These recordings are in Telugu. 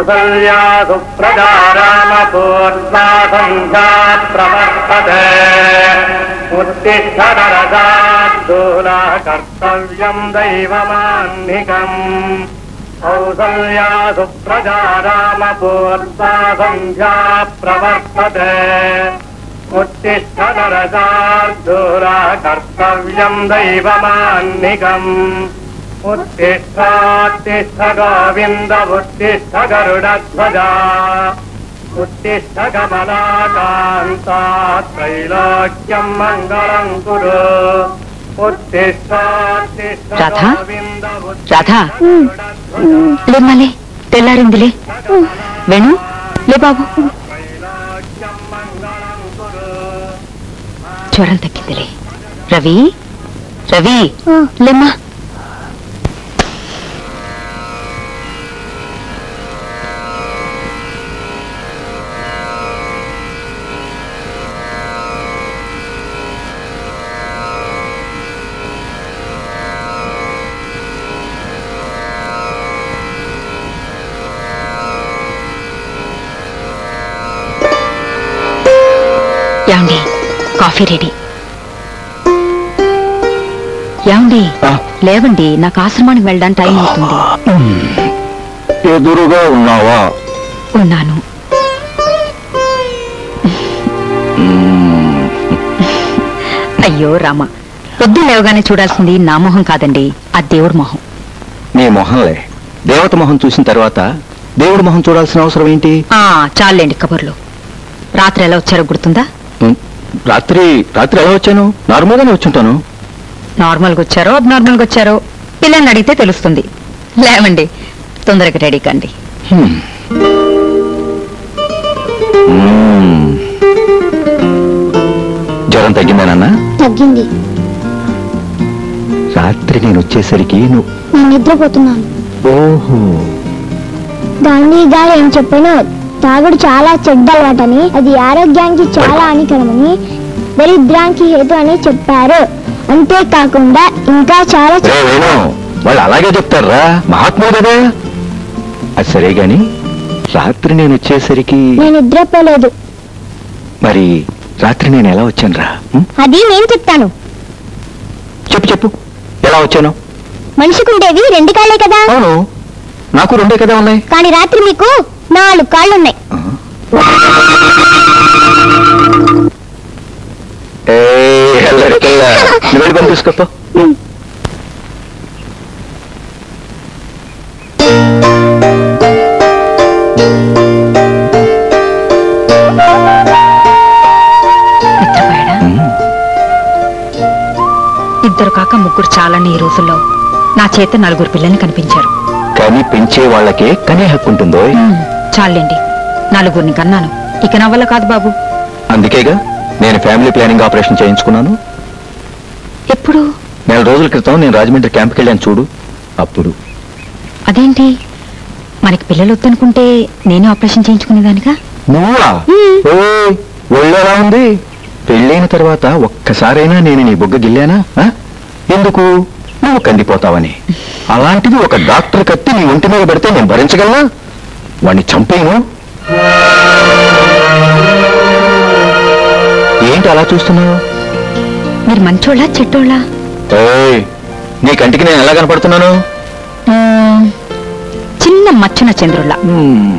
కౌసల్యా సుప్రజా రామపూర్వా సంధ్యా ప్రవర్తతే ఉత్తిష్టరసాూలా కర్తవ్యం దైవమాన్నికం కౌసల్యా సుప్రజా రామపూర్వా సంధ్యా ప్రవర్తతే ఉత్తిష్టరసాూలా కర్తవ్యం దైవమాన్నికం उत्तिष्ठात्तिष्ठ गोविन्द उत्तिष्ठ गरुडध्वजा उत्तिष्ठ कमलाकान्ता त्रैलोक्यम् मङ्गलम् कुरु उत्तिष्ठात्तिष्ठ राधा? गोविन्द రాధా उत्तिष्ठ లేమ్మలే తెల్లారిందిలే వేణు లే బాబు त्रैलोक्यम् मङ्गलम् कुरु జ్వరం తగ్గిందిలే రవి రవి లేమ్మా యాండి కాఫీ రెడీ యాండి లేవండి నాకు ఆశ్రమానికి వెళ్ళడానికి టైం అవుతుంది ఎదురుగా ఉన్నావా ఉన్నాను అయ్యో రామ పొద్దు లేవగానే చూడాల్సింది నా మొహం కాదండి ఆ దేవుడి మొహం నీ మొహంలే దేవత మొహం చూసిన తర్వాత దేవుడి మొహం చూడాల్సిన అవసరం ఏంటి ఆ చాలండి కబుర్లు రాత్రి ఎలా వచ్చారో గుర్తుందా ఉం, రాత్రి రాత్రి ఎలా వచ్చాను నార్మల్గానే వచ్చుంటాను నార్మల్గా వచ్చారో అబ్నార్మల్గా వచ్చారో పిల్లల్ని అడిగితే తెలుస్తుంది లేవండి తొందరగా రెడీ కండి హ్మ్. మ్మ్. జ్వరం తగ్గిందా నాన్న తగ్గింది రాత్రి నేను వచ్చేసరికి నువ్వు నేను నిద్రపోతున్నాను ఓహో గాంధీ గారు ఏం చెప్పాను తాగుడు చాలా చెడ్డ అలవాటని అది ఆరోగ్యానికి చాలా హానికరమని దరిద్రానికి హేతు అని చెప్పారు అంతేకాకుండా ఇంకా చాలా రే వేణు వాళ్ళు అలాగే చెప్తారా మహాత్మా కదా అది సరే గాని రాత్రి నేను వచ్చేసరికి నేను నిద్రపోలేదు మరి రాత్రి నేను ఎలా వచ్చాను రా అది నేను చెప్తాను చెప్పు చెప్పు ఎలా వచ్చాను మనిషికి ఉండేవి రెండు కాళ్ళే కదా అవును నాకు రెండే కదా ఉన్నాయి కానీ రాత్రి మీకు నాలుగు కాళ్ళు ఉన్నాయి ఏయ్, ఎల్లరికెల్లా. నువ్వు వెళ్ళి పంపిసుకోపో నిద్రపోయాడా ఇద్దరు కాక ముగ్గురు చాలని ఈ రోజుల్లో నా చేత నలుగురు పిల్లల్ని కనిపించారు కానీ పెంచే వాళ్ళకే కనే హక్కు ఉంటుందో హ్మ్, చాలండి నలుగురిని కన్నాను ఇక నా వల్ల కాదు బాబు అందుకేగా నేను ఫ్యామిలీ ప్లానింగ్ ఆపరేషన్ చేయించుకున్నాను ఎప్పుడు నెల రోజుల క్రితం నేను రాజమండ్రి క్యాంప్కి వెళ్ళాను చూడు అప్పుడు అదేంటి మనకి పిల్లలు వద్దనుకుంటే నేనే ఆపరేషన్ చేయించుకునేదానిగా నువ్వా ఓయ్, ఒళ్ళు ఎలా ఉంది పెళ్ళైన తర్వాత ఒక్కసారైనా నేను నీ బొగ్గ గిల్లానా ఆ? ఎందుకు నువ్వు కందిపోతావని అలాంటిది ఒక డాక్టర్ కత్తి నీ ఒంటి మీద పెడితే నేను భరించగలనా వాణ్ణి చంపేను ఏంటి అలా చూస్తున్నావు మీరు మంచోళ్ళా చెట్టోళ్ళా ఏయ్, నీ కంటికి నేను ఎలా కనపడుతున్నాను మ్మ్, చిన్న మచ్చున చంద్రుల్లా హ్మ్,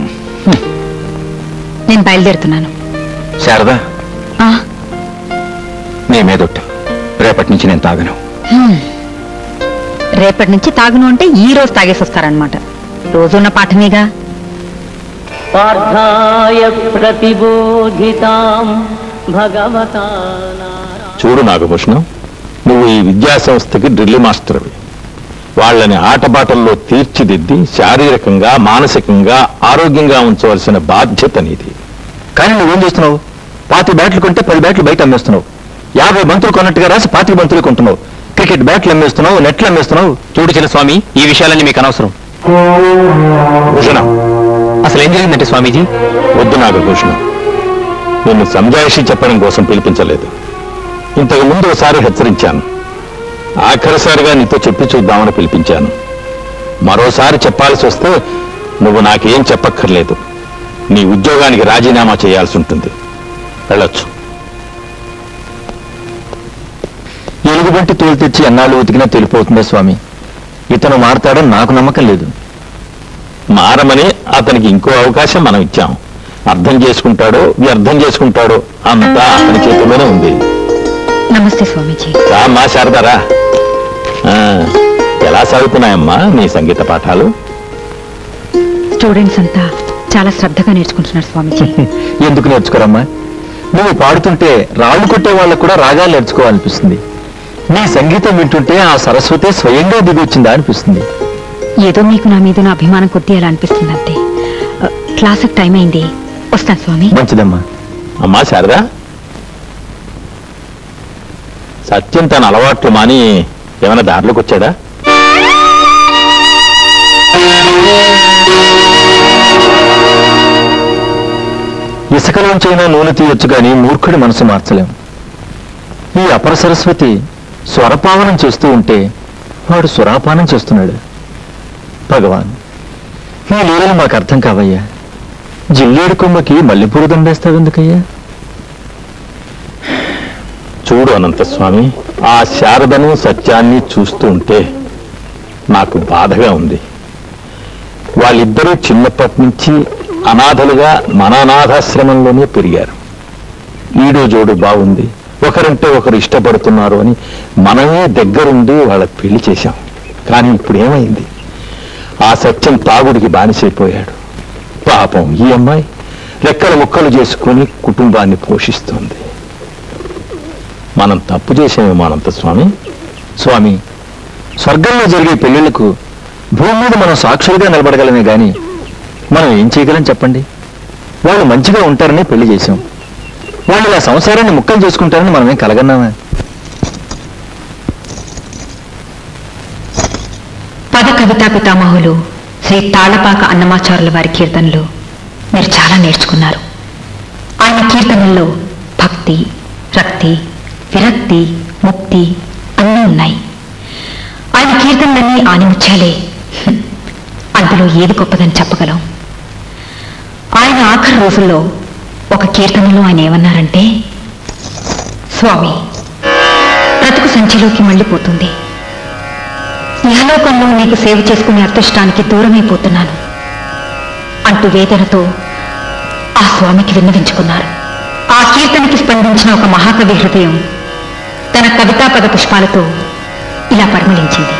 నేను బయలుదేరుతున్నాను శారదా ఆ, నీ మీదొట్టు రేపటి నుంచి నేను తాగను హ్మ్. రేపటి నుంచి తాగును అంటే ఈ రోజు తాగేసి వస్తారనమాట రోజున్న పాఠమేగా పార్థాయ ప్రతిబోధితాం భగవతా చూడు నాగభూషణం నువ్వు ఈ విద్యా సంస్థకి డ్రిల్ మాస్టర్వి వాళ్ళని ఆటపాటల్లో తీర్చిదిద్ది శారీరకంగా మానసికంగా ఆరోగ్యంగా ఉంచవలసిన బాధ్యత నీది కానీ నువ్వేం చేస్తున్నావు పాతి బ్యాట్లు కొంటే పది బ్యాట్లు బయట అమ్మేస్తున్నావు యాభై బంతులు కొన్నట్టుగా రాసి పాతిక బంతులు కొంటున్నావు క్రికెట్ బ్యాట్లు అమ్మేస్తున్నావు నెట్లు అమ్మేస్తున్నావు చూడు చిన్న స్వామి ఈ విషయాలన్నీ మీకు అనవసరం భూషణం అసలు ఏం జరిగిందంటే స్వామీజీ వద్దు నాగభూషణం నిన్ను సంజాయిషి చెప్పడం కోసం పిలిపించలేదు ఇంతకు ముందు ఒకసారి హెచ్చరించాను ఆఖరిసారిగా నీతో చెప్పి చూద్దామని పిలిపించాను మరోసారి చెప్పాల్సి వస్తే నువ్వు నాకేం చెప్పక్కర్లేదు నీ ఉద్యోగానికి రాజీనామా చేయాల్సి ఉంటుంది వెళ్ళొచ్చు ఎలుగుబంటి తోలు తెచ్చి ఎన్నాళ్ళు ఉతికినా తెలిపోతుందా స్వామి ఇతను మారతాడని నాకు నమ్మకం లేదు మారమని అతనికి ఇంకో అవకాశం మనం ఇచ్చాం అర్థం చేసుకుంటాడో వ్యర్థం చేసుకుంటాడో అంతా అతని చేతిలోనే ఉంది నమస్తే స్వామీజీ రామ్మా శారదారా ఆ, ఎలా సాగుతున్నాయమ్మా నీ సంగీత పాఠాలు స్టూడెంట్స్ అంతా చాలా శ్రద్ధగా నేర్చుకుంటున్నారు స్వామీజీ ఎందుకు నేర్చుకోరమ్మా నువ్వు పాడుతుంటే రాళ్ళు కొట్టే వాళ్ళకు కూడా రాగాలు నేర్చుకోవాలనిపిస్తుంది నీ సంగీతం వింటుంటే ఆ సరస్వతి స్వయంగా దిగి వచ్చిందా అనిపిస్తుంది ఏదో మీకు నా మీద నా అభిమానం కొద్ది అలా అనిపిస్తుంది అంతే ఆ, క్లాసుకి టైం అయింది వస్తాను స్వామి మంచిదమ్మా అమ్మా శారదా సత్యం తన అలవాట్లు మాని ఏమైనా దారిలోకి వచ్చాడా ఇసుకలోంచైనా నూనె తీయొచ్చు కానీ మూర్ఖుడి మనసు మార్చలేం ఈ అపర సరస్వతి స్వరపావనం చేస్తూ ఉంటే వాడు సురాపానం చేస్తున్నాడు భగవాన్ ఈ లీలలు మాకు అర్థం కావయ్యా జిల్లేడు కొమ్మకి మల్లెపూలు దండేస్తావెందుకయ్యా చూడు అనంతస్వామి ఆ శారదను సత్యాన్ని చూస్తూ ఉంటే నాకు బాధగా ఉంది వాళ్ళిద్దరూ చిన్నప్పటి నుంచి అనాథలుగా మన అనాథాశ్రమంలోనే పెరిగారు ఈడో జోడు బాగుంది ఒకరంటే ఒకరు ఇష్టపడుతున్నారు అని మనమే దగ్గరుండి వాళ్ళ పెళ్లి చేశాం కానీ ఇప్పుడు ఏమైంది ఆ సత్యం తాగుడికి బానిసైపోయాడు పాపం ఈ అమ్మాయి రెక్కల ముక్కలు చేసుకుని కుటుంబాన్ని పోషిస్తుంది మనం తప్పు చేసామేమో అనంత స్వామి స్వామి స్వర్గంలో జరిగే పెళ్లిళ్లకు భూమి మీద మనం సాక్షులుగా నిలబడగలమే గాని మనం ఏం చేయగలం చెప్పండి వాళ్ళు మంచిగా ఉంటారని పెళ్లి చేశాం వాళ్ళు ఇలా సంసారాన్ని ముక్కలు చేసుకుంటారని మనమేం కలగన్నామా పద కవితా పితామహులు శ్రీ తాళపాక అన్నమాచారుల వారి కీర్తనలు మీరు చాలా నేర్చుకున్నారు ఆయన కీర్తనల్లో భక్తి రక్తి విరక్తి ముక్తి అన్నీ ఉన్నాయి ఆయన కీర్తనలన్నీ ఆనిముచ్చాలే హ్మ్. అందులో ఏది గొప్పదని చెప్పగలం ఆయన ఆఖరి రోజుల్లో ఒక కీర్తనలో ఆయన ఏమన్నారంటే స్వామి బ్రతుకు సంచిలోకి మళ్ళీపోతుంది ఇహలోకంలో నీకు సేవ చేసుకునే అదృష్టానికి దూరమైపోతున్నాను అంటూ వేదనతో ఆ స్వామికి విన్నవించుకున్నారు ఆ కీర్తనకి స్పందించిన ఒక మహాకవి హృదయం తన కవితా పద పుష్పాలతో ఇలా పరిమళించింది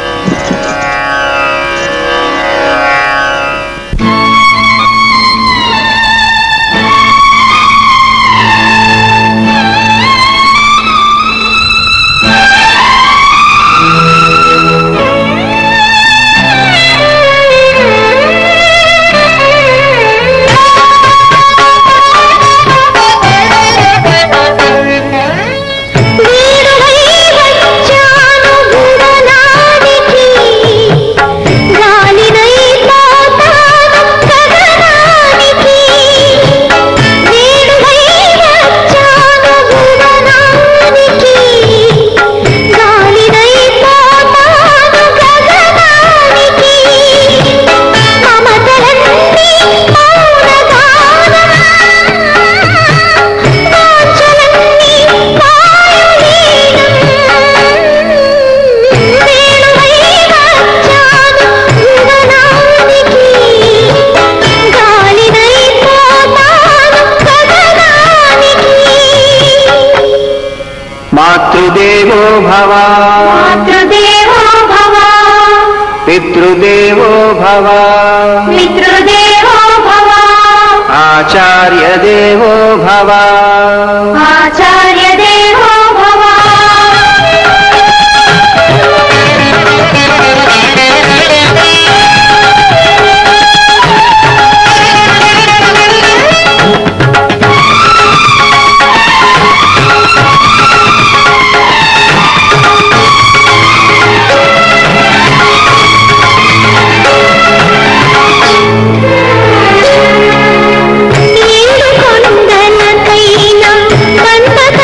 మాతృదేవో భవ మాతృదేవో భవ పితృదేవో భవ మిత్రుదేవో భవ ఆచార్య దేవో భవ ఆచార్య దేవో భవ ఏడు కొండలకైనా దండ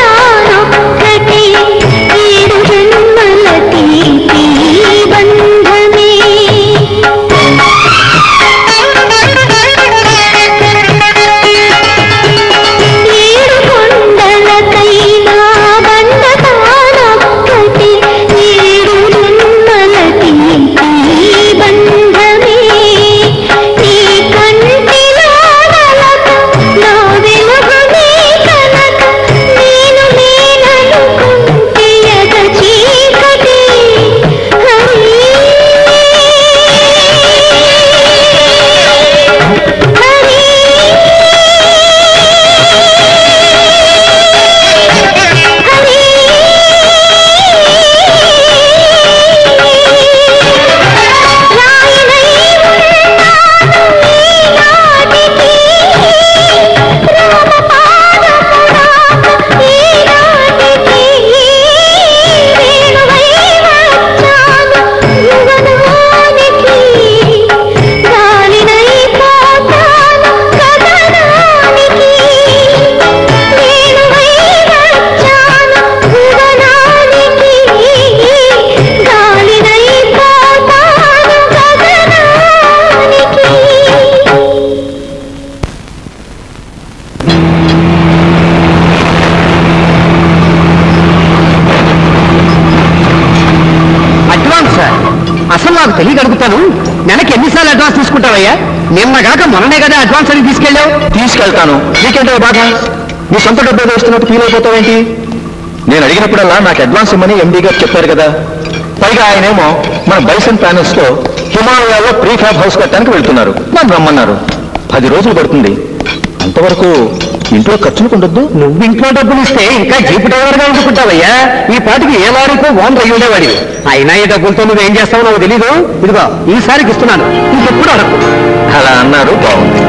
నాకు తెలియక అడుగుతాను నెలకి ఎన్నిసార్లు అడ్వాన్స్ తీసుకుంటావయ్యా నిన్నగాక మొన్ననే కదా అడ్వాన్స్ అని తీసుకెళ్ళావు తీసుకెళ్తాను నీకేంటో బాధ నీ సొంత డబ్బు ఏదో ఇస్తున్నట్టు ఫీల్ అయిపోతావేంటి నేను అడిగినప్పుడల్లా నాకు అడ్వాన్స్ ఇమ్మని ఎండీ గారు చెప్పారు కదా పైగా ఆయనేమో మన బైసన్ ప్యానల్స్ తో హిమాలయాలో ప్రీ ఫ్యాబ్ హౌస్ కట్టడానికి వెళ్తున్నారు నన్ను రమ్మన్నారు పది రోజులు పడుతుంది అంతవరకు ఇంట్లో ఖర్చులకు ఉండొద్దు నువ్వు ఇంట్లో డబ్బులు ఇస్తే ఇంకా జీపు డ్రైవర్ గా ఉండుకుంటావయ్యా ఈ పాటికి ఏ లారీకో ఓనర్ అయ్యి ఉండేవాడి అయినా ఈ డబ్బులతో నువ్వేం చేస్తావో నాకు తెలీదు ఇదిగో ఈసారికి ఇస్తున్నాను ఇంకెప్పుడు అడగకు అలా అన్నారు బాగుంది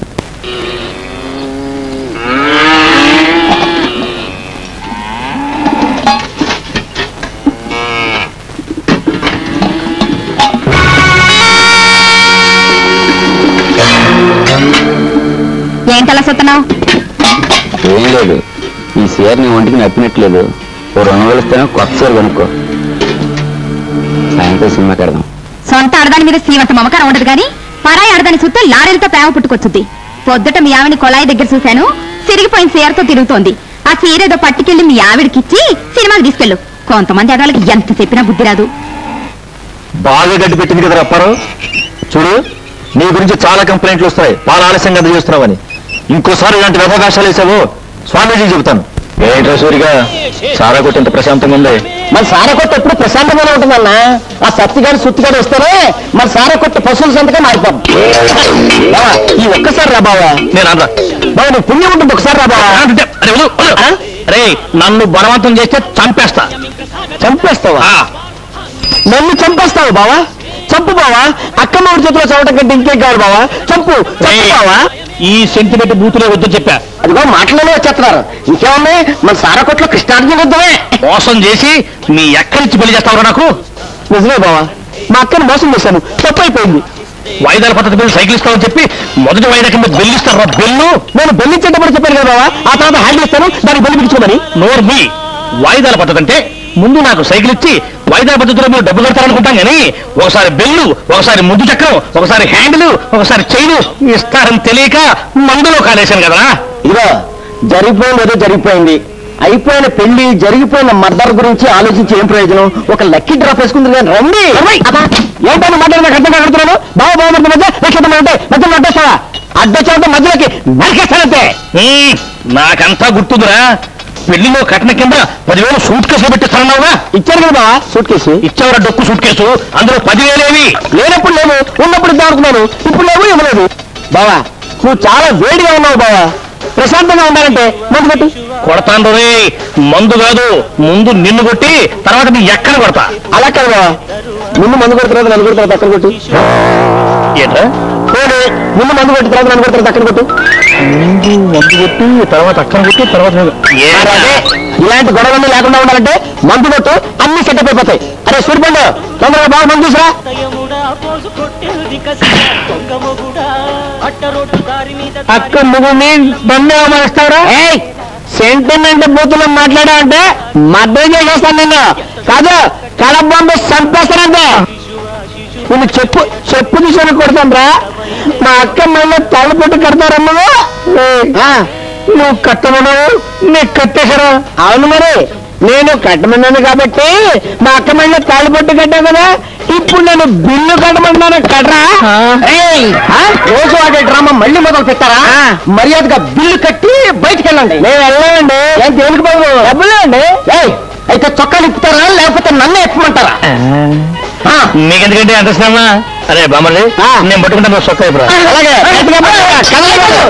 ఏంటలా సుత్తనావు ఏం లేదు ఈ చీర నీ ఒంటికి నప్పినట్లేదు ఓ రెండు వేలు ఇస్తేనే కొత్త చీర కొనుక్కో సాయంత్రం సినిమా కడదాం సొంత ఆడదాని మీద శ్రీవంత మమకారం ఉండదు కానీ పరాయి ఆడదాని సుత్తే లారీలతో ప్రేమ పుట్టుకొచ్చుద్ది పొద్దుట మీ ఆవిని కొళాయి దగ్గర చూశాను సిరిగిపోయిన చీరతో తిరుగుతోంది ఆ చీర ఏదో పట్టుకెళ్లి మీ ఆవిడకిచ్చి సినిమాకి తీసుకెళ్ళు కొంతమంది ఆడవాళ్ళకి ఎంత చెప్పినా బుద్ధి రాదు బాగా గడ్డి పెట్టింది కదా అప్పారావు చూడు నీ గురించి చాలా కంప్లైంట్లు వస్తాయి పాల ఆలస్యంగా అందజేస్తున్నావని ఇంకోసారి ఇలాంటి వ్యవకాశాలు వేసావు స్వామీజీ చెబుతాను ఏంట్రా సూరిగా సారా కొట్టి ఇంత ప్రశాంతంగా ఉంది మరి సారా కొట్టు ఎప్పుడు ప్రశాంతంగానే ఉంటుందన్నా ఆ సత్తిగాడు సుత్తిగాడు వస్తేనే మరి సారా కొట్టు పశువుల సంతగా మారిపోం బావా, ఈ ఒక్కసారి రా బావా నేను అనరా బావా నీకు పుణ్యం ఉంటుంది ఒకసారి రా బావా అరే నన్ను బలవంతం చేస్తే చంపేస్తా చంపేస్తావా నన్ను చంపేస్తావు బావా చంపు బావా అక్కమ్మ ఊరి చేతిలో చదవటం కంటే ఇంకేం కాదు బావా చంపు చంపు బావా ఈ సెంటిమెంట్ బూతులే వద్దు చెప్పా అదిగో మాటలోనే వచ్చేస్తున్నారు ఇంకేమున్నాయి మన సారా కొట్లో కృష్ణార్జున యుద్ధమే మోసం చేసి మీ ఎక్కడిచ్చి పెళ్లి చేస్తావురా నాకు నిజమే బావా మా అక్కని మోసం చేశాను తప్పు అయిపోయింది వాయిదాల పద్ధతి మీద సైకిల్ ఇస్తామని చెప్పి మొదటి వాయిదా కింద బెల్లు ఇస్తారా బెల్లు నేను బెల్లించేటప్పుడు చెప్పాను కదా బావా ఆ తర్వాత హ్యాండిల్ ఇస్తాను దానికి బెల్లి పిలుచుకోమని నోర్ మీ వాయిదాల పద్ధతి అంటే ముందు నాకు సైకిల్ ఇచ్చి వాయిదాల పద్ధతిలో మీరు డబ్బు కడతారనుకుంటాం కానీ ఒకసారి బెల్లు ఒకసారి ముద్దు చక్రం ఒకసారి హ్యాండిల్ ఒకసారి చైను ఇస్తారని తెలియక మందులో కాలేశాను కదా ఇదిగో జరిగిపోయింది ఏదో జరిగిపోయింది అయిపోయిన పెళ్లి జరిగిపోయిన మర్డర్ గురించి ఆలోచించి ఏం ప్రయోజనం ఒక లక్కీ డ్రాప్ వేసుకుంది కానీ రండి అబ్బా, ఏంటని మాట్లాడి నాకు అర్థం కాకడుతున్నాను బావ బావ మధ్య మధ్య లక్షణం అంటే మధ్యలో అడ్డేస్తావా అడ్డొచ్చావంటే మధ్యలోకి నరికేస్తానంతే హ్మ్, నాకంతా గుర్తుందిరా పెళ్లిలో కట్న కింద పదివేలు సూట్ కేసులు పెట్టిస్తానన్నావుగా ఇచ్చారు కదా బావా సూట్ కేసు ఇచ్చేవరా డొక్కు సూట్ కేసు అందులో పదివేలేవి లేనప్పుడు లేవు ఉన్నప్పుడు ఇద్దాం అనుకున్నాను ఇప్పుడు లేవు ఇవ్వలేదు బావా నువ్వు చాలా వేడిగా ఉన్నావు బావా ప్రశాంతంగా ఉండాలంటే ముందు కొట్టు కొడతాను రే మందు కాదు ముందు నిన్ను కొట్టి తర్వాత నీ ఎక్కడ కొడతా అలా కాదు బావా ముందు మందు కొట్టిన తర్వాత నన్ను కొడుతున్నా పక్కన కొట్టు ఏంట్రా పోనీ, ముందు మందు కొట్టిన తర్వాత నన్ను కొడుతున్నా పక్కన కొట్టు మందు కొట్టి తర్వాత అక్కడ కొట్టి తర్వాత ఏంట్రా? అదే, ఇలాంటి గొడవలన్నీ లేకుండా ఉండాలంటే మందు కొట్టు అన్ని సెటప్ అయిపోతాయి అరే సూర్పండు తొందరగా బాగా మందు చూసరా అక్క ముగ్గుని బండి అవమానిస్తారా సెంటిమెంట్ బూతులు మాట్లాడా అంటే మద్దతు చేసేస్తాను నిన్ను కాదు కడబంబ చంపేస్తానంటే నేను చెప్పు చెప్పు తీసుకొని కొడతాను రా మా అక్క మళ్ళీ తల పొట్టు కడతారమ్మా నువ్వు కట్టమన్నావు నీకు కట్టేశారా అవును మరి నేను కట్టమన్నాను కాబట్టి మా అక్క మళ్ళీ తాళి పొట్టు కట్టావు కదా ఇప్పుడు నేను బిల్లు కట్టమన్నాను కట్టరా ఏయ్, ఆ? రోజు ఆడే డ్రామా మళ్ళీ మొదలు పెట్టారా మర్యాదగా బిల్లు కట్టి బయటికి వెళ్ళండి నేను వెళ్ళండి ఏం దేనికి బాబు డబ్బులు అండి అయితే చొక్కాలు ఇప్పుతారా లేకపోతే నన్ను ఎప్పమంటారా ఆ, నీకెందుకంటే అంత శ్రమ అరే బామ్మది ఆ. నేను పట్టుకుంటాను నువ్వు సొక్క అయిపోరా అలాగే గట్టిగా పట్టుకో, కదలకూడదు.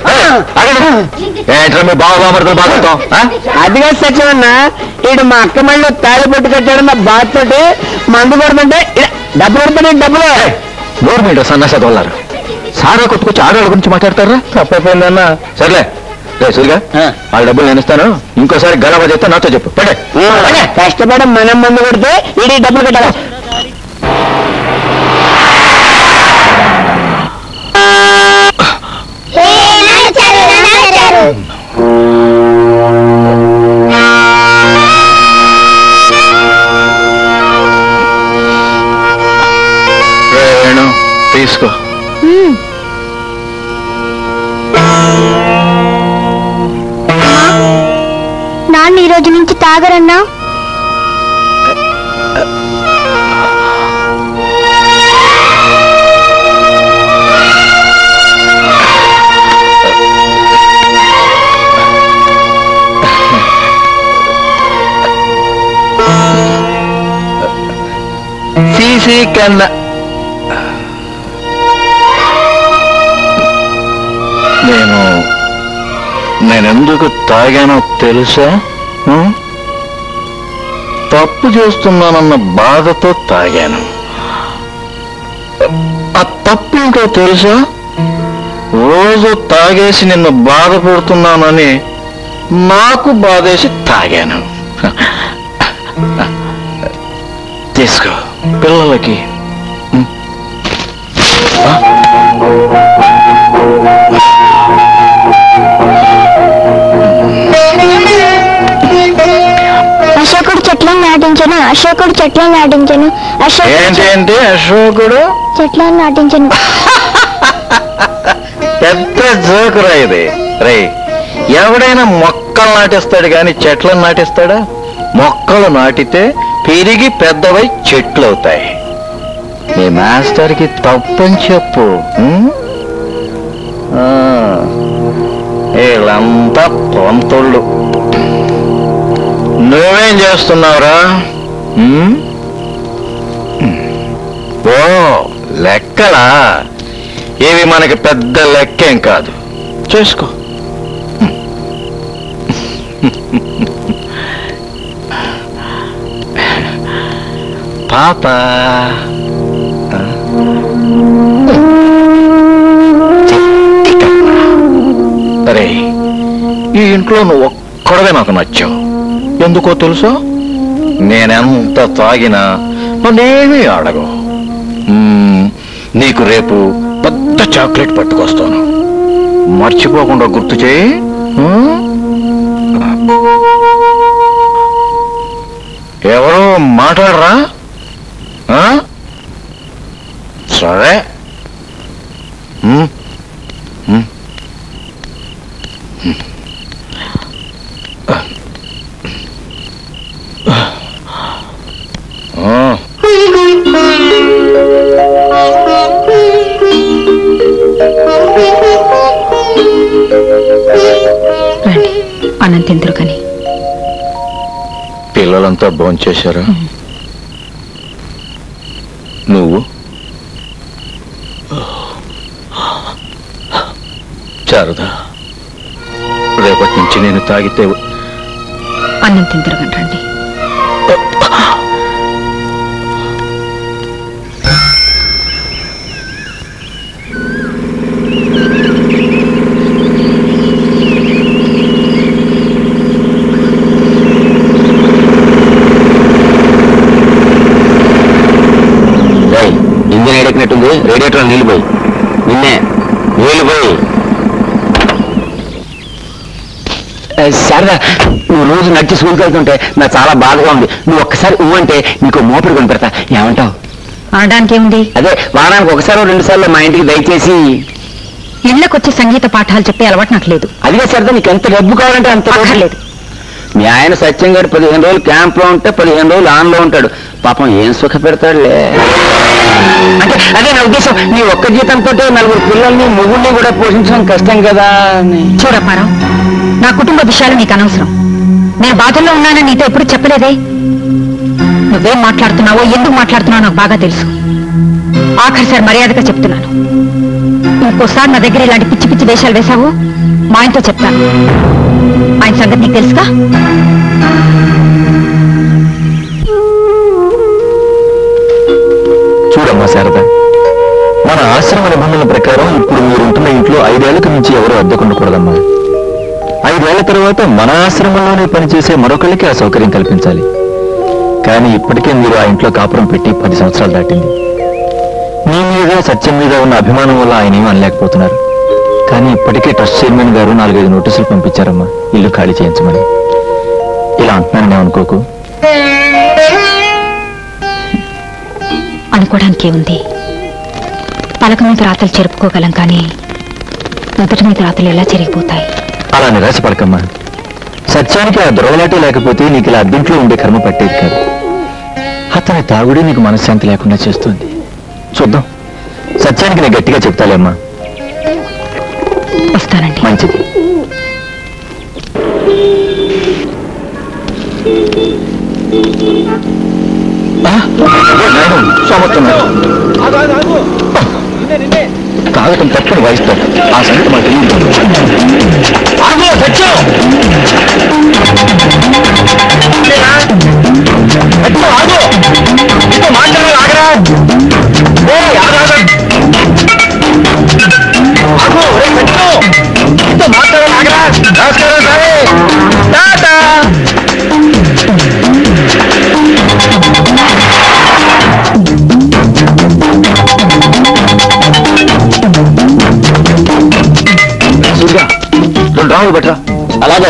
ఏంట్రా మీ బావ బామర్దలు బాగుతాం అదిగా సత్యమన్నా ఇటు మా అక్క మళ్ళీ తాళి పొట్టు కట్టాడు నా బాధతోటి మందు కొడుతుంటే ఇడ- డబ్బులు కొడుతుంటే డబ్బులు నోరు మీద సన్నాస దొల్లారు సారా కొట్టుకొచ్చి ఆడవాళ్ళ గురించి మాట్లాడతారా తప్పైపోయిందన్నా సర్లే రే సూరిగా వాళ్ళ డబ్బులు నేను ఇస్తాను ఇంకోసారి గలవ చేస్తే నాతో చెప్పు పడే కష్టపడి మనం మందు కొడితే ఇడి డబ్బులు కట్టాలి వేణు తీసుకో నాన్న ఈ రోజు నుంచి తాగరన్నా సీసీ కెమెరా నేను నేనెందుకు తాగానో తెలుసా ఉం? తప్పు చేస్తున్నానన్న బాధతో తాగాను ఆ తప్పు ఏంటో తెలుసా రోజు తాగేసి నిన్ను బాధపడుతున్నానని నాకు బాధేసి తాగాను తీసుకో పిల్లలకి అశోకుడు చెట్లను నాటించను అశోకుడు చెట్లను నాటించను అశోకుడు ఏంటి ఏంటి అశోకుడు చెట్లను నాటించను పెద్ద జోకురా ఇది రే ఎవడైనా మొక్కలు నాటిస్తాడు కానీ చెట్లను నాటిస్తాడా మొక్కలు నాటితే పెరిగి పెద్దవై చెట్లు అవుతాయి మీ మాస్టర్కి తప్పని చెప్పు ఉం? ఆ, వీళ్ళంతా పొంతుళ్ళు నువ్వేం చేస్తున్నావురా ఉం? ఓ లెక్కలా ఇవి మనకి పెద్ద లెక్కేం కాదు చూసుకో పాప అరే ఈ ఇంట్లో నువ్వు ఒక్కడవే నాకు నచ్చావు ఎందుకో తెలుసా నేనెంత తాగినా నన్నేమీ అడగవు మ్మ్, నీకు రేపు పెద్ద చాక్లెట్ పట్టుకొస్తాను మర్చిపోకుండా గుర్తు చేయి మ్మ్? ఎవరో మాట్లాడరా ఆ? సరే మ్మ్. మ్మ్. ఆ. రండి అన్నం తిందరు కానీ పిల్లలంతా భోంచేశారా నువ్వు శారదా రేపటి నుంచి నేను తాగితే అన్నం తిందరు కానీ రండి ఏయ్, ఇంజిన్ ఎడెక్కినట్టుంది రేడియేటర్ నీళ్ళు పోయి నిన్నే నీళ్ళు పోయి సరదా నువ్వు రోజు నడిచి స్కూల్కి వెళ్తుంటే నాకు చాలా బాధగా ఉంది నువ్వు ఒక్కసారి ఊ అంటే నీకు మోపిడి కొని పెడతా ఏమంటావు అనడానికి ఏముంది అదే వారానికి ఒకసారి రెండు సార్లు మా ఇంటికి దయచేసి ఇళ్ళకొచ్చి సంగీత పాఠాలు చెప్పే అలవాటు నాకు లేదు అదిగా సరదా నీకు ఎంత డబ్బు కావాలంటే అంత డబ్బు. అక్కర్లేదు మీ ఆయన సత్యం గారు పదిహేను రోజులు క్యాంప్ లో ఉంటే పదిహేను రోజులు ఆన్ లో ఉంటాడు పాపం ఏం సుఖ పెడతాడులే అంటే అదే నా ఉద్దేశం నీ ఒక్క జీతంతో నలుగురు పిల్లల్ని మొగుల్ని కూడా పోషించడం కష్టం కదా అని చూడప్పారావు నా కుటుంబ విషయాలు నీకు అనవసరం నేను బాధల్లో ఉన్నానని నీతో ఎప్పుడు చెప్పలేదే నువ్వేం మాట్లాడుతున్నావో ఎందుకు మాట్లాడుతున్నావో నాకు బాగా తెలుసు ఆఖరిసారి మర్యాదగా చెప్తున్నాను ఇంకోసారి నా దగ్గర ఇలాంటి పిచ్చి పిచ్చి వేషాలు వేశావు మా ఆయనతో చెప్తాను ఆయన సంగతి నీకు తెలుసుగా చూడమ్మా శారద మన ఆశ్రమ నిబంధనల ప్రకారం ఇప్పుడు మీరు ఉంటున్న ఇంట్లో ఐదేళ్లకు మించి ఎవరు అద్దెకుండకూడదమ్మా ఐదేళ్ల తర్వాత మన ఆశ్రమంలోనే పనిచేసే మరొకరికి ఆ సౌకర్యం కల్పించాలి కానీ ఇప్పటికే మీరు ఆ ఇంట్లో కాపురం పెట్టి పది సంవత్సరాలు దాటింది మీ మీద సత్యం మీద ఉన్న అభిమానం వల్ల ఆయన ఏమీ అనలేకపోతున్నారు కానీ ఇప్పటికే ట్రస్ట్ చైర్మన్ గారు నాలుగైదు నోటీసులు పంపించారమ్మా ఇల్లు ఖాళీ చేయించమని ఇలా అంటున్నానని అనుకోకు అనుకోవడానికి ఏముంది పలక మీద రాతలు చెరుపుకోగలం కానీ నుదుటి మీద రాతలు ఎలా చెరిగిపోతాయి అలా నిరాశపడకమ్మా సత్యానికి ఆ దొరవలాటే లేకపోతే నీకు ఇలా అద్దెంట్లో ఉండే కర్మ పట్టేది కాదు అతని తాగుడే నీకు మనశ్శాంతి లేకుండా చేస్తుంది చూద్దాం సత్యానికి నేను గట్టిగా చెప్తాలేమ్మా వస్తానండి మంచిది సమర్థున్నాడు తాగటం తప్పని వాయిస్తారు ఆ సంగతి మాకు తెలియదు ఆగు సత్యం సత్యం ఆగు నీతో మాట్లాడాలి ఆగరా ఏయ్, ఆగు, ఆగు. ఆగు ఒరేయ్ సత్యం నీతో మాట్లాడాలి ఆగరా నమస్కారం సరే టాటా సూర్య రెండు రాములు బట్రా అలాగే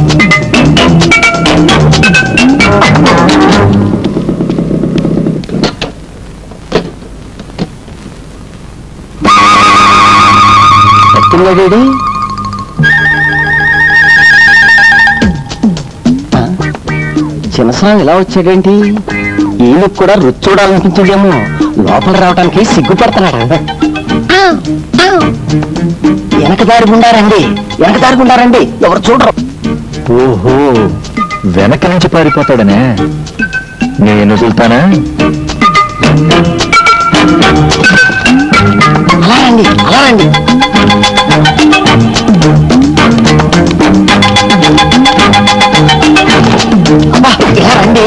ఎత్తున్నాడేడి చిన్నస్వామి ఇలా వచ్చాడేంటి ఈయనకు కూడా రుచి చూడాలనిపించిందేమో లోపల రావడానికి సిగ్గుపడుతున్నాడు వెనక దారి గుండారండి వెనక దారి గుండారండి ఎవరు చూడరు ఓహో వెనక నుంచి పారిపోతాడనే నేను వదులుతానా అలా రండి అలా రండి అబ్బా ఇలా రండి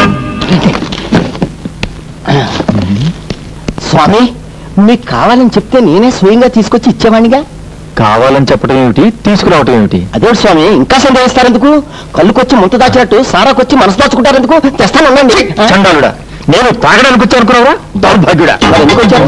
స్వామి మీకు కావాలని చెప్తే నేనే స్వయంగా తీసుకొచ్చి ఇచ్చేవాడిగా కావాలని చెప్పడం ఏమిటి తీసుకురావటం ఏమిటి అదే స్వామి ఇంకా సందేహిస్తారు ఎందుకు కళ్ళుకొచ్చి ముంత దాచినట్టు సారాకొచ్చి మనసు దాచుకుంటారు ఎందుకు తెస్తాను ఉండండి చండాలుడా నేను తాగడానికి వచ్చాను అనుకున్నావా దౌర్భాగ్యుడా మరి ఎందుకు వచ్చారు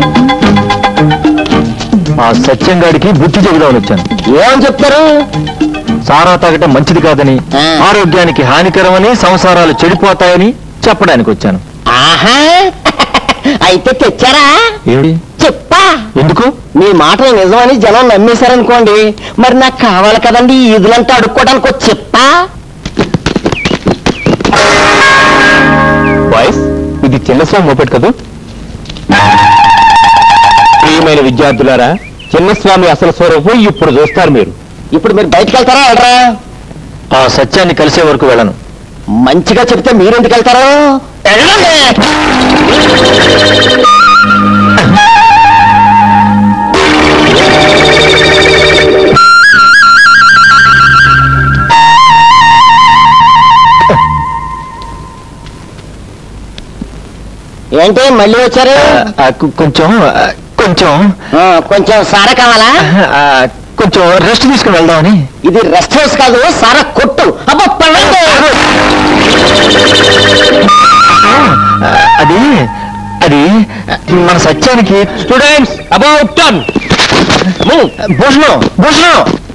ఆ సత్యంగాడికి బుద్ధి చెబుదామని వచ్చాను ఏమని చెప్తారు సారా తాగటం మంచిది కాదని ఆ. ఆరోగ్యానికి హానికరమని సంసారాలు చెడిపోతాయని చెప్పడానికి వచ్చాను ఆహా అయితే తెచ్చారా ఏమిటి చెప్పా ఎందుకు మీ మాటలు నిజమని జనం నమ్మేశారనుకోండి మరి నాకు కావాలి కదండి ఈ ఈదులంతా అడుక్కోవడానికి వచ్చి చెప్పా వాయిస్ ఇది చిన్నస్వామి మోపెట్ కదూ ప్రియమైన విద్యార్థులారా చిన్నస్వామి అసలు స్వరూపం ఇప్పుడు చూస్తారు మీరు ఇప్పుడు మీరు బయటికి వెళ్తారా వెళ్ళరా ఆ సత్యాన్ని కలిసే వరకు వెళ్ళను మంచిగా చెప్తే మీరు ఎందుకు వెళ్తారు వెళ్ళండి ఏంటి మళ్ళీ వచ్చారు ఆ, కొ- కొంచెం ఆ, కొంచెం ఆ, కొంచెం సారా కావాలా ఆ, కొంచెం రెస్ట్ తీసుకుని వెళ్దామని ఇది రెస్ట్ హౌస్ కాదు సారా కొట్టు అబ్బా పడండి ఆ, అది అది మన సత్యానికి students about turn Bhushanam Bhushanam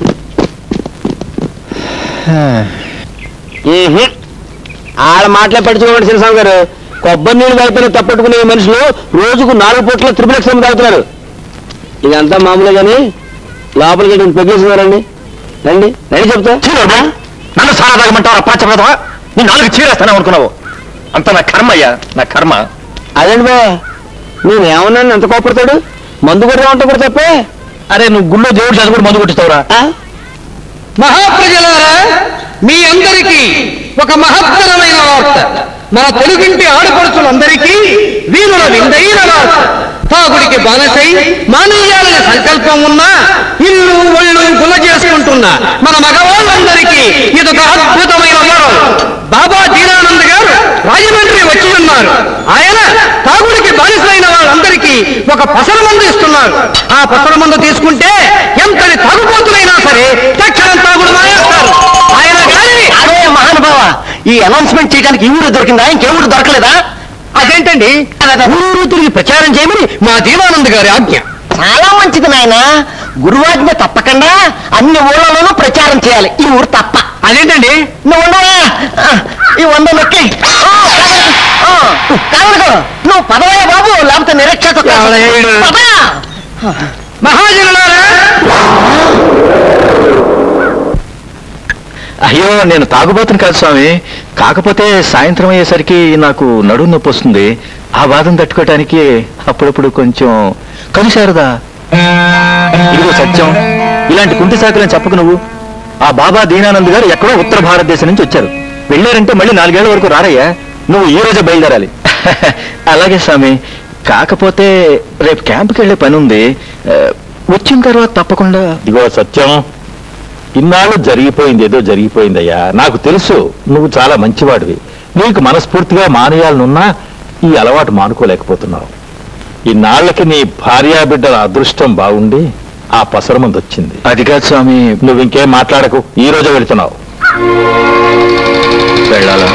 ఆడ మాటలే పట్టించుకోండి శిరస్వామి గారు కొబ్బరి నీళ్ళు వైపున తప్పట్టుకునే మనుషులు రోజుకు నాలుగు పూట్ల త్రిపుల్ ఎక్స్ తాగుతున్నారు ఇదంతా మామూలే కానీ లోపలికి వెళ్ళి పెగ్గేస్తున్నారండి రండి రండి చెప్తా చీరమ్మా, నన్ను సారా తాగమంటావా పాచపడతావా నీ నాలుగు చీరేస్తానే అనుకున్నావు అంత నా కర్మ అయ్యా నా కర్మ అదండి బా నేను ఏమన్నాను ఎంత కోపడతాడు మందు కూడా ఉంటా కూడా తప్పే అరే నువ్వు గుళ్ళో దేవుడు చదువుకుని మందు కొట్టిస్తావురా ఆ? మహాప్రజలారా మీ అందరికీ ఒక మహత్తరమైన వార్త మన తెలుగింటి ఆడపడుచులందరికీ వీరుల విందైన వార్త తాగుడికి బానసై మానేయాలని సంకల్పం ఉన్నా ఇల్లు ఒళ్ళు గుల చేసుకుంటున్న మన మగవాళ్ళందరికీ ఇదొక అద్భుతమైన వరం బాబా దీనానంద్ గారు రాజమండ్రి వచ్చి ఉన్నారు ఆయన తాగుడికి బానిసైన వాళ్ళందరికీ ఒక పసర మందు ఇస్తున్నారు ఆ పసర మందు తీసుకుంటే ఎంతటి తాగుబోతులైనా సరే తక్షణం తాగుడు మానేస్తారు ఆయన గాని అదే మహానుభావ ఈ అనౌన్స్మెంట్ చేయడానికి ఈ ఊరు దొరికిందా ఇంకే ఊరు దొరకలేదా అదేంటండి ఊరూరు తిరిగి ప్రచారం చేయమని మా దీవానంద్ గారి ఆజ్ఞ చాలా మంచిది నాయన గురువాజ్ఞ తప్పకుండా అన్ని ఊళ్ళలోనూ ప్రచారం చేయాలి ఈ ఊరు తప్ప అదేంటండి నువ్వు ఉండవా? ఆ, ఈ వంద నొక్కి ఆ, కాదనుకో. ఆ, కాదనుకో. నువ్వు పదవయ్య బాబు లేకపోతే నిరక్షత ఎవడయ్యాడు? మహాజనులారా అయ్యో నేను తాగుబోతుని కాదు స్వామి కాకపోతే సాయంత్రం అయ్యేసరికి నాకు నడుము నొప్పి వస్తుంది ఆ బాధను తట్టుకోవటానికి అప్పుడప్పుడు కొంచెం కలిశారదా ఇదిగో సత్యం ఇలాంటి కుంటి సాకులని చెప్పకు నువ్వు ఆ బాబా దీనానంద్ గారు ఎక్కడో ఉత్తర భారతదేశం నుంచి వచ్చారు వెళ్ళారంటే మళ్ళీ నాలుగేళ్ల వరకు రారయ్యా నువ్వు ఈ రోజే బయలుదేరాలి అలాగే స్వామి కాకపోతే రేపు క్యాంప్కి వెళ్ళే పని ఉంది ఆ, వచ్చిన తర్వాత తప్పకుండా ఇగో సత్యం ఇన్నాళ్ళు జరిగిపోయింది ఏదో జరిగిపోయిందయ్యా నాకు తెలుసు నువ్వు చాలా మంచివాడివి నీకు మనస్ఫూర్తిగా మానేయాలనున్నా ఈ అలవాటు మానుకోలేకపోతున్నావు ఇన్నాళ్ళకి నీ భార్యా బిడ్డల అదృష్టం బాగుండి ఆ పసరమంది వచ్చింది అది కాదు స్వామి నువ్వు ఇంకేం మాట్లాడకు ఈ రోజే వెళుతున్నావు వెళ్ళాలా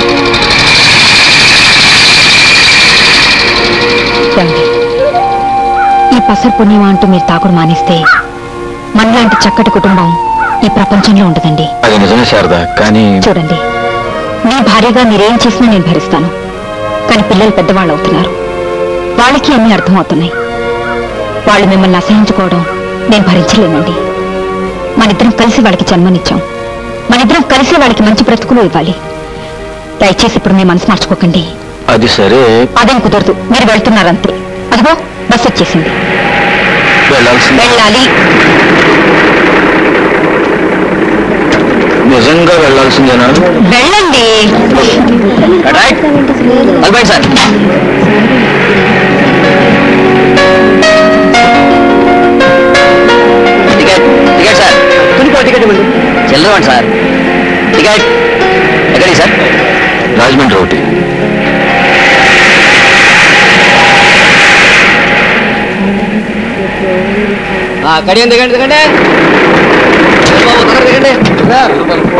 ఏమండి? ఈ పసరు పుణ్యమా అంటూ మీరు తాగుడు మానేస్తే మనలాంటి చక్కటి కుటుంబం ఈ ప్రపంచంలో ఉండదండి అది నిజమే శారద కానీ చూడండి మీ భార్యగా మీరేం చేసినా నేను భరిస్తాను కానీ పిల్లలు పెద్దవాళ్ళు అవుతున్నారు వాళ్ళకి అన్ని అర్థమవుతున్నాయి వాళ్ళు మిమ్మల్ని అసహించుకోవడం నేను భరించలేనండి మనిద్దరం కలిసి వాళ్ళకి జన్మనిచ్చాం మనిద్దరం కలిసి వాళ్ళకి మంచి బ్రతుకులు ఇవ్వాలి దయచేసి ఇప్పుడు మీ మనసు మార్చుకోకండి అది సరే అదేం కుదరదు మీరు వెళ్తున్నారంతే అదిగో బస్ వచ్చేసింది వెళ్ళాల్సింది వెళ్ళాలి నిజంగా వెళ్ళాల్సిందేనా వెళ్ళండి sir ticket ticket sir ticket ఇవ్వండి చిల్లరవండి సార్ టికెట్ ఎక్కడికి సార్ రాజమండ్రి ఒకటి కడియం దిగండి దిగండి బాబు తొందరగా దిగండి సార్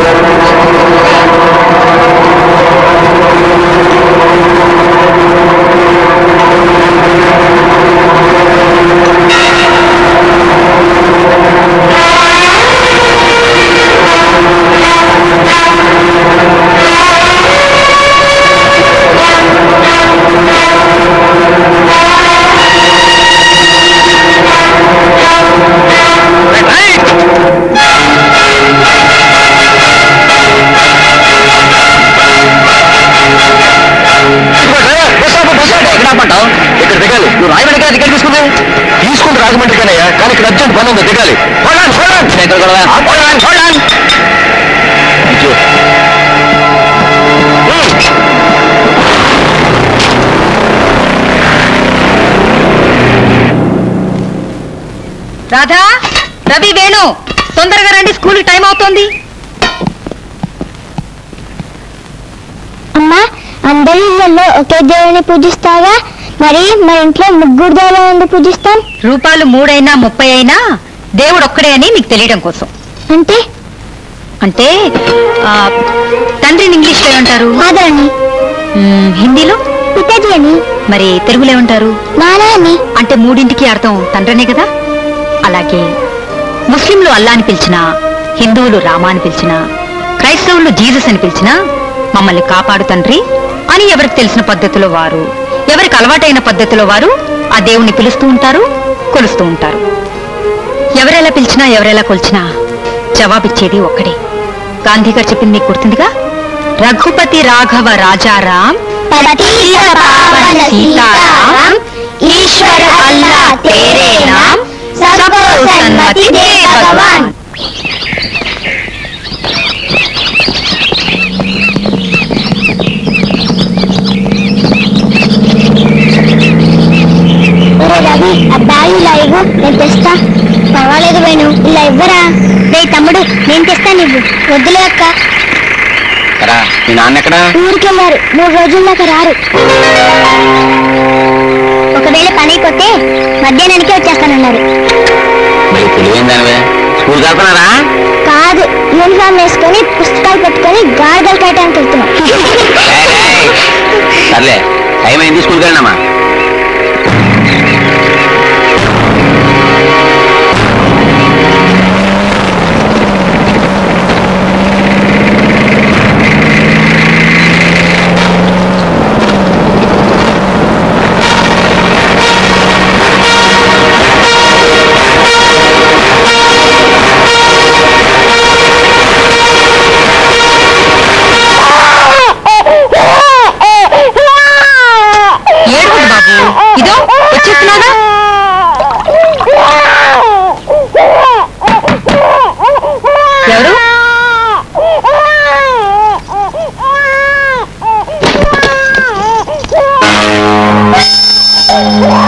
ఎక్కడ ఆపంటావు ఇక్కడ దిగాలి నువ్వు రాయమండ్రి కదా టికెట్ తీసుకుంది తీసుకుంటే రాజమండ్రి కనయ్యా కానీ ఇక్కడ అర్జెంట్ పని ఉంది దిగాలి హోల్డాన్ హోల్డాన్ ఎక్కడ కూడా హోల్డాన్ హోల్డాన్ రాధా రవి వేణు తొందరగా రండి స్కూల్ టైం అవుతోంది అమ్మా అందరి ఇళ్ళల్లో ఒకే దేవుని పూజిస్తాగా మరి మన ఇంట్లో ముగ్గురు దేవులను ఎందుకు పూజిస్తాం రూపాయలు మూడైనా ముప్పై అయినా దేవుడు ఒక్కడే అని మీకు తెలియడం కోసం అంటే అంటే ఆ, తండ్రిని ఇంగ్లీష్లో ఏమంటారు ఫాదర్ అని మ్మ్, హిందీలో పితాజీ అని మరి తెలుగులో ఏమంటారు నానా అని అంటే మూడింటికి అర్థం తండ్రనే కదా అలాగే ముస్లింలు అల్లా అని పిలిచినా హిందువులు రామా అని పిలిచినా క్రైస్తవులు జీసస్ అని పిలిచినా మమ్మల్ని కాపాడు తండ్రి అని ఎవరికి తెలిసిన పద్ధతిలో వారు ఎవరికి అలవాటైన పద్ధతిలో వారు ఆ దేవుణ్ణి పిలుస్తూ ఉంటారు కొలుస్తూ ఉంటారు ఎవరెలా పిలిచినా ఎవరెలా కొలిచినా జవాబిచ్చేది ఒక్కడే గాంధీ గారు చెప్పింది మీకు గుర్తుందిగా రఘుపతి రాఘవ రాజారాం పతిత పావన సీతారాం ఈశ్వర అల్లా తేరే నామ్ సబ్కో సన్మతి దే భగవాన్ రవి ఆ బ్యాగ్ ఇలా ఇవ్వు నేను తెస్తా పర్వాలేదు వేణు ఇలా ఇవ్వరా రే తమ్ముడు నేను తెస్తా నువ్వు వద్దులే అక్క ఎక్కడా మీ నాన్న ఎక్కడా ఊరికెళ్ళారు మూడు రోజుల దాకా రారు ఒకవేళ పని కొట్టే మధ్యాహ్నానికి వచ్చేస్తానన్నారు మరి తెలివైందానివే స్కూల్ వెళ్తున్నారా కాదు యూనిఫామ్ వేసుకొని పుస్తకాలు పెట్టుకొని గాడిదలు కాయటానికి వెళ్తున్నాం ఏయ్, ఏయ్. సర్లే టైం అయింది స్కూల్కి వెళ్ళినామా ఏడవదు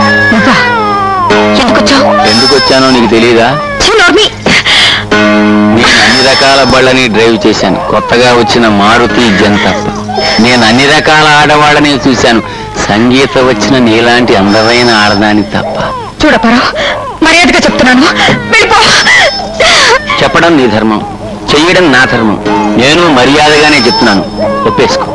నువ్వా ఎందుకు వచ్చావు ఎందుకు వచ్చానో నీకు తెలియదా నోర్మి నేను అన్ని రకాల బళ్ళని డ్రైవ్ చేశాను కొత్తగా వచ్చిన మారుతి జన్ తప్ప నేను అన్ని రకాల ఆడవాళ్ళని చూశాను సంగీత వచ్చిన నీలాంటి అందమైన ఆడదాని తప్ప చూడపరా మర్యాదగా చెప్తున్నాను వెళ్ళిపో చెప్పడం నీ ధర్మం చెయ్యడం నా ధర్మం నేను మర్యాదగానే చెప్తున్నాను ఒప్పేసుకో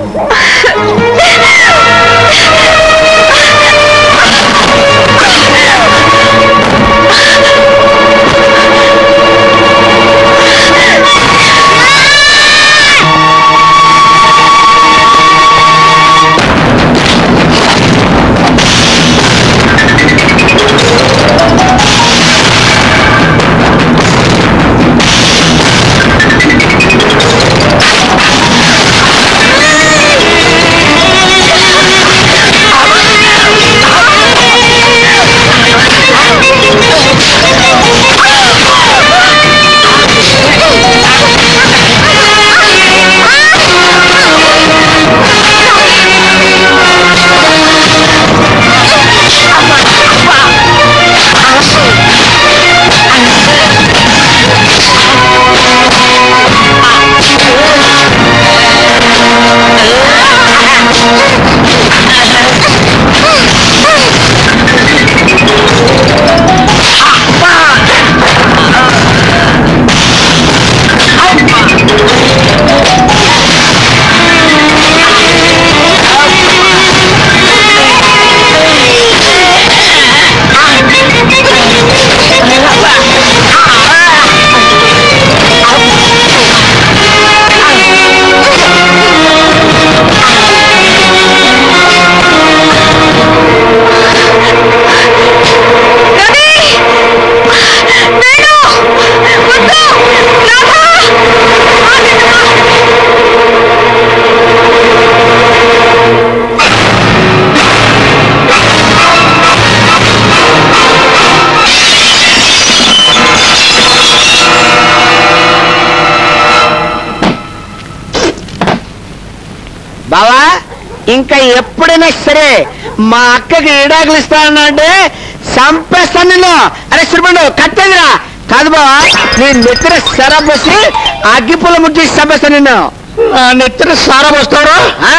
బావా ఇంకా ఎప్పుడైనా సరే మా అక్కకి ఇడాకులు ఇస్తానంటే చంపేస్తాను నిన్ను అరే సురబండు కట్టేదిరా కాదు బావా నీ నెత్తిన సెర పోసి అగ్గిపుల్ల ముట్టి చంపేస్తాను నిన్ను నా నెత్తిన సారా వస్తాడు ఆ?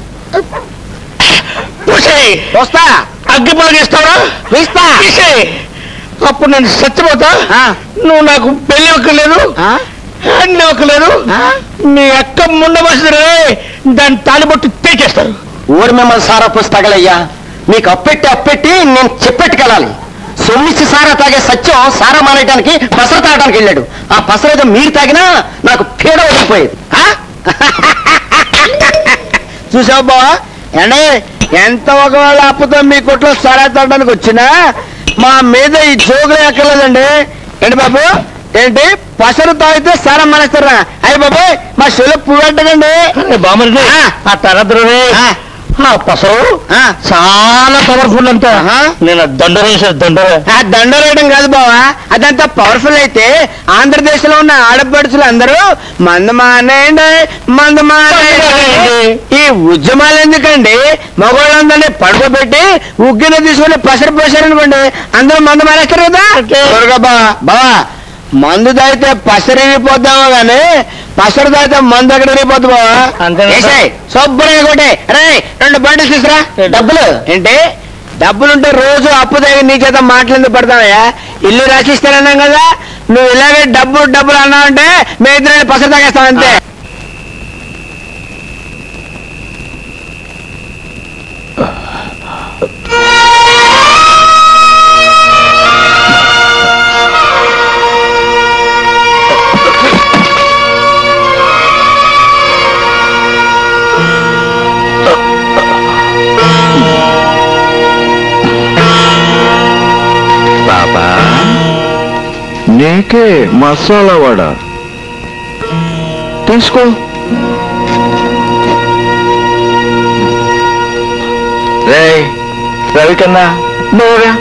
వస్తా అగ్గి పొలగిస్తావా వీస్తా తీసేయ్. అప్పుడు నేను చచ్చిపోతా ఆ. నువ్వు నాకు పెళ్లి ఒక్కలేదు ఆ? హ్యాండ్ ఒక్కలేదు ఆ? నీ అక్క ముండవసరే దాని తాలిబొట్టు తెచ్చేస్తారు ఊరి మిమ్మల్ని సారా పోసి తగలయ్యా మీకు అప్పెట్టి అప్పెట్టి నేను చెప్పెట్టుకెళ్ళాలి సొమ్మిచ్చి సారా తాగే సత్యం సారా మానేయడానికి పసర తాగడానికి వెళ్ళాడు ఆ పసరేదో మీరు తాగినా నాకు పీడ వదిలిపోయేది ఆ? చూసావు బావా అంటే ఎంత ఒకవేళ అప్పుతో మీ కొట్లో సరా తగ్గడానికి వచ్చినా మా మీద ఈ జోకులు ఎక్కర్లేదండి ఏంటి బాబు ఏంటి పసరు తాగితే సారం మానేస్తారా అయ్యి బాబు మా షోలో పువ్వు పెట్టకండి బామరిది ఆ. ఆ తరద్రుని ఆ. ఆ పసరు ఆ. చాలా పవర్ఫుల్ అంట ఆహా. నేను దండర వేసా దండర ఆ దండ వేయడం కాదు బావా అదంతా పవర్ఫుల్ అయితే ఆంధ్రదేశంలో ఉన్న ఆడపడుచులు అందరూ మందు మానేయండి మందు మానేయండి ఈ ఉద్యమాలు ఎందుకండి మగవాళ్ళందరినీ పడుకోబెట్టి ఉగ్గిన తీసుకుని పసరు పోసారనుకోండి అందరూ మందు మానేస్తారు కదా త్వరగా బావా బావా మందు తాగితే పసరు ఇరిగిపోద్దామో గానీ పసరు తాగితే మందు ఎక్కడ ఇరిగిపోద్దు బావా అంతేనా? ఏసేయ్, శుభ్రంగా కొట్టే రే రెండు బండిలు తీసురా డబ్బులు ఏంటి డబ్బులుంటే రోజు అప్పు దగ్గర నీ చేత మాటలు పడతావయ్యా ఇల్లు రాసిస్తానన్నాం కదా నువ్వు ఇలాగే డబ్బులు డబ్బులు అన్నావంటే మీ ఇద్దరు పసరు తాగేస్తాం అంతే బాబా నీకే మసాలా వడ తీసుకో రే రవి కన్నా నువ్వురా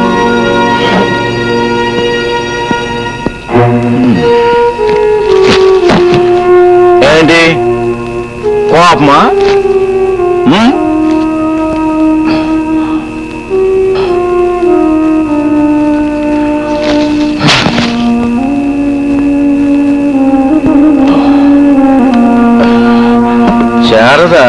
ఏంటి కోపమా ఉమ్? శారద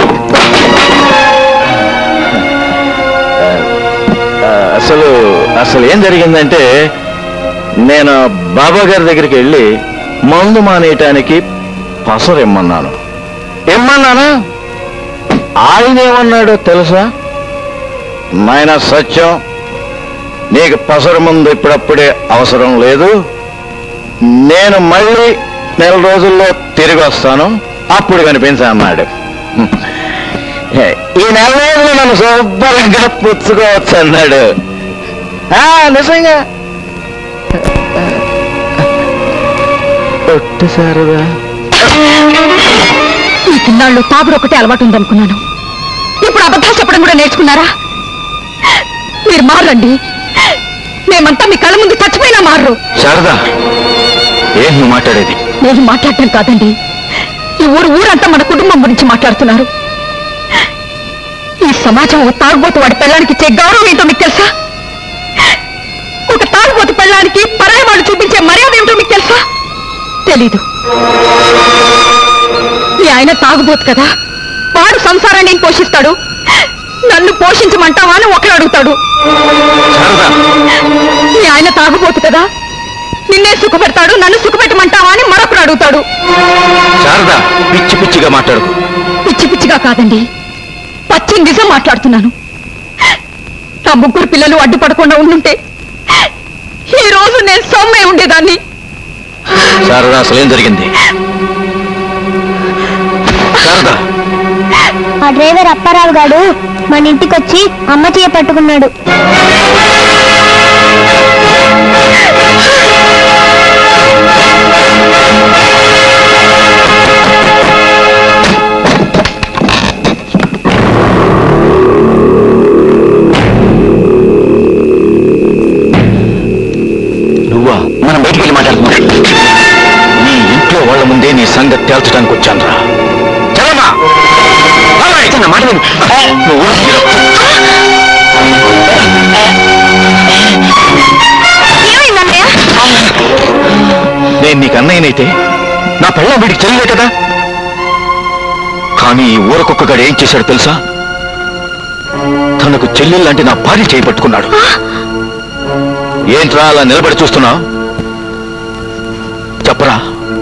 ఆ, అసలు అసలు ఏం జరిగిందంటే నేను బాబా గారి దగ్గరికి వెళ్ళి మందు మానేయటానికి పసరు ఇమ్మన్నాను ఇమ్మన్నానా ఆయన ఏమన్నాడో తెలుసా నాయన సత్యం నీకు పసరు మందు ఇప్పుడప్పుడే అవసరం లేదు నేను మళ్ళీ నెల రోజుల్లో తిరిగి వస్తాను అప్పుడు కనిపించా అన్నాడు ఈ నెల రోజులు నన్ను శుభ్రంగా పుచ్చుకోవచ్చు అన్నాడు ఆ, నిజంగా ఒట్టు శారదా ఈ తిన్నాళ్ళు తాగుడు ఒకటే అలవాటు ఉందనుకున్నాను ఇప్పుడు అబద్ధాలు చెప్పడం కూడా నేర్చుకున్నారా మీరు మారండి మేమంతా మీ కళ్ళ ముందు చచ్చిపోయినా మారరు శారదా ఏం నువ్వు మాట్లాడేది నేను మాట్లాడటం కాదండి ఈ ఊరు ఊరంతా మన కుటుంబం గురించి మాట్లాడుతున్నారు ఈ సమాజం ఓ తాగుబోతు వాడి పెళ్ళానికి ఇచ్చే గౌరవం ఏంటో మీకు తెలుసా ఒక తాగుబోతు పెళ్ళానికి పరాయి వాళ్ళు చూపించే మర్యాద ఏమిటో మీకు తెలుసా తెలీదు మీ ఆయన తాగుబోతు కదా వాడు సంసారాన్ని ఏం పోషిస్తాడు నన్ను పోషించమంటావా అని ఒకడు అడుగుతాడు శారదా మీ ఆయన తాగుబోతు కదా నిన్నే సుఖపెడతాడు నన్ను సుఖపెట్టమంటావా అని మరొకడు అడుగుతాడు శారదా పిచ్చి పిచ్చిగా మాట్లాడుకు పిచ్చి పిచ్చిగా కాదండి పచ్చి నిజం మాట్లాడుతున్నాను నా ముగ్గురు పిల్లలు అడ్డుపడకుండా ఉండుంటే ఈ రోజు నేను సొమ్మే ఉండేదాన్ని శారదా అసలేం జరిగింది శారదా ఆ డ్రైవర్ అప్పారావు గారు మన ఇంటికి వచ్చి అమ్మ చేయ పట్టుకున్నాడు నువ్వా మనం బయటికి వెళ్ళి మాట్లాడుతున్నాం నీ ఇంట్లో వాళ్ళ ముందే నీ సంగతి తేల్చడానికి వచ్చాను రా చలమా నా మాట విను. నువ్వు ఊరికి రా. నేను నీకు అన్నయ్యనైతే నా పెళ్ళం వీడికి చెల్లలే కదా కానీ ఈ ఊరకొక్కగాడు ఏం చేశాడు తెలుసా తనకు చెల్లెళ్ళంటే నా భార్య చేపట్టుకున్నాడు ఏంట్రా అలా నిలబడి చూస్తున్నా చెప్పరా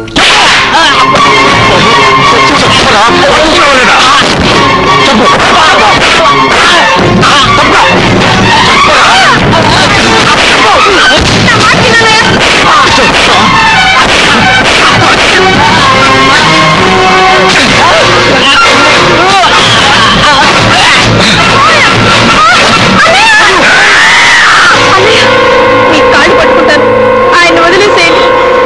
చెప్పరా? చెప్పరా లేదా? చెప్పు. మీ కాళ్ళు పట్టుకుంటాను ఆయన వదిలేసేయండి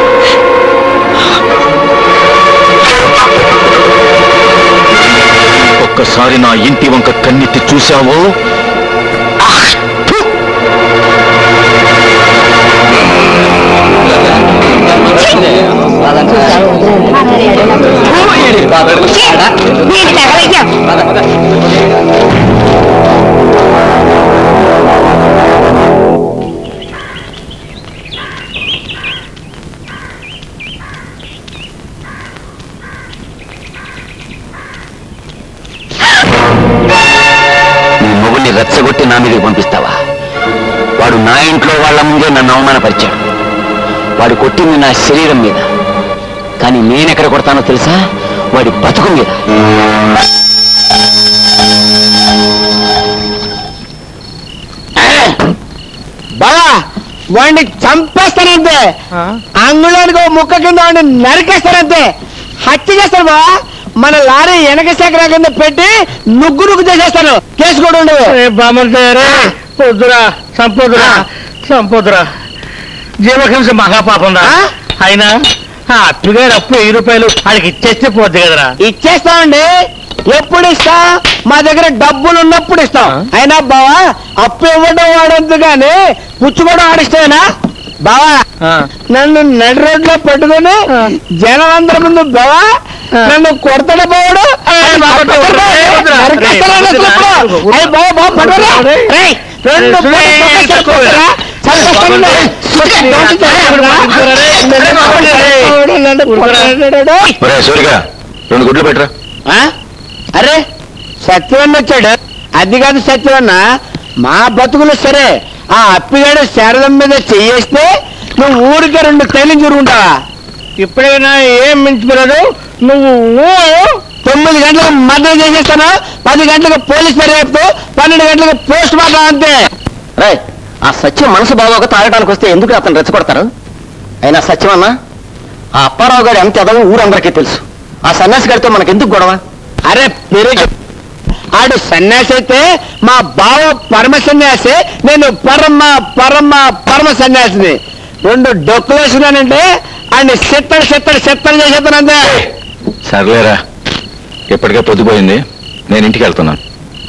ఒక్కసారి నా ఇంటి వంక కన్నెత్తి చూశావో ఆహ్! ఫు! నీ మొగుల్ని రెచ్చగొట్టి నా మీదకి పంపిస్తావా వాడు నా ఇంట్లో వాళ్ళ ముందే నన్ను అవమానపరిచాడు వాడు కొట్టింది నా శరీరం మీద కానీ నేనెక్కడ కొడతానో తెలుసా వాడి బతుకు మీద బావా వాడిని చంపేస్తానంతే అంగుళానికి ఒక ముక్క కింద వాడిని నరికేస్తానంతే హత్య చేస్తాను బావా మన లారీ వెనక శాఖ కింద పెట్టి నుగ్గు నుగ్గు చేసేస్తాను కేసు కూడా ఉండదు పొద్దురా సంపొద్దురా సంపొద్దురా జీవహింస మహాపాపం రా ఆ? అయినా ఆ అప్పుగారు అప్పు వెయ్యి రూపాయలు ఆడికి ఇచ్చేస్తే పోద్ది కదరా ఇచ్చేస్తామండి ఎప్పుడు ఇస్తా మా దగ్గర డబ్బులు ఉన్నప్పుడు ఇస్తాం అయినా బావా అప్పు ఇవ్వడం వాడంతు కానీ పుచ్చుకోవడం ఆడిస్తానా బావా ఆ. నన్ను నడి రోడ్లో పెట్టుకుని జనం అందరి ముందు బావా నన్ను కొడతాడు బావుడు బాబా, నరికేస్తాను అసలు ఇప్పుడు. అయ్య బావ, బావ, పట్టుకోరా. రేయ్, రెండు పూటలు తొక్కేసి కొడతారా? చంపేస్తాను. దోషి చేస్తాడురా. నన్ను కొడతాడు, నన్ను కొడతాడు. ఒరే సూరిగా రెండు గుడ్లు పెట్టరా ఆ? అరే సత్యవన్న వచ్చాడు అది కాదు సత్యవన్న మా బతుకులు సరే ఆ అప్పిగాడు శారదం మీద చెయ్యేస్తే నువ్వు ఊరికే రెండు తైలం చూరుకుంటావా ఇప్పుడైనా ఏం మించిపోలేదు నువ్వు తొమ్మిది గంటలకు మర్డర్ చేసేస్తాను పది గంటలకు పోలీస్ దర్యాప్తు పన్నెండు గంటలకు పోస్ట్ మార్టం అంతే రే ఆ సత్యం మనసు బాగోక తాగడానికి వస్తే ఎందుకు అతను రెచ్చగొడతారు అయినా సత్యం అన్నా ఆ అప్పారావు గారు ఎంత ఎదవో ఊరందరికీ తెలుసు ఆ సన్యాసి గారితో మనకెందుకు గొడవ అరే పెరుగు ఆడు సన్యాసి అయితే మా బావ పరమ సన్యాసి నేను పరమ పరమ పరమ సన్యాసిని రెండు డొక్కులు వేసినానంటే ఆయన చెత్తడు చెత్తడు చెత్తడు చేసేస్తానంతే సర్లేరా ఇప్పటికే పొద్దుపోయింది నేను ఇంటికి వెళ్తున్నాను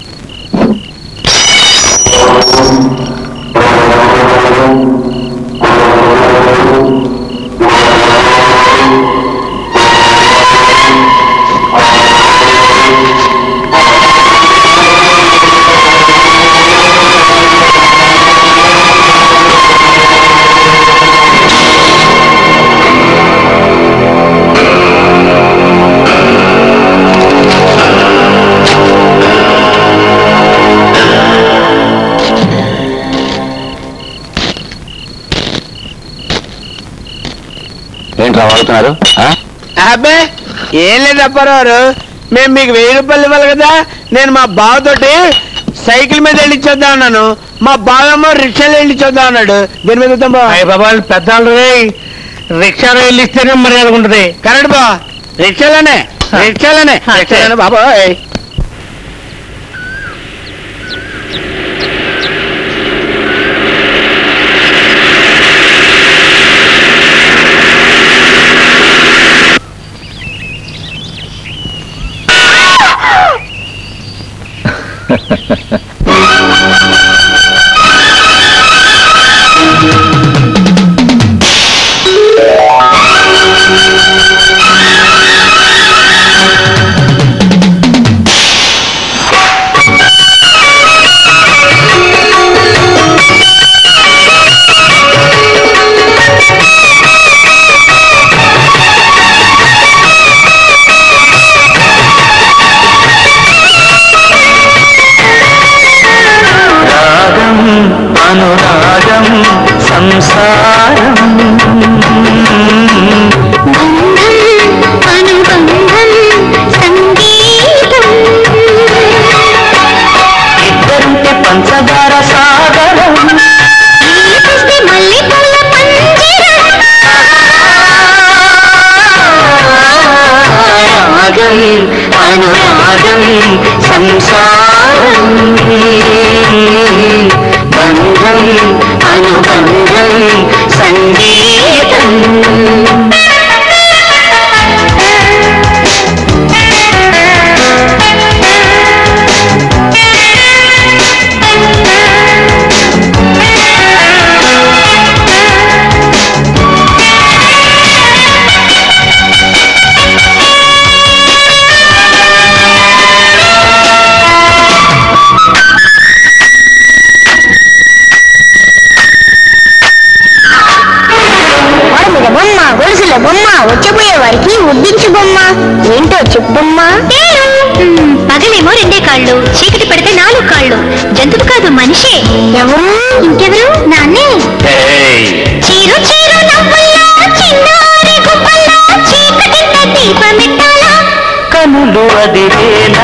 ఏంట్రా వాడుతున్నారు అబ్బే ఏం లేదు అప్పారావు మేము మీకు వెయ్యి రూపాయలు ఇవ్వాలి కదా నేను మా బావతోటి సైకిల్ మీద వెళ్ళిచ్చొద్దాం అన్నాను మా బావేమో రిక్షాలో వెళ్ళిచ్చొద్దాం అన్నాడు దీని మీద వద్దాం బా బాబా పెద్దాళ్ళు రిక్షాలో వెళ్ళిస్తేనే మర్యాద ఉంటుంది కరెక్ట్ బా రిక్షాలోనే రిక్షాలోనే రిక్షాలోనే బాబోయ్ రాగం అనురాగం సంసారం ఇద్దరుంటే పంచదార సాగరం రాగం అనురాగం సంసారం బంధం అనుబంధం సంగీతం బొమ్మ గొలుసుల బొమ్మ వచ్చబోయే వారికి ముద్దించు బొమ్మ ఏంటో చెప్పమ్మా పగలేమో రెండే కాళ్ళు చీకటి పడితే నాలుగు కాళ్ళు జంతువు కాదు మనిషే ఎవరు ఇంకెవరు నాన్నే చీరు చీరు నవ్వుల్లో చిన్నారి గుమ్మల్లో చీకటింత దీపమెట్టాలా కనులు అదివేలా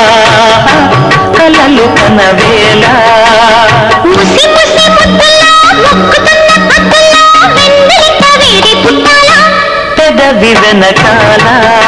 కలలు కనవేలా ముసి ముసి ముద్దుల్లో మొక్కుతున్న పద్దుల్లో వెన్నెలిత వేడి పుట్టాలా పెదవి వెనకాల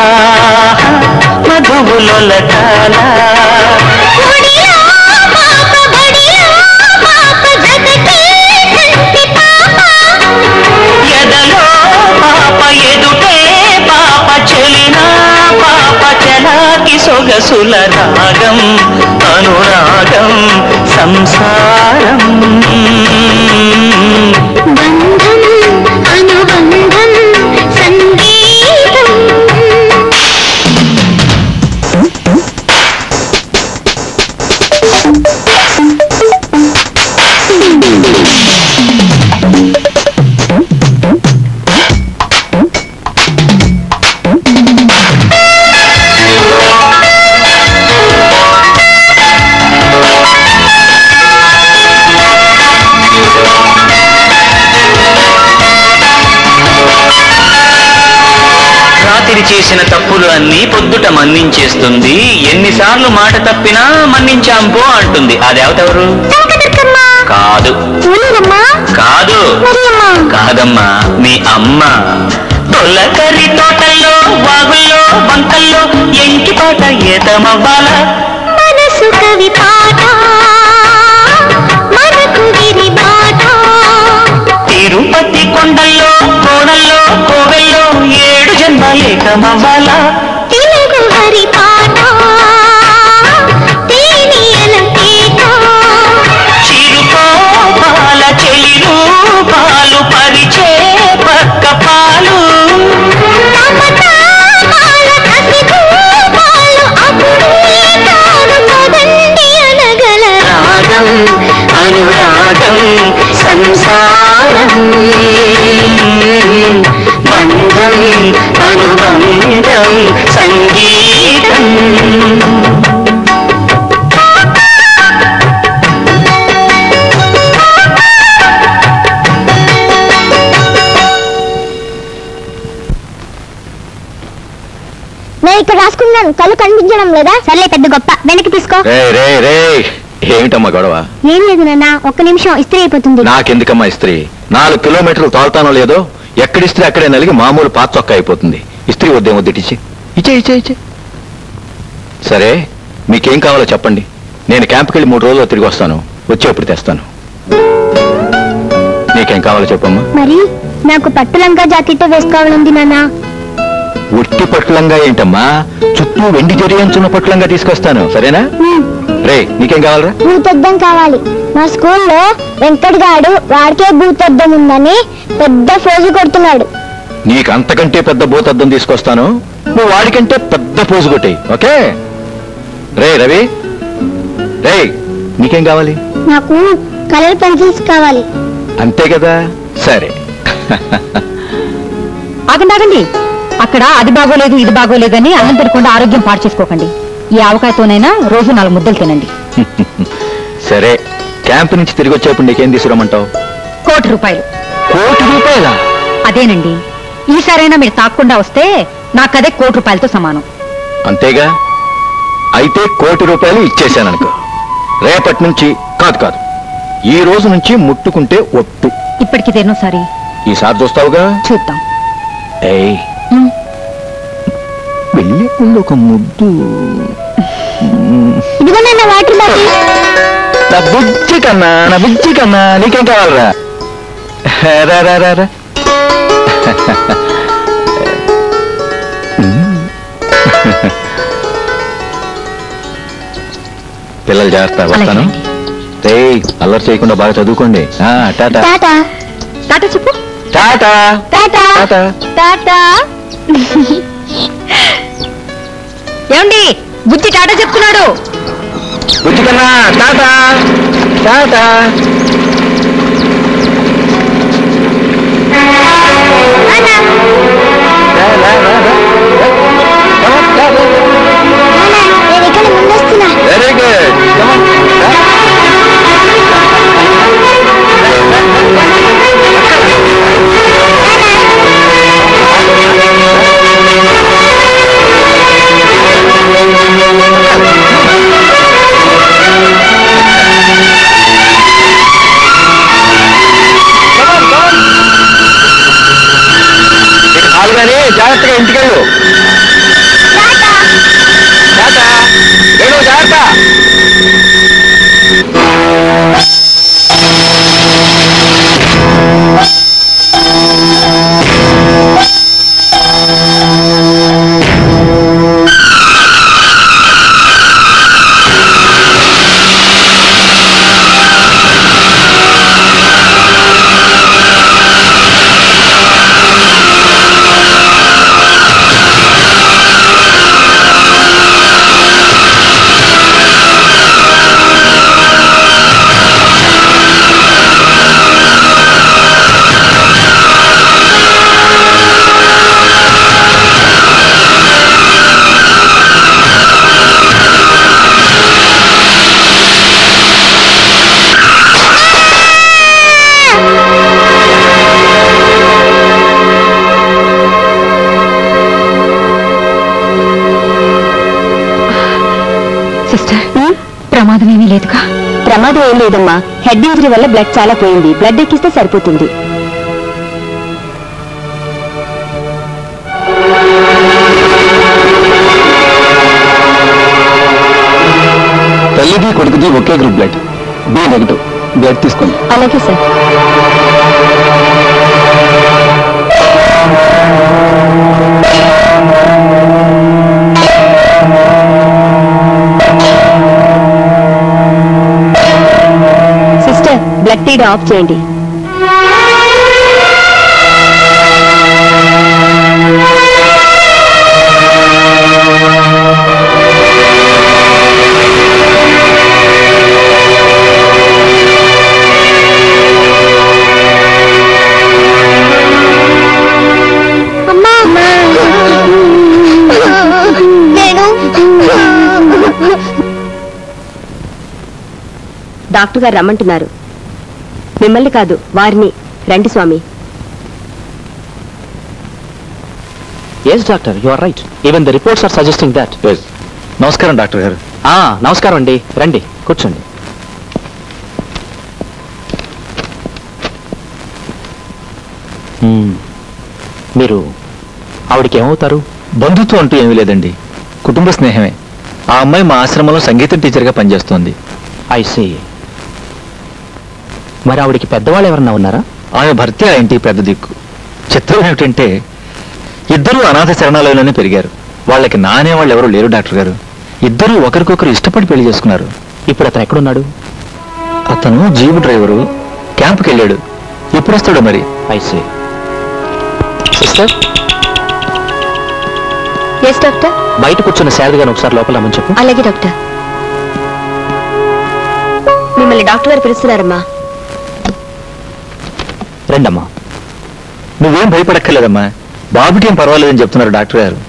మధువులొలకాల ఒడిలో పాప బడిలో పాప జగతే కంటి పాప ఎదలో పాప ఎదుటే పాప చెలినా పాప చలాకి సొగసుల రాగం అనురాగం సంసారం బంధం అనుబంధం సంగీతం చేసిన తప్పులు అన్నీ పొద్దుట మన్నించేస్తుంది ఎన్నిసార్లు మాట తప్పినా మన్నించాం పో అంటుంది ఆ దేవత ఎవరు కాదు కాదు కాదమ్మా మీ అమ్మ తొలకరి తోటల్లో వాగుల్లో వంకల్లో ఎంకి పాట ఏతమవ్వాలా మనసు కవి పాట మనకు విరి మాట తిరుపతి కొండల్లో కోడల్లో కోవెల్లో ఏడు జన్మలేకమవ్వాలా తెలుగు హరి పాట తేనియల పీట చిరుకో పాల చెలిరు పాలు పరిచే పక్క పాలు మమతాల కసిగు పాలు అప్పుడే తాను కదండి అనగల రాగం అనురాగం సంసారం బంధం అనుబంధం సంగీతం నేను ఇక్కడ రాసుకున్నాను కళ్ళు కనిపించడం లేదా సర్లే పెద్ద గొప్ప వెనక్కి తీసుకో రే రే రే ఏమిటమ్మా గొడవ ఏం లేదు నాన్న ఒక్క నిమిషం ఇస్త్రీ అయిపోతుంది నాకెందుకమ్మా ఇస్త్రీ నాలుగు కిలోమీటర్లు తోలుతానో లేదో ఎక్కడ ఇస్త్రీ అక్కడే నలిగి మామూలు పాత చొక్క అయిపోతుంది ఇస్త్రీ వద్దే వద్దిటిచ్చి ఇచ్చే ఇచ్చే ఇచ్చే సరే మీకేం కావాలో చెప్పండి నేను క్యాంప్కి వెళ్ళి మూడు రోజులు తిరిగి వస్తాను వచ్చేప్పుడు తెస్తాను నీకేం కావాలో చెప్పమ్మా మరి నాకు పట్టు లంగా జాకెట్ వేసుకోవాలంది నాన్న ఉట్టి పట్లంగా ఏంటమ్మా చుట్టూ వెండి జరియంచున్న పట్లంగా తీసుకొస్తాను సరేనా రే నీకేం కావాలరా భూతద్దం కావాలి మా స్కూల్లో వెంకట్ గాడు వాడికే భూతద్దం ఉందని పెద్ద ఫోజు కొడుతున్నాడు నీకు అంతకంటే పెద్ద భూతద్దం తీసుకొస్తాను నువ్వు వాడికంటే పెద్ద పోజు కొట్టాయి ఓకే రే రవి రే నీకేం కావాలి నాకు కలర్ పెన్సిల్స్ కావాలి అంతే కదా సరే ఆగండి ఆగండి అక్కడ అది బాగోలేదు ఇది బాగోలేదని అన్నం తినకుండా ఆరోగ్యం పాడు చేసుకోకండి ఈ ఆవకాయతోనైనా రోజు నాలుగు ముద్దలు తినండి సరే క్యాంప్ నుంచి తిరిగి వచ్చేప్పుడు నీకేం తీసుకురమ్మంటావు కోటి రూపాయలు కోటి రూపాయల అదేనండి ఈసారైనా మీరు తాకుండా వస్తే నాకదే కోటి రూపాయలతో సమానం అంతేగా అయితే కోటి రూపాయలు ఇచ్చేశాననుకో రేపటి నుంచి కాదు కాదు ఈ రోజు నుంచి ముట్టుకుంటే ఒట్టు ఇప్పటికి ఎన్నోసారి ఈసారి చూస్తావుగా చూద్దాం ఏయ్ వెళ్ళే ముందు ఒక ముద్దు ఇదిగో నాన్న వాటర్ బాటిల్ నా బుజ్జి కన్నా నా బుజ్జి కన్నా నీకేం కావాలరా రా రా రా రా పిల్లలు జాగ్రత్త వస్తాను అలాగేనండి. రేయ్ అల్లరి చేయకుండా బాగా చదువుకోండి ఆ, టాటా టాటా టాటా చెప్పు టాటా టాటా టాటా టాటా ఏమండి బుద్ధి టాటా చెప్తున్నాడు బుజ్జి కన్నా టాటా టాటా రా, రా, రా, రా. Come on, రా, రా, రా. నేను ఇక్కడ ముందొస్తున్నా వెరీ గుడ్ కానీ జాగ్రత్తగా ఇంటికెళ్ళు టాటా వేణు జాగ్రత్త ఆ సిస్టర్ ప్రమాదం ఏమీ లేదుగా ప్రమాదం ఏం లేదమ్మా హెడ్ ఇంజరీ వల్ల బ్లడ్ చాలా పోయింది బ్లడ్ ఎక్కిస్తే సరిపోతుంది తల్లిది కొడుకుది ఒకే group blood B negative blood తీసుకోండి అలాగే సార్ సిస్టర్ బ్లడ్ టీడ్ ఆఫ్ చేయండి అమ్మా నేను డాక్టర్ గారు రమ్మంటున్నారు మిమ్మల్ని కాదు వారిని రండి స్వామి yes doctor you are right even the reports are suggesting that నమస్కారం డాక్టర్ గారు నమస్కారం అండి రండి కూర్చోండి Hmm. మీరు ఆవిడకి ఏమవుతారు బంధుత్వం అంటూ ఏమీ లేదండి కుటుంబ స్నేహమే ఆ అమ్మాయి మా ఆశ్రమంలో సంగీతం టీచర్గా పనిచేస్తోంది ఐ సీ మరి ఆవిడకి పెద్దవాళ్ళు ఎవరన్నా ఉన్నారా ఆమె భర్తే ఆ ఇంటికి పెద్ద దిక్కు చిత్రం ఏమిటంటే ఇద్దరూ అనాథ శరణాలయంలోనే పెరిగారు వాళ్ళకి నానే వాళ్ళు ఎవరు లేరు డాక్టర్ గారు ఇద్దరూ ఒకరికొకరు ఇష్టపడి పెళ్లి చేసుకున్నారు ఇప్పుడు అతను ఎక్కడున్నాడు అతను జీబు డ్రైవరు క్యాంపుకి వెళ్ళాడు ఎప్పుడు వస్తాడో మరి I see sister yes doctor బయట కూర్చున్న శారద గారిని ఒకసారి లోపల రమ్మని చెప్పు అలాగే డాక్టర్ మిమ్మల్ని డాక్టర్ గారు పిలుస్తున్నారమ్మా రండమ్మా నువ్వేం భయపడక్కర్లేదమ్మా బాబుకి ఏం పర్వాలేదని చెప్తున్నారు డాక్టర్ గారు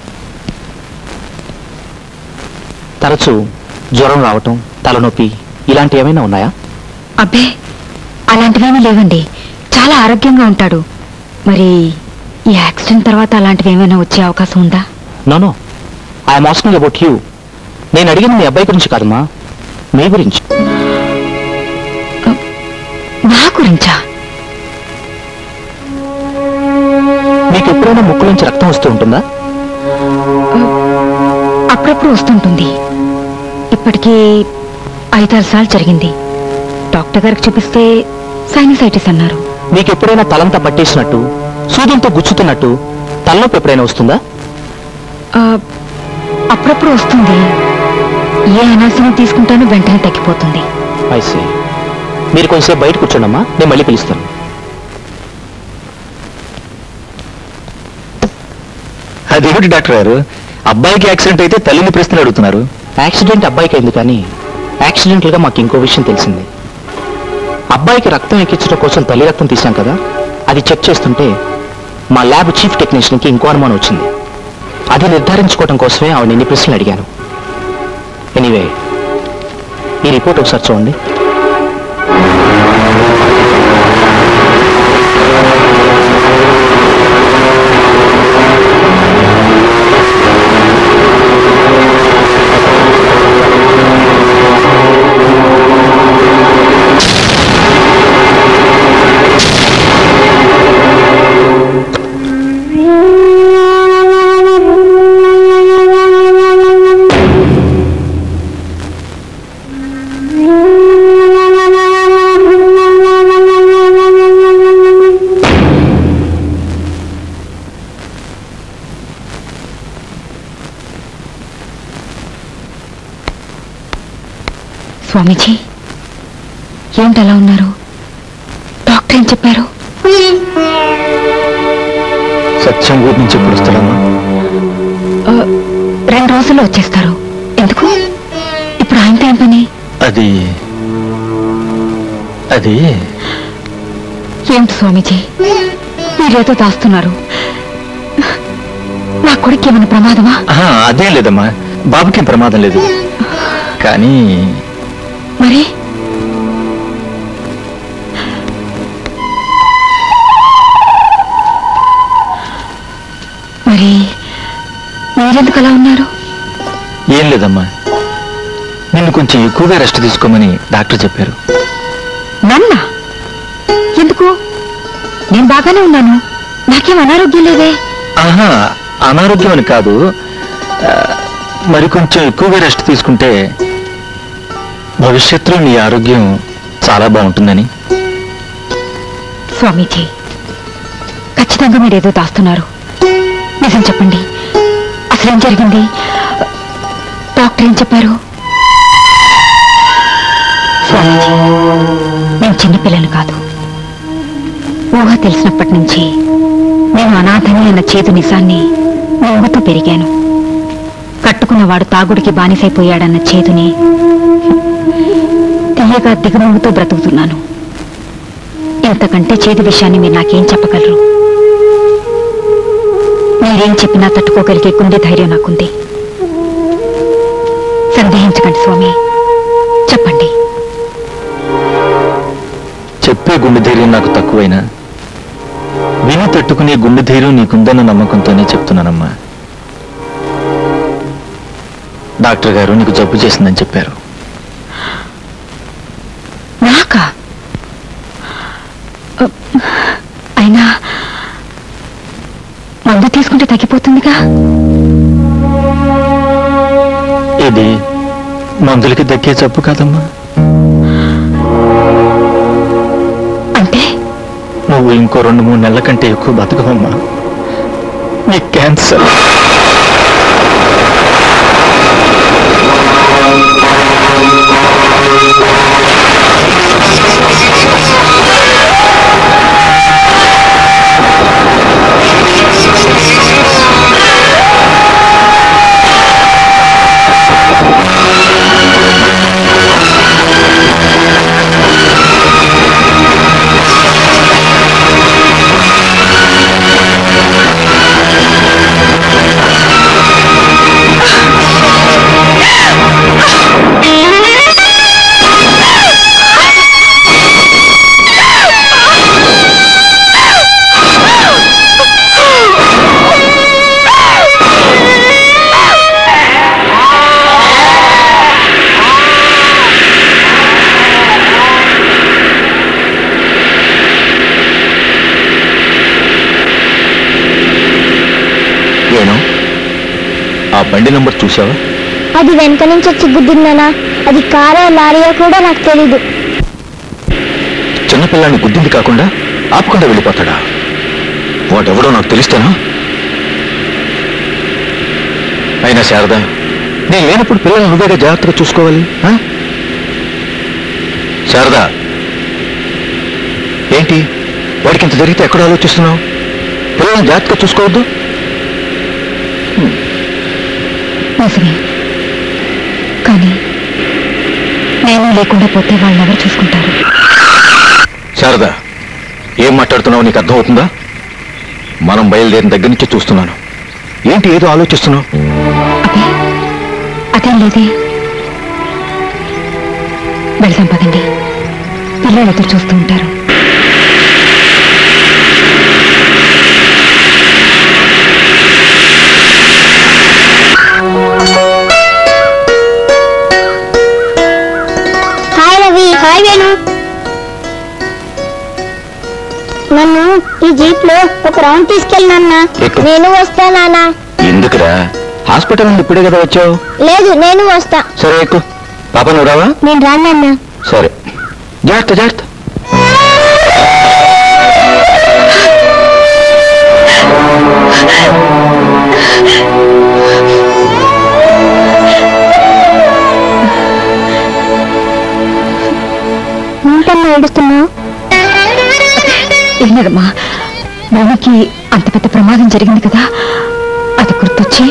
తరచూ జ్వరం రావటం తలనొప్పి ఇలాంటివి ఏమైనా ఉన్నాయా అబ్బే అలాంటివేమీ లేవండి చాలా ఆరోగ్యంగా ఉంటాడు మరి ఈ యాక్సిడెంట్ తర్వాత అలాంటివి ఏమైనా వచ్చే అవకాశం ఉందా no no I'm asking about you నేను అడిగింది మీ అబ్బాయి గురించి కాదమ్మా మీ గురించి నా గురించా మీకు ఎప్పుడైనా ముక్కు నుంచి రక్తం వస్తూ ఉంటుందా అప్పుడప్పుడు వస్తుంటుంది ఇప్పటికీ ఐదారు సార్లు జరిగింది డాక్టర్ గారికి చూపిస్తే సైనసైటిస్ అన్నారు మీకు ఎప్పుడైనా తలంతా పట్టేసినట్టు సూదంతో గుచ్చుతున్నట్టు తలనొప్పి ఎప్పుడైనా వస్తుందా ఆ, అప్పుడప్పుడు వస్తుంది ఏ అనాశనం తీసుకుంటానో వెంటనే తగ్గిపోతుంది ఐసీ మీరు కొంచెంసేపు బయట కూర్చోండమ్మా నేను మళ్ళీ పిలుస్తాను అదేమిటి డాక్టర్ గారు అబ్బాయికి యాక్సిడెంట్ అయితే తల్లిని ప్రశ్నలు అడుగుతున్నారు యాక్సిడెంట్ అబ్బాయికి అయింది కానీ యాక్సిడెంటల్గా మాకు ఇంకో విషయం తెలిసింది అబ్బాయికి రక్తం ఎక్కించడం కోసం తల్లి రక్తం తీశాం కదా అది చెక్ చేస్తుంటే మా ల్యాబ్ చీఫ్ టెక్నీషియన్కి ఇంకో అనుమానం వచ్చింది అది నిర్ధారించుకోవడం కోసమే ఆవిడ ఎన్ని ప్రశ్నలు అడిగాను ఎనీవే ఈ రిపోర్ట్ ఒకసారి చూడండి స్వామీజీ ఏంటి అలా ఉన్నారు డాక్టర్ ఏం చెప్పారు సత్యం ఊరి నుంచి ఎప్పుడు వస్తాడమ్మా ఆ, రెండు రోజుల్లో వచ్చేస్తారు ఎందుకు ఇప్పుడు ఆయనతో ఏం పని అది అది ఏంటి స్వామీజీ మీరేదో దాస్తున్నారు నా కొడుకు ఏమైనా ప్రమాదమా ఆహా, అదేం లేదమ్మా బాబుకి ప్రమాదం లేదు కానీ మరి మరి మీరెందుకు అలా ఉన్నారు ఏం లేదమ్మా నన్ను కొంచెం ఎక్కువగా రెస్ట్ తీసుకోమని డాక్టర్ చెప్పారు నన్న ఎందుకు నేను బాగానే ఉన్నాను నాకేం అనారోగ్యం లేదే ఆహా అనారోగ్యం అని కాదు ఆ, మరి కొంచెం ఎక్కువగా రెస్ట్ తీసుకుంటే భవిష్యత్తులో నీ ఆరోగ్యం చాలా బాగుంటుందని స్వామీజీ ఖచ్చితంగా మీరేదో దాస్తున్నారు నిజం చెప్పండి అసలేం జరిగింది డాక్టర్ ఏం చెప్పారు స్వామీజీ నేను చిన్నపిల్లను కాదు ఊహ తెలిసినప్పటి నుంచి నేను అనాథని అన్న చేదు నిజాన్ని నవ్వుతూ పెరిగాను కట్టుకున్నవాడు తాగుడికి బానిసైపోయాడన్న చేదుని తీయగా దిగుమవుతూ బ్రతుకుతున్నాను ఇంతకంటే చేదు విషయాన్ని మీరు నాకేం చెప్పగలరు మీరేం చెప్పినా తట్టుకోగలిగే గుండె ధైర్యం నాకుంది సందేహించకండి స్వామి చెప్పండి చెప్పే గుండె ధైర్యం నాకు తక్కువైనా విని తట్టుకునే గుండె ధైర్యం నీకుందన్న నమ్మకంతోనే చెప్తున్నానమ్మా డాక్టర్ గారు నీకు జబ్బు చేసిందని చెప్పారు నాకా అ, అయినా మందు తీసుకుంటే తగ్గిపోతుందిగా ఇది మందులకి దక్కే జబ్బు కాదమ్మా అంటే నువ్వు ఇంకో రెండు మూడు నెలల కంటే ఎక్కువ బతకవమ్మా నీ క్యాన్సర్ ఏను ఆ బండి నంబర్ చూసావా అది వెనక నుంచి వచ్చి గుద్దిందనా అది కారో లారీయో కూడా నాకు తెలీదు చిన్నపిల్లాన్ని గుద్దింది కాకుండా ఆపకుండా వెళ్ళిపోతాడా వాడెవడో నాకు తెలిస్తేనా అయినా శారద నేను లేనప్పుడు పిల్లల్ని నువ్వేగా జాగ్రత్తగా చూసుకోవాలి ఆ? శారద ఏంటి వాడికి ఇంత జరిగితే ఎక్కడ ఆలోచిస్తున్నావు పిల్లల్ని జాగ్రత్తగా చూసుకోవద్దు నిజమే కానీ నేను లేకుండా పోతే వాళ్ళని ఎవరు చూసుకుంటారు శారద ఏం మాట్లాడుతున్నావు నీకు అర్థమవుతుందా మనం బయలుదేరిన దగ్గర నుంచి చూస్తున్నాను ఏంటి ఏదో ఆలోచిస్తున్నావు అదే అదేం లేదే వెళ్దాం పదండి పిల్లలు ఎదురు చూస్తూ ఉంటారు హాయ్ రవి హాయ్ వేణు నన్ను ఈ జీప్ లో ఒక రౌండ్ తీసుకెళ్ళినన్నా ఎక్కు. నేను వస్తా నాన్న ఎందుకురా హాస్పిటల్ నుండి ఇప్పుడే కదా వచ్చావు లేదు నేను వస్తా సరే ఎక్కు పాప నువ్వు రావా నేను రానన్నా సరే జాగ్రత్త జాగ్రత్త ఏంటన్నా ఏడుస్తున్నావు ఏం లేదమ్మా భూమికి అంత పెద్ద ప్రమాదం జరిగింది కదా అది గుర్తొచ్చి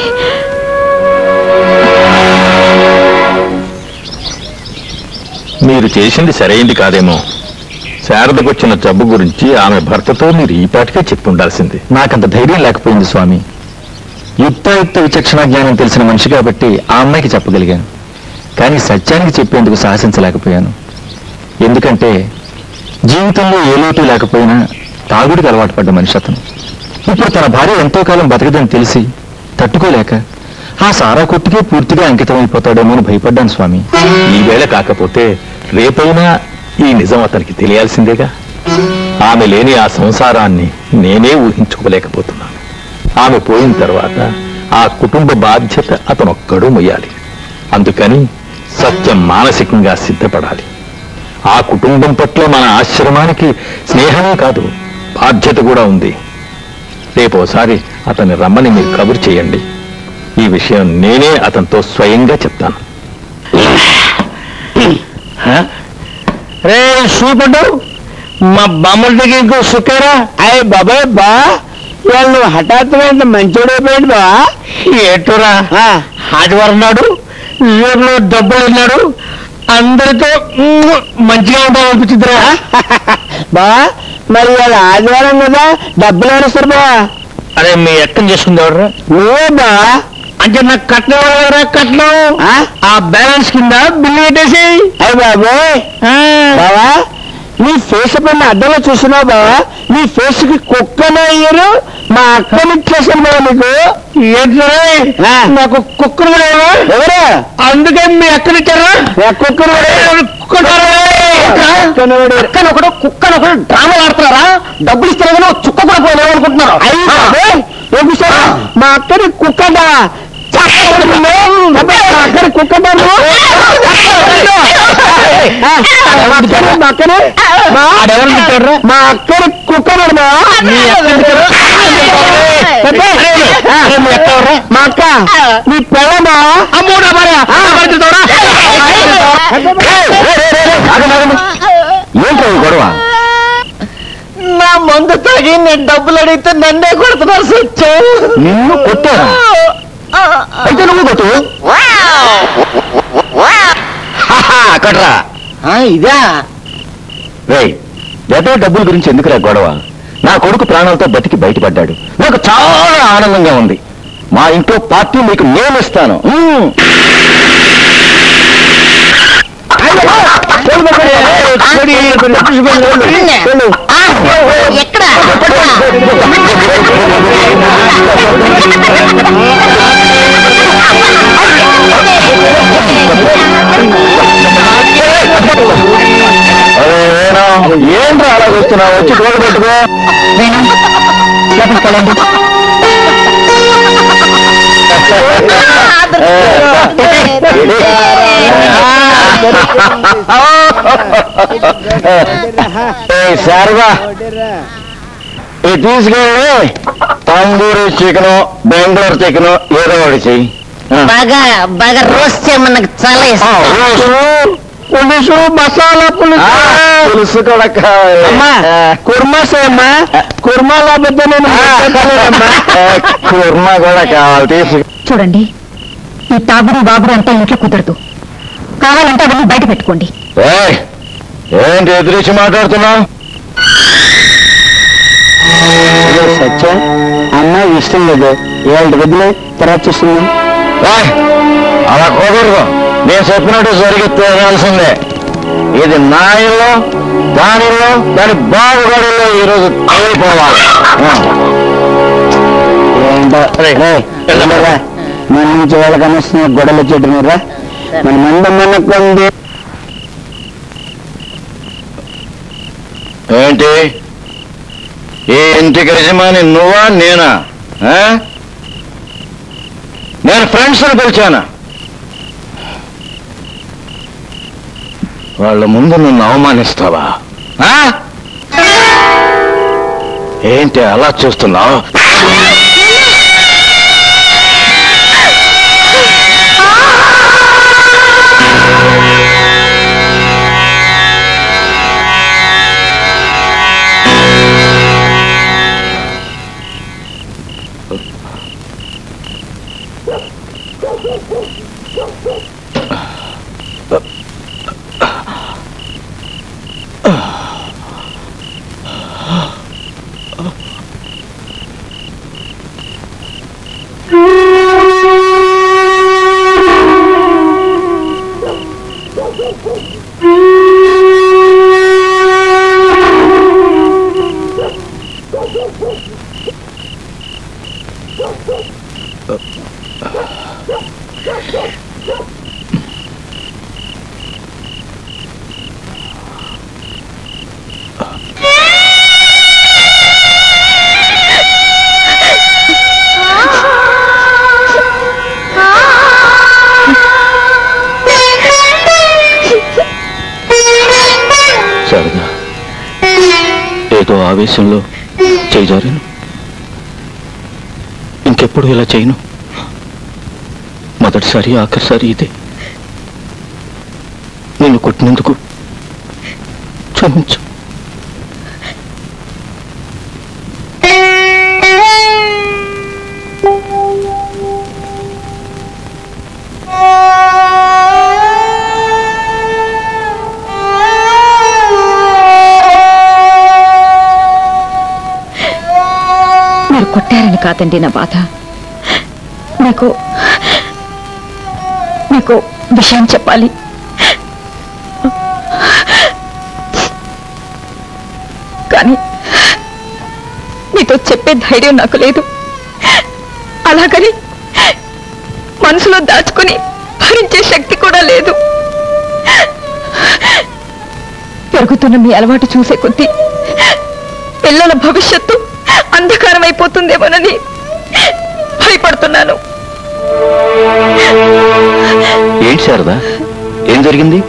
మీరు చేసింది సరైంది కాదేమో శారదకొచ్చిన జబ్బు గురించి ఆమె భర్తతో మీరు ఈ పాటికే చెప్పి ఉండాల్సింది నాకంత ధైర్యం లేకపోయింది స్వామి యుక్తాయుక్త విచక్షణ జ్ఞానం తెలిసిన మనిషి కాబట్టి ఆ అమ్మాయికి చెప్పగలిగాను కానీ సత్యానికి చెప్పేందుకు సాహసించలేకపోయాను ఎందుకంటే జీవితంలో ఏ లోటు లేకపోయినా తాగుడికి అలవాటు పడ్డ మనిషి అతను ఇప్పుడు తన భార్య ఎంతో కాలం బతకదని తెలిసి తట్టుకోలేక ఆ సారా కొట్టుకే పూర్తిగా అంకితం అయిపోతాడేమో అని భయపడ్డాను స్వామి ఈవేళ కాకపోతే రేపైనా ఈ నిజం అతనికి తెలియాల్సిందేగా ఆమె లేని ఆ సంసారాన్ని నేనే ఊహించుకోలేకపోతున్నాను ఆమె పోయిన తర్వాత ఆ కుటుంబ బాధ్యత అతనొక్కడూ మొయ్యాలి అందుకని సత్యం మానసికంగా సిద్ధపడాలి ఆ కుటుంబం పట్ల మన ఆశ్రమానికి స్నేహమే కాదు బాధ్యత కూడా ఉంది రేపోసారి అతన్ని రమ్మని మీరు కబురు చేయండి ఈ విషయం నేనే అతనితో స్వయంగా చెప్తాను రే సూపడు మా బామ్మడికి ఇంకో సుఖారా అయ్యి బాబాయ్ బా వాళ్ళు హఠాత్తుగా మంచోడైపోయాడు బా ఏటురా ఆదివారం నాడు ఊర్లో డబ్బులు ఉన్నాడు అందరితో ఉమ్మ్ మంచిగా ఉంటాం అనిపించిందిరా బా మరి వాళ్ళ ఆదివారం కదా డబ్బులు ఏడుస్తారు బా అరే మీ ఎక్కం చేసుకుంది ఎవడరా నువ్వే బా అంటే నాకు కట్నం ఎవరా కట్నం ఆ బ్యాలెన్స్ కింద బిల్లు పెట్టేసి అయ్యి బాబోయ్ బావా నీ ఫేస్ పైన అడ్డంలో చూసినావు బావా నీ ఫేస్ కి కుక్కనే అయ్యారు మా అక్కని ఇచ్చేసాను బాబా నీకు ఏంటరా నాకు కుక్కను కూడా ఎవరు అందుకే మీ అక్కని ఇచ్చారా కుక్కను ఒకడు కుక్కను ఒకడు డ్రామా ఆడుతున్నారా డబ్బులు ఇస్తే కానీ ఒక చుక్క కూడా పోలేవు అనుకుంటున్నారు మా అక్కని కుక్కడా అక్కడ కుక్కడా మా అక్కని మా అక్కని కుక్కడు మా అక్క నీ పిల్లమా అమ్మోడా ఏంటో ఈ గొడవ నా మందు తాగి నేను డబ్బులు అడిగితే నన్నే కొడుతున్నారు సత్యం నిన్ను కొట్టారా అయితే నువ్వు కొట్టు కొట్రా ఇదా రేయ్ ఏదో డబ్బుల గురించి ఎందుకురా గొడవ నా కొడుకు ప్రాణాలతో బతికి బయటపడ్డాడు నాకు చాలా ఆనందంగా ఉంది మా ఇంట్లో పార్టీ మీకు నేను ఇస్తాను మ్మ్. ఎక్కడ అరే వేణు, ఏంట్రా అలా వస్తున్నావు వచ్చి తోడు పెట్టుకో ఏయ్, శారదా ఇది తీసుకెళ్ళి తందూరి చికెను బెంగళూరు చికెను ఏదో ఒకటి చెయ్యి ఆ. బాగా బాగా రోస్ట్ చేయమని నాకు చాలా ఆ, ఇష్టం రోసు, పులుసు మసాలా పులుసు ఆ, పులుసు కూడా కావాలి. అమ్మా ఆ. కుర్మా సేమ్మా కుర్మా లేకపోతే నేను ముద్దలేనమ్మా. ఆ, కుర్మా కూడా కావాలి తీసు చూడండి ఈ తాగుడు బాబుడు అంతా ఇంట్లో కుదరదు కావాలంటే అవన్నీ బయట పెట్టుకోండి ఏయ్, ఏంటి ఎదురించి మాట్లాడుతున్నావు సత్యం అమ్మాయి ఇష్టం లేదు ఏళ్ళ వదిలే తర్వాత చూస్తున్నాం ఏయ్, అలా కుదరదు నేను చెప్పినట్టు జరిగి తీరాల్సిందే ఇది నా ఇల్లు దాని ఇల్లు దాని బాబుగాడిలో ఈరోజు తగిలిపోవాలి ఆ. ఏంటో వెళ్ళరా మన నుంచి వాళ్ళకి అనవసరంగా గొడవలు వచ్చేట్టున్నారా మన మంద మనకుంది ఏంటి ఈ ఇంటికి యజమాని నువ్వా నేనా ఆ? నేను ఫ్రెండ్స్ పిలిచానా వాళ్ళ ముందు నన్ను అవమానిస్తావా ఆ? ఏంటి అలా చూస్తున్నావు ఏదో ఆవేశంలో చేజారాను ఇంకెప్పుడు ఇలా చేయను మొదటిసారి ఆఖరిసారి ఇదే నిన్ను కొట్టినందుకు క్షమించు మీరు కొట్టారని కాదండి నా బాధ మీకు మీకు విషయం చెప్పాలి కానీ మీతో చెప్పే ధైర్యం నాకు లేదు అలాగని మనసులో దాచుకుని భరించే శక్తి కూడా లేదు పెరుగుతున్న మీ అలవాటు చూసే కొద్దీ పిల్లల భవిష్యత్తు అంధకారం అయిపోతుందేమోనని భయపడుతున్నాను ఏంటి శారదా ఏం జరిగింది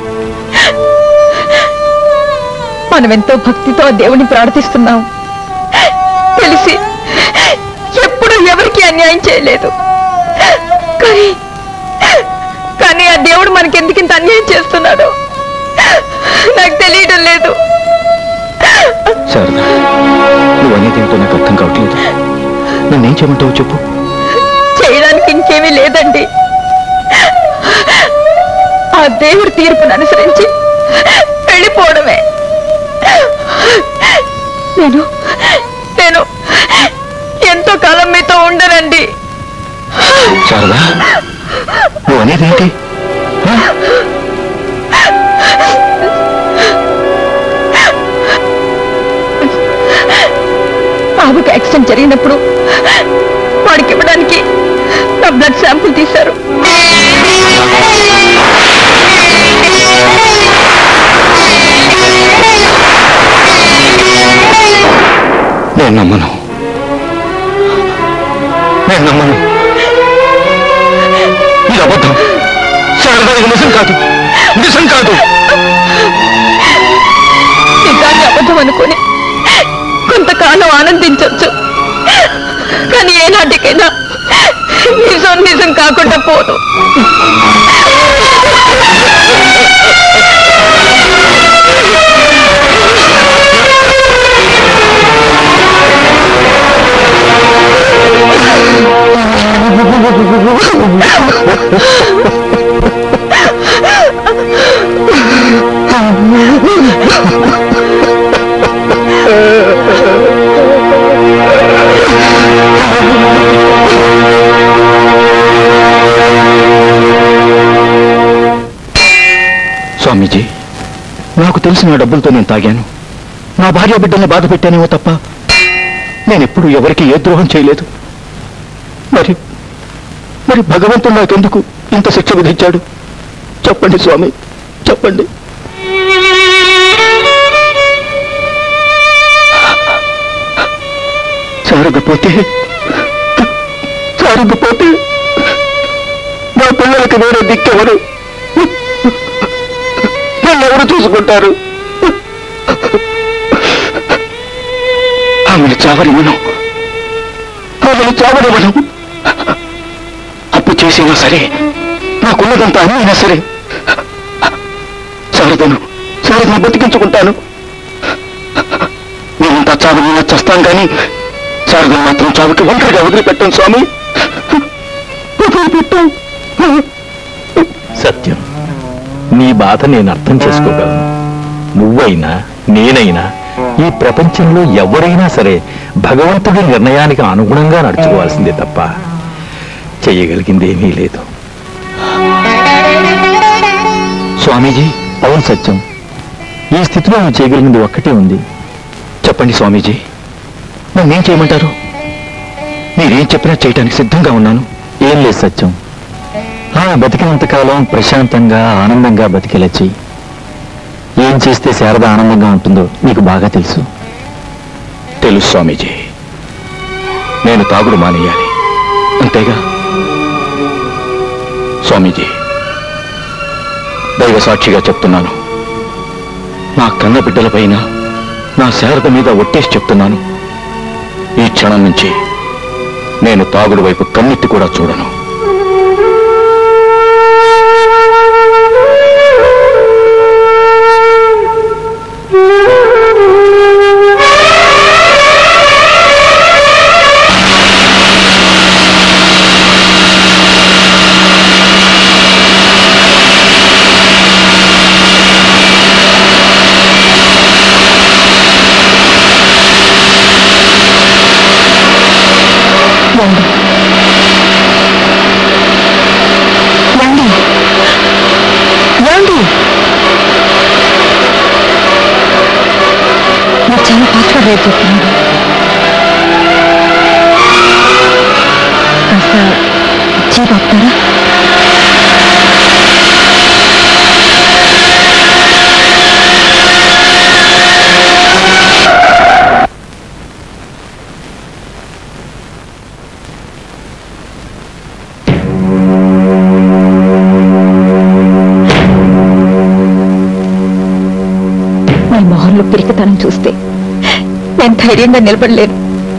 మనం ఎంతో భక్తితో ఆ దేవుని ప్రార్థిస్తున్నాం తెలిసి ఎప్పుడు ఎవరికి అన్యాయం చేయలేదు కానీ కానీ ఆ దేవుడు మనకెందుకు ఇంత అన్యాయం చేస్తున్నాడు నాకు తెలియడం లేదు శారదా నువ్వు అనేది ఏంటో నాకు అర్థం కావట్లేదు నన్నేం చేయమంటావు చెప్పు చేయడానికి ఇంకేమీ లేదండి ఆ దేవుడి తీర్పును అనుసరించి వెళ్ళిపోవడమే నేను నేను ఎంతో కాలం మీతో ఉండనండి శారదా నువ్వు అనేది ఏంటి బాబుకి యాక్సిడెంట్ జరిగినప్పుడు వాడికి ఇవ్వడానికి నా బ్లడ్ శాంపుల్ తీశారు నేను నమ్మను నేను నమ్మను ఇది అబద్ధం శారదా ఇది నిజం కాదు నిజం కాదు నిజాన్ని అబద్ధం అనుకుని కొంతకాలం ఆనందించవచ్చు కానీ ఏనాటికైనా నిజం నిజం కాకుండా పోదు స్వామీజీ నాకు తెలిసిన డబ్బులతో నేను తాగాను నా భార్య బిడ్డల్ని బాధ పెట్టానేమో తప్ప నేనెప్పుడు ఎవరికి ఏ ద్రోహం చేయలేదు మరి మరి భగవంతుడు నాకెందుకు ఇంత శిక్ష విధించాడు చెప్పండి స్వామి చెప్పండి చారకపోతే చారకపోతే నా పిల్లలకి వేరే దిక్కెవరు నన్ను ఎవరు చూసుకుంటారు ఆమెను చావనివ్వను ఆమెను చావనివ్వను అప్పు చేసినా సరే నాకున్నదంతా అన్నీ అయినా సరే శారదను శారదను బతికించుకుంటాను నేనంతా చావని చస్తాను కానీ శారదను మాత్రం చావుకి ఒంటరిగా వదిలిపెట్టాను స్వామి వదిలిపెట్టాం సత్యం నీ బాధ నేను అర్థం చేసుకోగలను నువ్వైనా నేనైనా ఈ ప్రపంచంలో ఎవరైనా సరే భగవంతుడి నిర్ణయానికి అనుగుణంగా నడుచుకోవాల్సిందే తప్ప చెయ్యగలిగిందేమీ లేదు స్వామీజీ అవును సత్యం ఈ స్థితిలో నువ్వు చేయగలిగింది ఒక్కటే ఉంది చెప్పండి స్వామీజీ నన్నేం చేయమంటారు మీరేం చెప్పినా చేయటానికి సిద్ధంగా ఉన్నాను ఏం లేదు సత్యం ఆ బతికినంతకాలం ప్రశాంతంగా ఆనందంగా బతికేలా చెయ్యి ఏం చేస్తే శారద ఆనందంగా ఉంటుందో నీకు బాగా తెలుసు తెలుసు స్వామీజీ నేను తాగుడు మానేయాలి అంతేగా స్వామీజీ దైవ సాక్షిగా చెప్తున్నాను నా కన్న బిడ్డలపైన నా శారద మీద ఒట్టేసి చెప్తున్నాను ఈ క్షణం నుంచి నేను తాగుడు వైపు కన్నెత్తి కూడా చూడను ఏమండి ఏమండి మీరు చాలా ఫాస్ట్గా డ్రైవ్ చేస్తున్నారు కాస్త జీప్ ఆపుతారా మీ మొహంలో పిరికితనం చూస్తే నేను ధైర్యంగా నిలబడలేను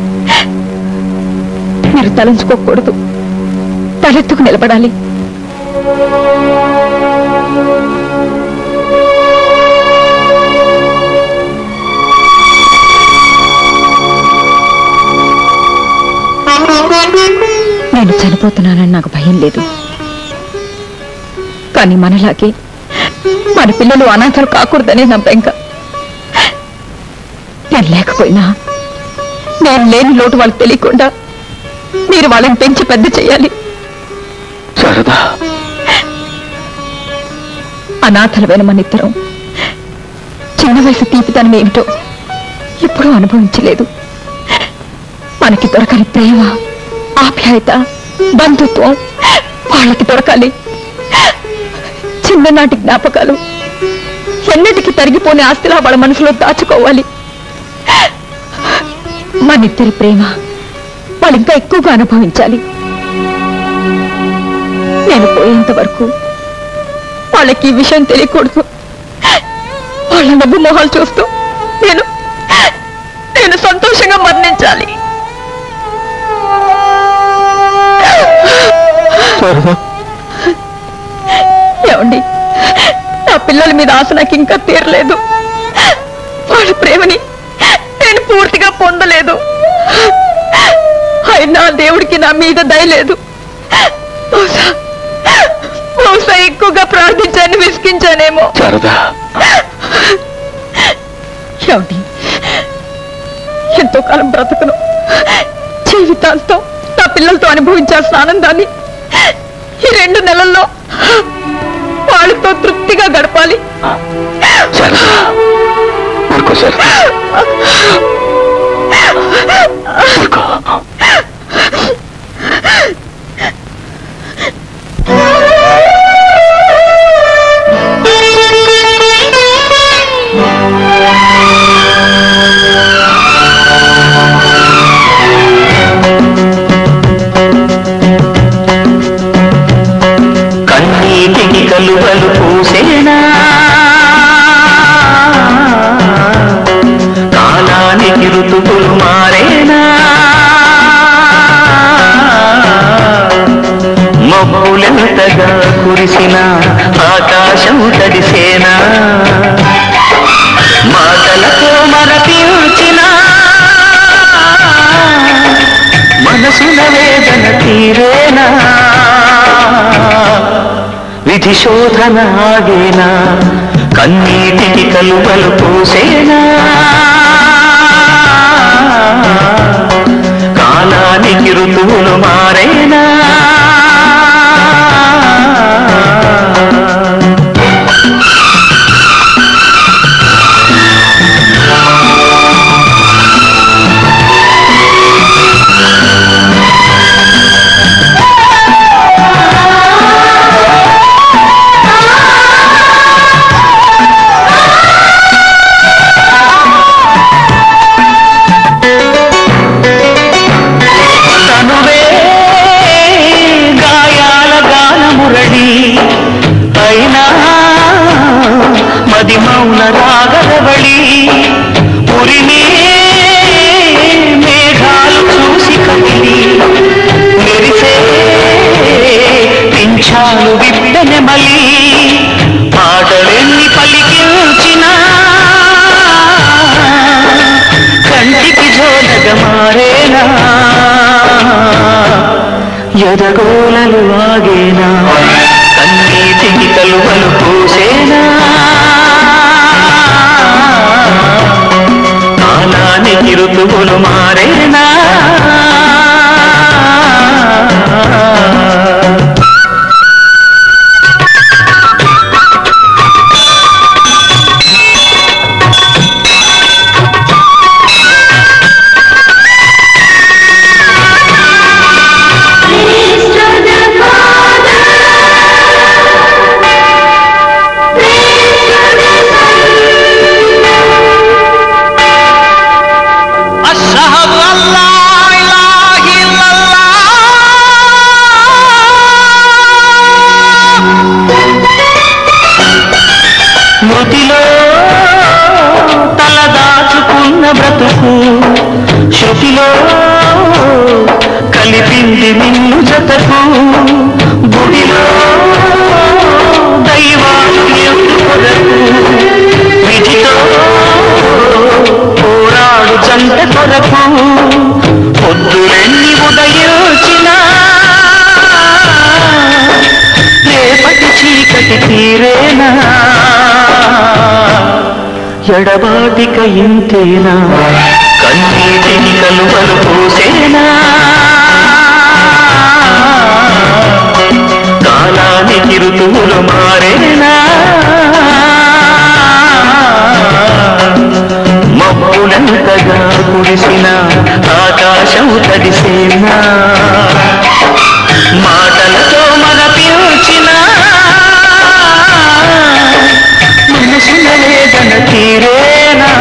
మీరు తలంచుకోకూడదు తలెత్తుకు నిలబడాలి నేను చనిపోతున్నానని నాకు భయం లేదు కానీ మనలాగే మన పిల్లలు అనాథలు కాకూడదనే నా బెంక నేను లేకపోయినా నేను లేని లోటు వాళ్ళకి తెలియకుండా మీరు వాళ్ళని పెంచి పెద్ద చేయాలి శారదా అనాథలమైన మన ఇద్దరం చిన్న వయసు తీపితనం ఏమిటో ఎప్పుడూ అనుభవించలేదు మనకి దొరకని ప్రేమ ఆప్యాయత బంధుత్వం వాళ్ళకి దొరకాలి చిన్ననాటి జ్ఞాపకాలు ఎన్నటికి తరిగిపోని ఆస్తిలా వాళ్ళ మనసులో దాచుకోవాలి మనిద్దరి ప్రేమ వాళ్ళు ఇంకా ఎక్కువగా అనుభవించాలి నేను పోయేంత వరకు వాళ్ళకి ఈ విషయం తెలియకూడదు వాళ్ళ నవ్వు మొహాలు చూస్తూ నేను నేను సంతోషంగా మరణించాలి ఏమండి నా పిల్లల మీద ఆశ నాకు ఇంకా తీరలేదు వాళ్ళ ప్రేమని నేను పూర్తిగా పొందలేదు అయినా దేవుడికి నా మీద దయలేదు బహుశా బహుశా ఎక్కువగా ప్రార్థించాను విసిగించానేమో శారదా ఏమిటి ఎంతో కాలం బ్రతకను జీవితాంతం నా పిల్లలతో అనుభవించాల్సిన ఆనందాన్ని ఈ రెండు నెలల్లో వాళ్ళతో తృప్తిగా గడపాలి శారదా ఊరుకో శారదా ఊరుకో కన్నీటికి కలువలు పూసేనా కాలానికి ఋతువులు మారేనా మబ్బులెంతగా కురిసిన ఆకాశం తడిసేనా మాటలతో మరపించిన మనసుల వేదన తీరేనా విధి శోధన ఆగేనా కన్నీటికి కలువలు పూసేనా కాలానికి ఋతువులు మారేనా వేషాలు విప్పెనె మలి పాటలెన్ని పలికించినా కంటికి జోలగ మారేనా ఎదగోలలు ఆగేనా కన్నీటికి కలువలు పూసేనా కాలానికి ఋతువులు మారేనా అష్హదు అల్లా ఇలాహ ఇల్లల్లాహ్ మృతిలో తల దాచుకున్న బ్రతుకు శృతిలో కలిపింది నిన్ను జతకు గుడిలో దైవాలు కొరకు విధితో పోరాడు జంట కొరకు పొద్దులెన్ని ఉదయించినా రేపటి చీకటి తీరేనా ఎడబాటిక ఇంతేనా కన్నీటిని కలువలు పూసేనా కాలానికి ఋతువులు మారేనా మబ్బులంతగా కురిసిన ఆకాశం తడిసేనా మాటలతో మగపిల్చిన మనసుల వేదన తీరేనా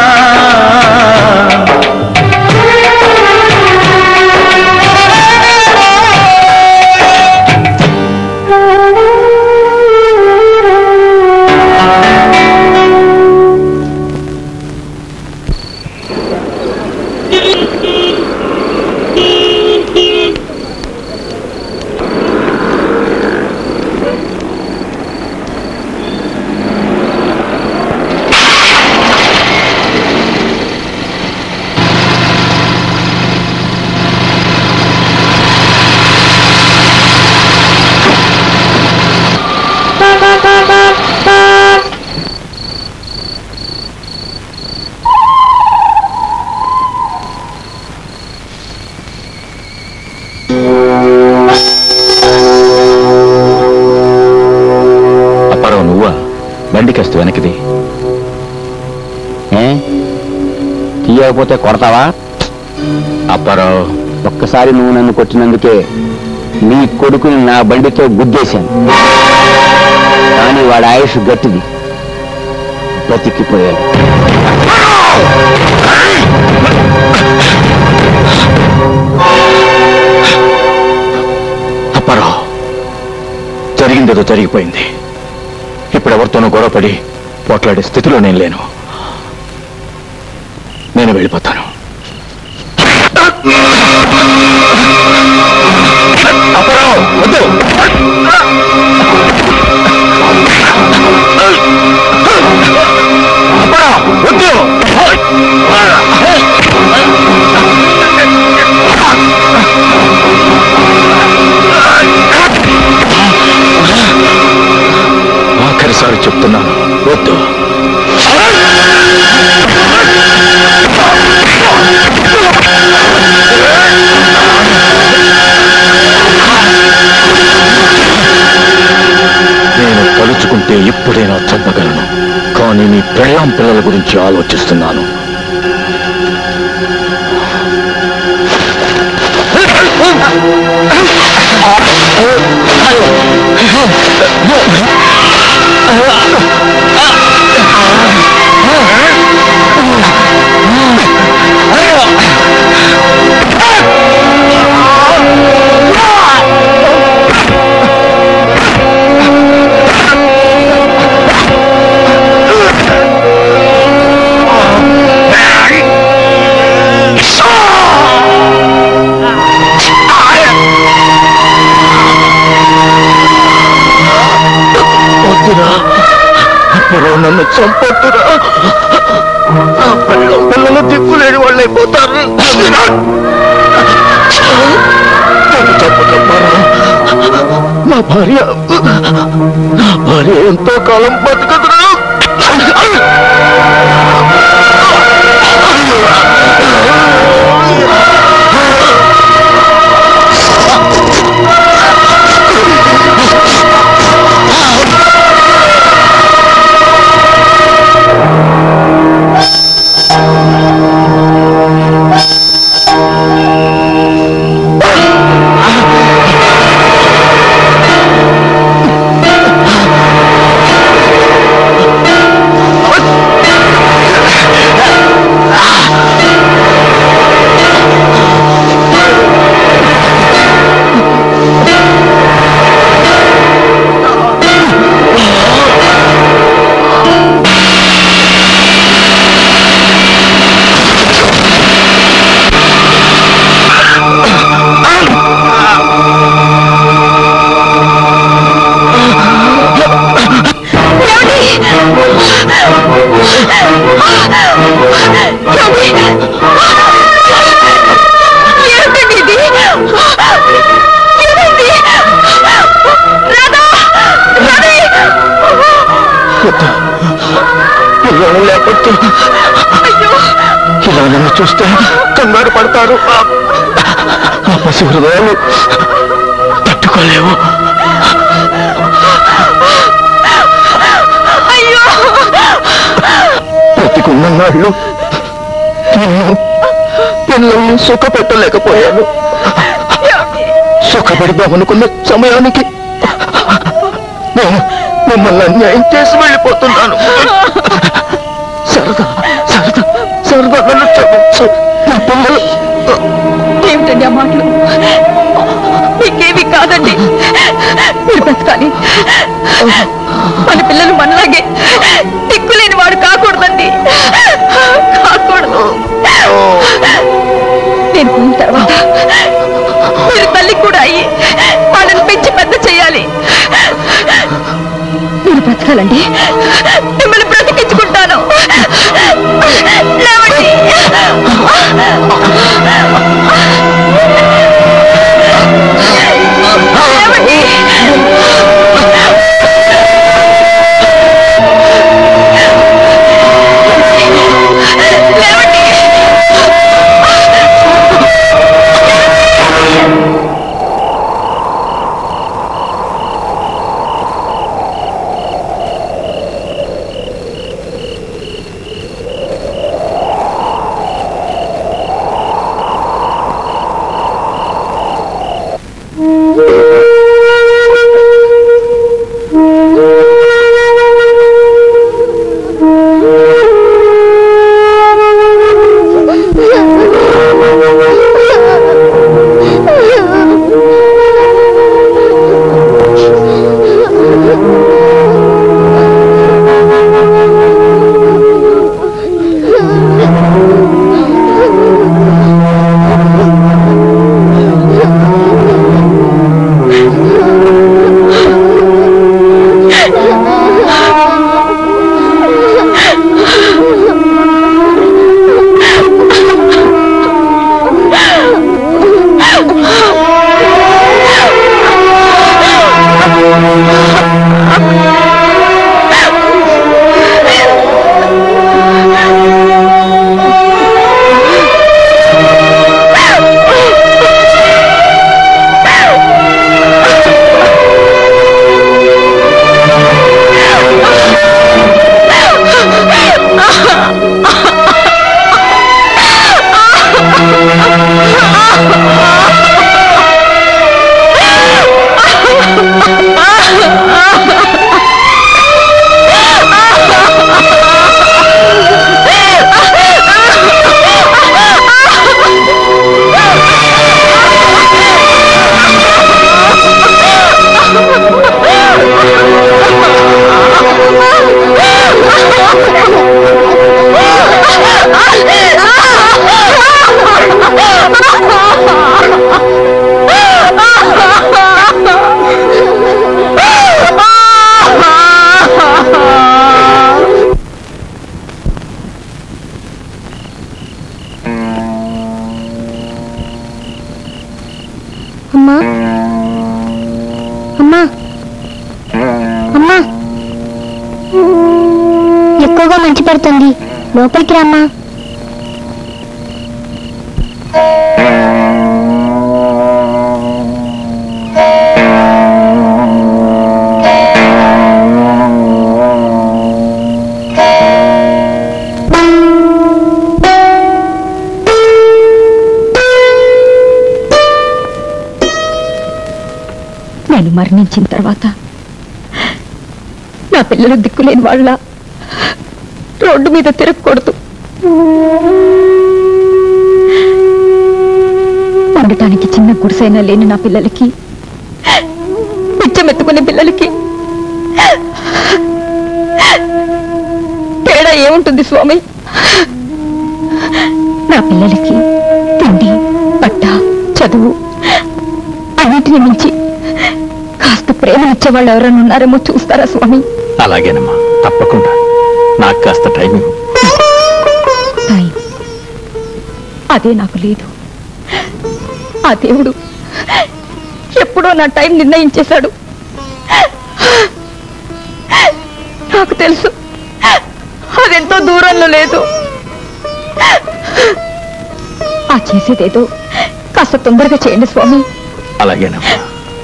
అప్పారావు నువ్వా బండి కాస్త వెనక్కిది ఏ తీయకపోతే కొడతావా అప్పారావు ఒక్కసారి నువ్వు నన్ను కొట్టినందుకే నీ కొడుకుని నా బండితో గుద్దేశాను కానీ వాడి ఆయుష్ గట్టిది బతికిపోయాడు అప్పారావు జరిగిందేదో జరిగిపోయింది ఇప్పుడు ఎవరితోనూ గొడవపడి పోట్లాడే స్థితిలో నేను లేను నేను వెళ్ళిపోతాను అప్పారావు వద్దు అప్పారావు వద్దు ఆఖరిసారి చెప్తున్నాను వద్దు నేను తలుచుకుంటే ఇప్పుడైనా చంపగలను కానీ నీ పెళ్ళాం పిల్లల గురించి ఆలోచిస్తున్నాను ఆ చంపొద్దురా నా పిల్లలు పిల్లలు దిక్కులేని వాళ్ళు అయిపోతారు నన్ను చంపకమ్మారా నా భార్య నా భార్య ఎంతో కాలం బతుకదురా ఏమిటండి ఇది ఏమైంది రాధా రవి పిల్లలు లేకపోతే ఇలా నన్ను చూస్తే కంగారు పడతారు ఆ పసి హృదయాలు తట్టుకోలేవు అయ్యో బ్రతికున్న నాళ్ళు నేను పిల్లల్ని సుఖపెట్టలేకపోయాను సుఖపెడదామనుకున్న సమయానికి నేను మిమ్మల్ని అన్యాయం చేసి వెళ్ళిపోతున్నాను సరదా సరదా సరదా నన్ను క్షమించు నా పిల్లలు ఏమిటండి ఆ మాటలు మీకేమీ కాదండి మీరు బ్రతకాలి మన పిల్లలు మనలాగే దిక్కులేని వాడు కాకూడదండి కాకూడదు నేను పోయిన తర్వాత మీరు తల్లి కూడా అయ్యి వాళ్ళని పెంచి పెద్ద చేయాలి మీరు బ్రతకాలండి మిమ్మల్ని బ్రతికించుకుంటాను లేవండి లేవండి లేవండి ఆ లోపలికి రమ్మా నేను మరణించిన తర్వాత నా పిల్లలు దిక్కులేని వాళ్ళ రోడ్డు మీద తిరగకూడదు ఉండటానికి చిన్న గుడిసైనా లేని నా పిల్లలకి పిచ్చమెత్తుకునే పిల్లలకి తేడా ఏముంటుంది స్వామి నా పిల్లలకి తిండి బట్ట చదువు అన్నిటిని మించి కాస్త ప్రేమనిచ్చే వాళ్ళు ఎవరైనా ఉన్నారేమో చూస్తారా స్వామి అలాగేనమ్మా తప్పకుండా నాకు కాస్త టైం ఇవ్వు. టైం అదే నాకు లేదు ఆ దేవుడు ఎప్పుడో నా టైం నిర్ణయించేశాడు నాకు తెలుసు అదెంతో దూరంలో లేదు ఆ చేసేదేదో కాస్త తొందరగా చేయండి స్వామి అలాగేనమ్మా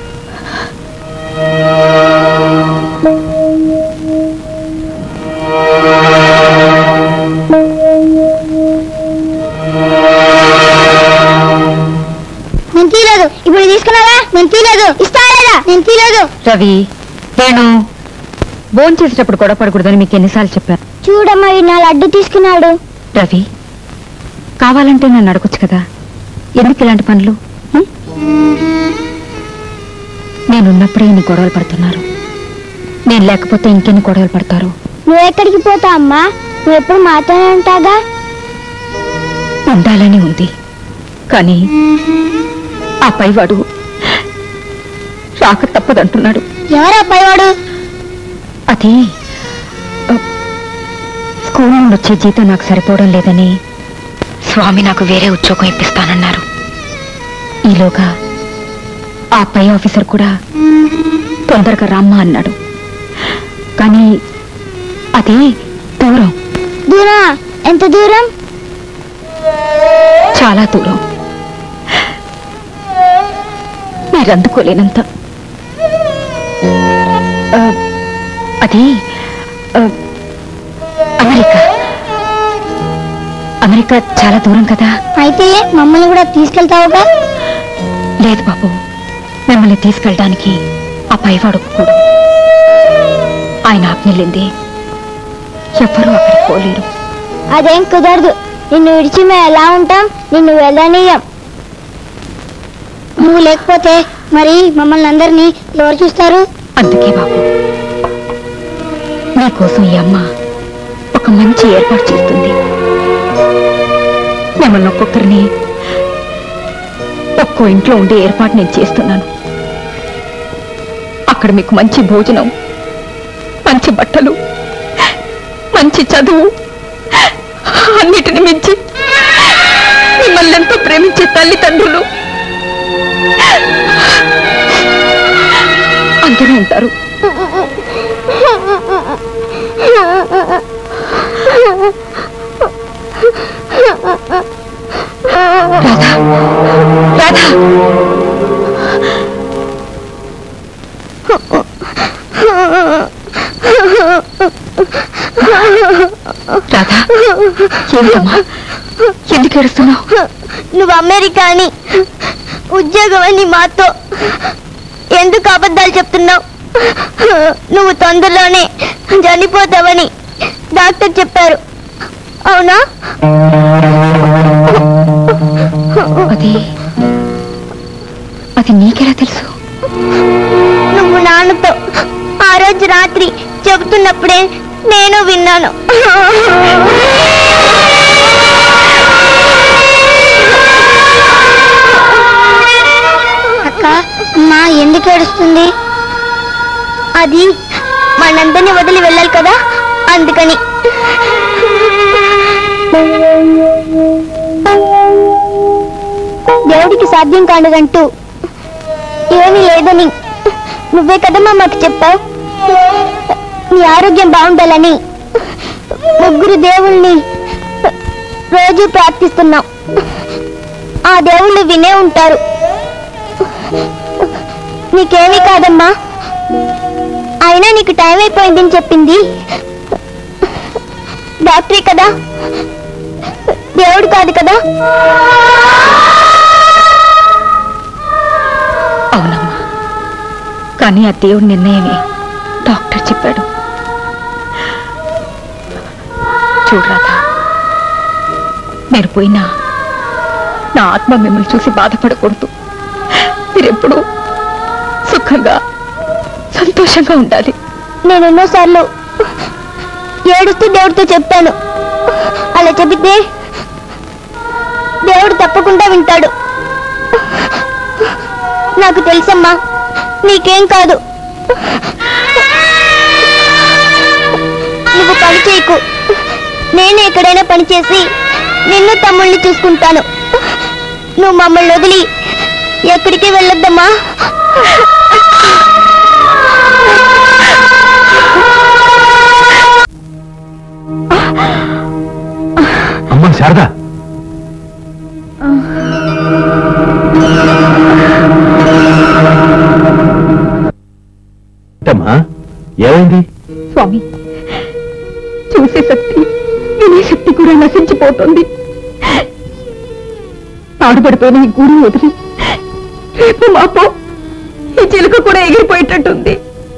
నేను తీయలేదు ఇప్పుడు తీసుకున్నావా నేను తీయలేదు ఇస్తా లేదా నేను తీయలేదు రవి వేణు భోజనం చేసేటప్పుడు గొడవ పడకూడదని మీకు ఎన్నిసార్లు చెప్పాను చూడమ్మా వీడు నా లడ్డు తీసుకున్నాడు రవి కావాలంటే నన్ను అడగొచ్చు కదా ఎందుకు ఇలాంటి పనులు ఉం? నేనున్నప్పుడే ఇన్ని గొడవలు పడుతున్నారు నేను లేకపోతే ఇంకెన్ని గొడవలు పడతారు నువ్వు ఎక్కడికి పోతావు అమ్మా నువ్వు ఎప్పుడు మాతోనే ఉంటాగా ఉండాలని ఉంది కానీ ఆ పైవాడు రాక తప్పదంటున్నాడు ఎవరా పైవాడు అది ఆ, స్కూల్ నుండి వచ్చే జీతం నాకు సరిపోవడం లేదని స్వామి నాకు వేరే ఉద్యోగం ఇప్పిస్తానన్నారు ఈలోగా ఆ పై ఆఫీసర్ కూడా తొందరగా రమ్మా అన్నాడు కానీ అది దూరం దూరం ఎంత దూరం చాలా దూరం మీరు అందుకోలేనంత ఆ, అది ఆ, అమెరికా అమెరికా చాలా దూరం కదా అయితే మమ్మల్ని కూడా తీసుకెళ్తావుగా లేదు బాబు మిమ్మల్ని తీసుకెళ్ళడానికి ఆ పైవాడు ఒప్పుకోడు ఆయన ఆజ్ఞలింది ఎవ్వరూ అక్కడికి పోలేరు అదేం కుదరదు నిన్ను విడిచి మేము ఎలా ఉంటాం నిన్ను వెళ్ళనీయం నువ్వు లేకపోతే మరి మమ్మల్ని అందరినీ ఎవరు చూస్తారు అందుకే బాబు నీకోసం ఈ అమ్మ ఒక మంచి ఏర్పాటు చేస్తుంది మిమ్మల్ని ఒక్కొక్కరిని ఒక్కో ఇంట్లో ఉండే ఏర్పాటు నేను చేస్తున్నాను అక్కడ మీకు మంచి భోజనం మంచి బట్టలు మంచి చదువు అన్నిటిని మించి మిమ్మల్ని ఎంతో ప్రేమించే తల్లిదండ్రులు అందరూ ఉంటారు రాధా రాధా రాధా ఏమిటమ్మా ఎందుకు ఏడుస్తున్నావు నువ్వు అమెరికా అని ఉద్యోగం అని మాతో ఎందుకు అబద్ధాలు చెప్తున్నావు నువ్వు తొందరలోనే చనిపోతావని డాక్టర్ చెప్పారు అవునా అది అది నీకెలా తెలుసు నువ్వు నాన్నతో ఆ రోజు రాత్రి చెబుతున్నప్పుడే నేను విన్నాను అక్క మా ఎందుకు ఏడుస్తుంది అది మనందరినీ వదిలి వెళ్ళాలి కదా అందుకని దేవుడికి సాధ్యం కానిదంటూ ఏమీ లేదని నువ్వే కదమ్మా మాకు చెప్పావు నీ ఆరోగ్యం బాగుండాలని ముగ్గురు దేవుల్ని రోజు ప్రార్థిస్తున్నాం ఆ దేవుళ్ళు వినే ఉంటారు నీకేమీ కాదమ్మా అయినా నీకు టైం అయిపోయిందని చెప్పింది డాక్టరే కదా దేవుడు కాదు కదా అవునమ్మా కానీ ఆ దేవుడి నిర్ణయమే డాక్టర్ చెప్పాడు చూడరాదా మీరు పోయినా నా ఆత్మ మిమ్మల్ని చూసి బాధపడకూడదు మీరెప్పుడు సుఖంగా సంతోషంగా ఉండాలి నేను ఎన్నోసార్లు ఏడుస్తూ దేవుడితో చెప్పాను అలా చెబితే దేవుడు తప్పకుండా వింటాడు నాకు తెలుసమ్మా నీకేం కాదు నువ్వు పని చేయకు నేను ఎక్కడైనా పని చేసి నిన్ను తమ్ముళ్ళని చూసుకుంటాను నువ్వు మమ్మల్ని వదిలి ఎక్కడికి వెళ్ళొద్దమ్మా అమ్మా శారదా ఏంటమ్మా ఏమైంది స్వామి చూసే శక్తి వినే శక్తి కూడా నశించిపోతుంది పాడుపడిపోయిన ఈ గుడి వదిలి రేపు మాపో ఈ చిలుక కూడా ఎగిరిపోయేటట్టుంది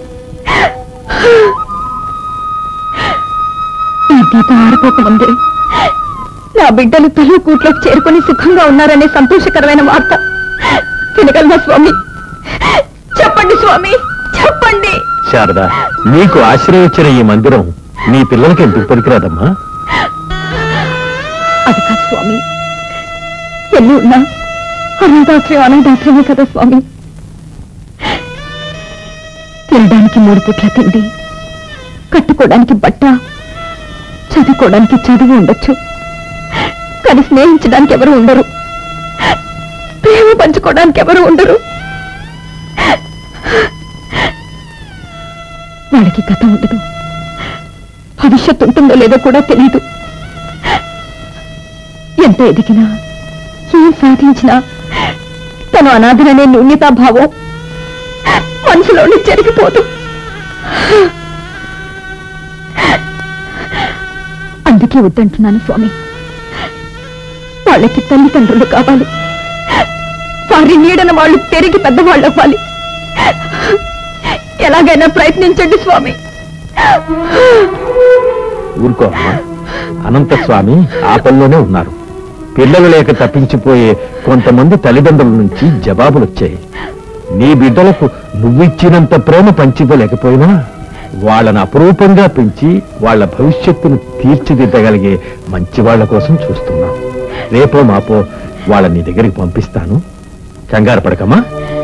ఈ దీపం ఆరిపోకముందే నా బిడ్డలు తల్లి కూట్లోకి చేరుకొని సుఖంగా ఉన్నారనే సంతోషకరమైన వార్త వినగలనా స్వామి చెప్పండి స్వామి చెప్పండి శారదా నీకు ఆశ్రయం ఇచ్చిన ఈ మందిరం నీ పిల్లలకి ఎందుకు పనికిరాదమ్మా అది కాదు స్వామి ఎన్ని ఉన్నా అనాథాశ్రయం అనాథాశ్రయమే కదా స్వామి తినడానికి మూడు పుట్ల తిండి కట్టుకోవడానికి బట్ట చదువుకోవడానికి చదువు ఉండొచ్చు కానీ స్నేహించడానికి ఎవరు ఉండరు ప్రేమ పంచుకోవడానికి ఎవరు ఉండరు వాళ్ళకి గతం ఉండదు భవిష్యత్తు ఉంటుందో లేదో కూడా తెలియదు ఎంత ఎదిగినా ఏం సాధించినా తను అనాథననే న్యూన్యతాభావం మనసులోని జరిగిపోదు అందుకే వద్దంటున్నాను స్వామి వాళ్ళకి తల్లిదండ్రులు కావాలి వారి నీడన వాళ్ళు పెరిగి పెద్దవాళ్ళు అవ్వాలి ఎలాగైనా ప్రయత్నించండి స్వామి ఊరుకో అమ్మా అనంత స్వామి ఆ పనిలోనే ఉన్నారు పిల్లలు లేక తప్పించిపోయే కొంతమంది తల్లిదండ్రుల నుంచి జవాబులు వచ్చాయి నీ బిడ్డలకు నువ్విచ్చినంత ప్రేమ పంచిపోలేకపోయినా వాళ్ళని అపురూపంగా పెంచి వాళ్ళ భవిష్యత్తును తీర్చిదిద్దగలిగే మంచి వాళ్ళ కోసం చూస్తున్నాం రేపో మాపో వాళ్ళ నీ దగ్గరికి పంపిస్తాను కంగారు పడకమ్మా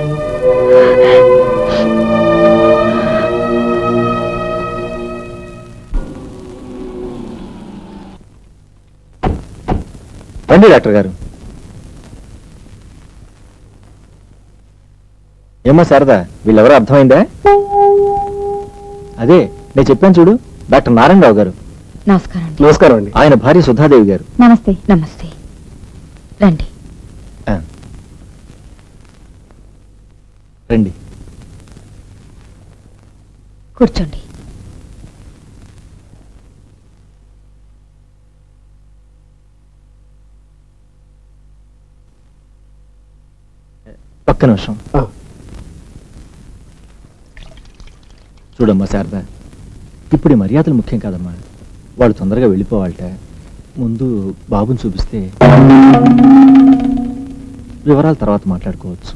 రండి డాక్టర్ గారు ఏమో శారదా వీళ్ళెవరో అర్థమైందా అదే నేను చెప్పాను చూడు డాక్టర్ నారాయణరావు గారు నమస్కారం నమస్కారం అండి ఆయన భార్య సుధాదేవి గారు నమస్తే నమస్తే రండి రండి కూర్చోండి ఒక్క నిమిషం చూడమ్మా శారదా ఇప్పుడు ఈ మర్యాదలు ముఖ్యం కాదమ్మా వాళ్ళు తొందరగా వెళ్ళిపోవాలట ముందు బాబుని చూపిస్తే వివరాలు తర్వాత మాట్లాడుకోవచ్చు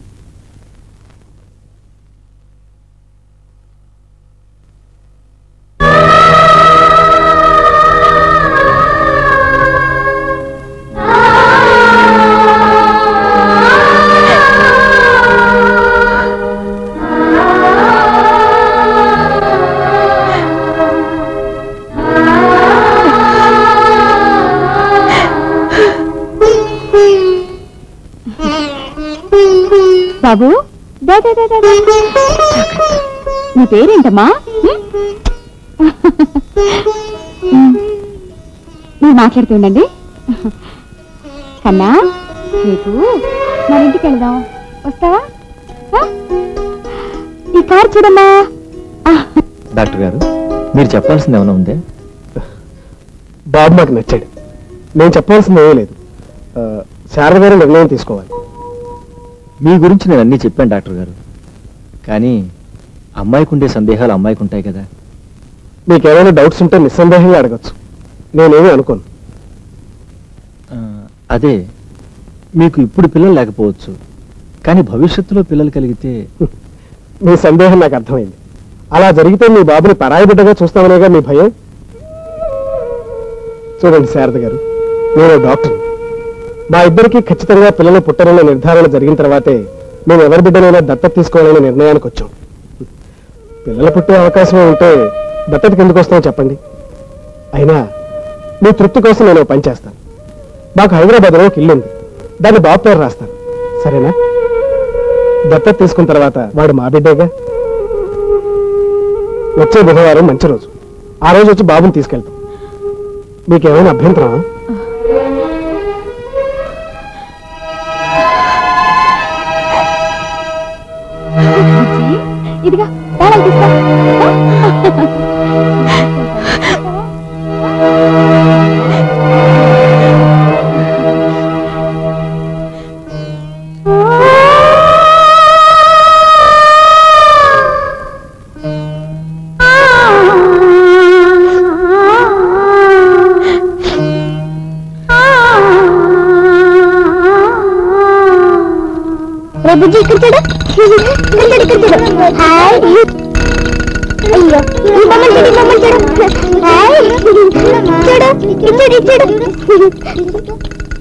బాబు దా, దా, దా, దా, దా. నీ పేరేంటమ్మా ఉమ్? ఉమ్. మీరు మాట్లాడుతూ ఉండండి కన్నా రేపు మన ఇంటికి వెళ్దాం వస్తావా ఆ? ఈ కార్ చూడమ్మా డాక్టర్ గారు మీరు చెప్పాల్సింది ఏమైనా ఉందే బాబు మాకు నచ్చాడు నేను చెప్పాల్సింది ఏమీ లేదు ఆ, శారద గారు నిర్ణయం తీసుకోవాలి మీ గురించి నేను అన్నీ చెప్పాను డాక్టర్ గారు కానీ అమ్మాయికి ఉండే సందేహాలు అమ్మాయికి ఉంటాయి కదా మీకు ఏమైనా డౌట్స్ ఉంటే నిస్సందేహంగా అడగచ్చు నేనేమీ అనుకోను ఆ, అదే మీకు ఇప్పుడు పిల్లలు లేకపోవచ్చు కానీ భవిష్యత్తులో పిల్లలు కలిగితే మీ సందేహం నాకు అర్థమైంది అలా జరిగితే మీ బాబుని పరాయి బిడ్డగా చూస్తామనేగా మీ భయం చూడండి శారద గారు నేను డాక్టర్ మా ఇద్దరికి ఖచ్చితంగా పిల్లలు పుట్టరన్న నిర్ధారణ జరిగిన తర్వాతే మేము ఎవరి బిడ్డనైనా దత్తత తీసుకోవాలనే నిర్ణయానికి వచ్చాం పిల్లలు పుట్టే అవకాశం ఉంటే దత్తతకి ఎందుకు వస్తామో చెప్పండి అయినా మీ తృప్తి కోసం నేను ఓ పని చేస్తాను మాకు హైదరాబాద్లో ఒక ఇల్లు ఉంది దాన్ని బాబు పేరు రాస్తాను సరేనా దత్తత తీసుకున్న తర్వాత వాడు మా బిడ్డేగా వచ్చే బుధవారం మంచి రోజు ఆ రోజు వచ్చి బాబుని తీసుకెళ్తాం మీకేమైనా అభ్యంతరమా ఇదిగా తాళాలు తీసుకో రే బుజ్జి ఇక్కడ చూడు ఇక్కడ చూడు ఇక్కడ చూడు హాయ్ అయ్యో ఈ బొమ్మలు చూడు ఈ బొమ్మలు చూడు హాయ్ చూడు ఇచ్చాడు ఇచ్చాడు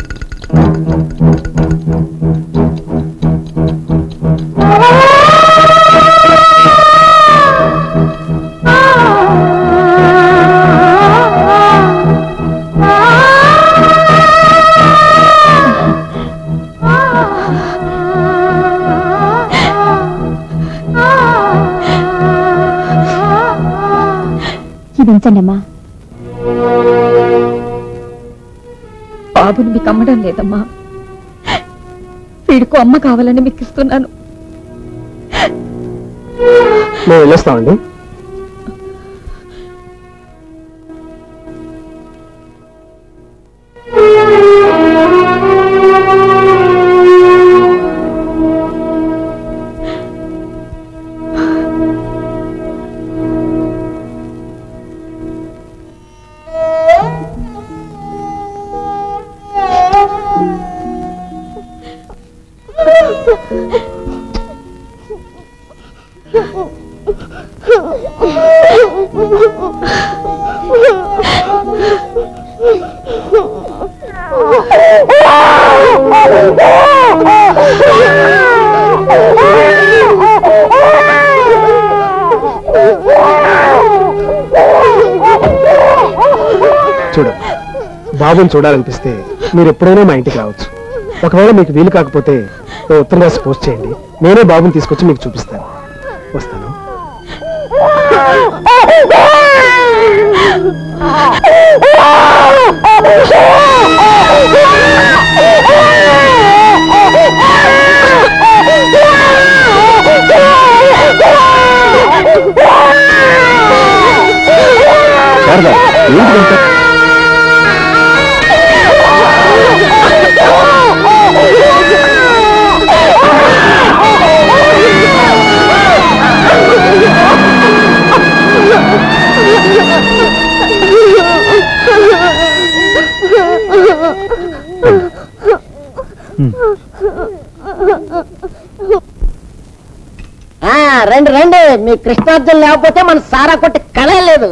ఇది ఉంచండి అమ్మా బాబుని మీకు అమ్మడం లేదమ్మా వీడికో అమ్మ కావాలని మీకు ఇస్తున్నాను మేము వెళ్ళొస్తామండి చూడ బాబుని చూడాలనిపిస్తే మీరు ఎప్పుడైనా మా ఇంటికి రావచ్చు ఒకవేళ మీకు వీలు కాకపోతే ఓ ఉత్తరం రాసి పోస్ట్ చేయండి నేనే బాబుని తీసుకొచ్చి మీకు చూపిస్తాను వస్తాను శారదా ఏంటిదంతా ఆ, రండి రండి మీ కృష్ణార్జున్ లేకపోతే మన సారా కొట్టి కళ లేదు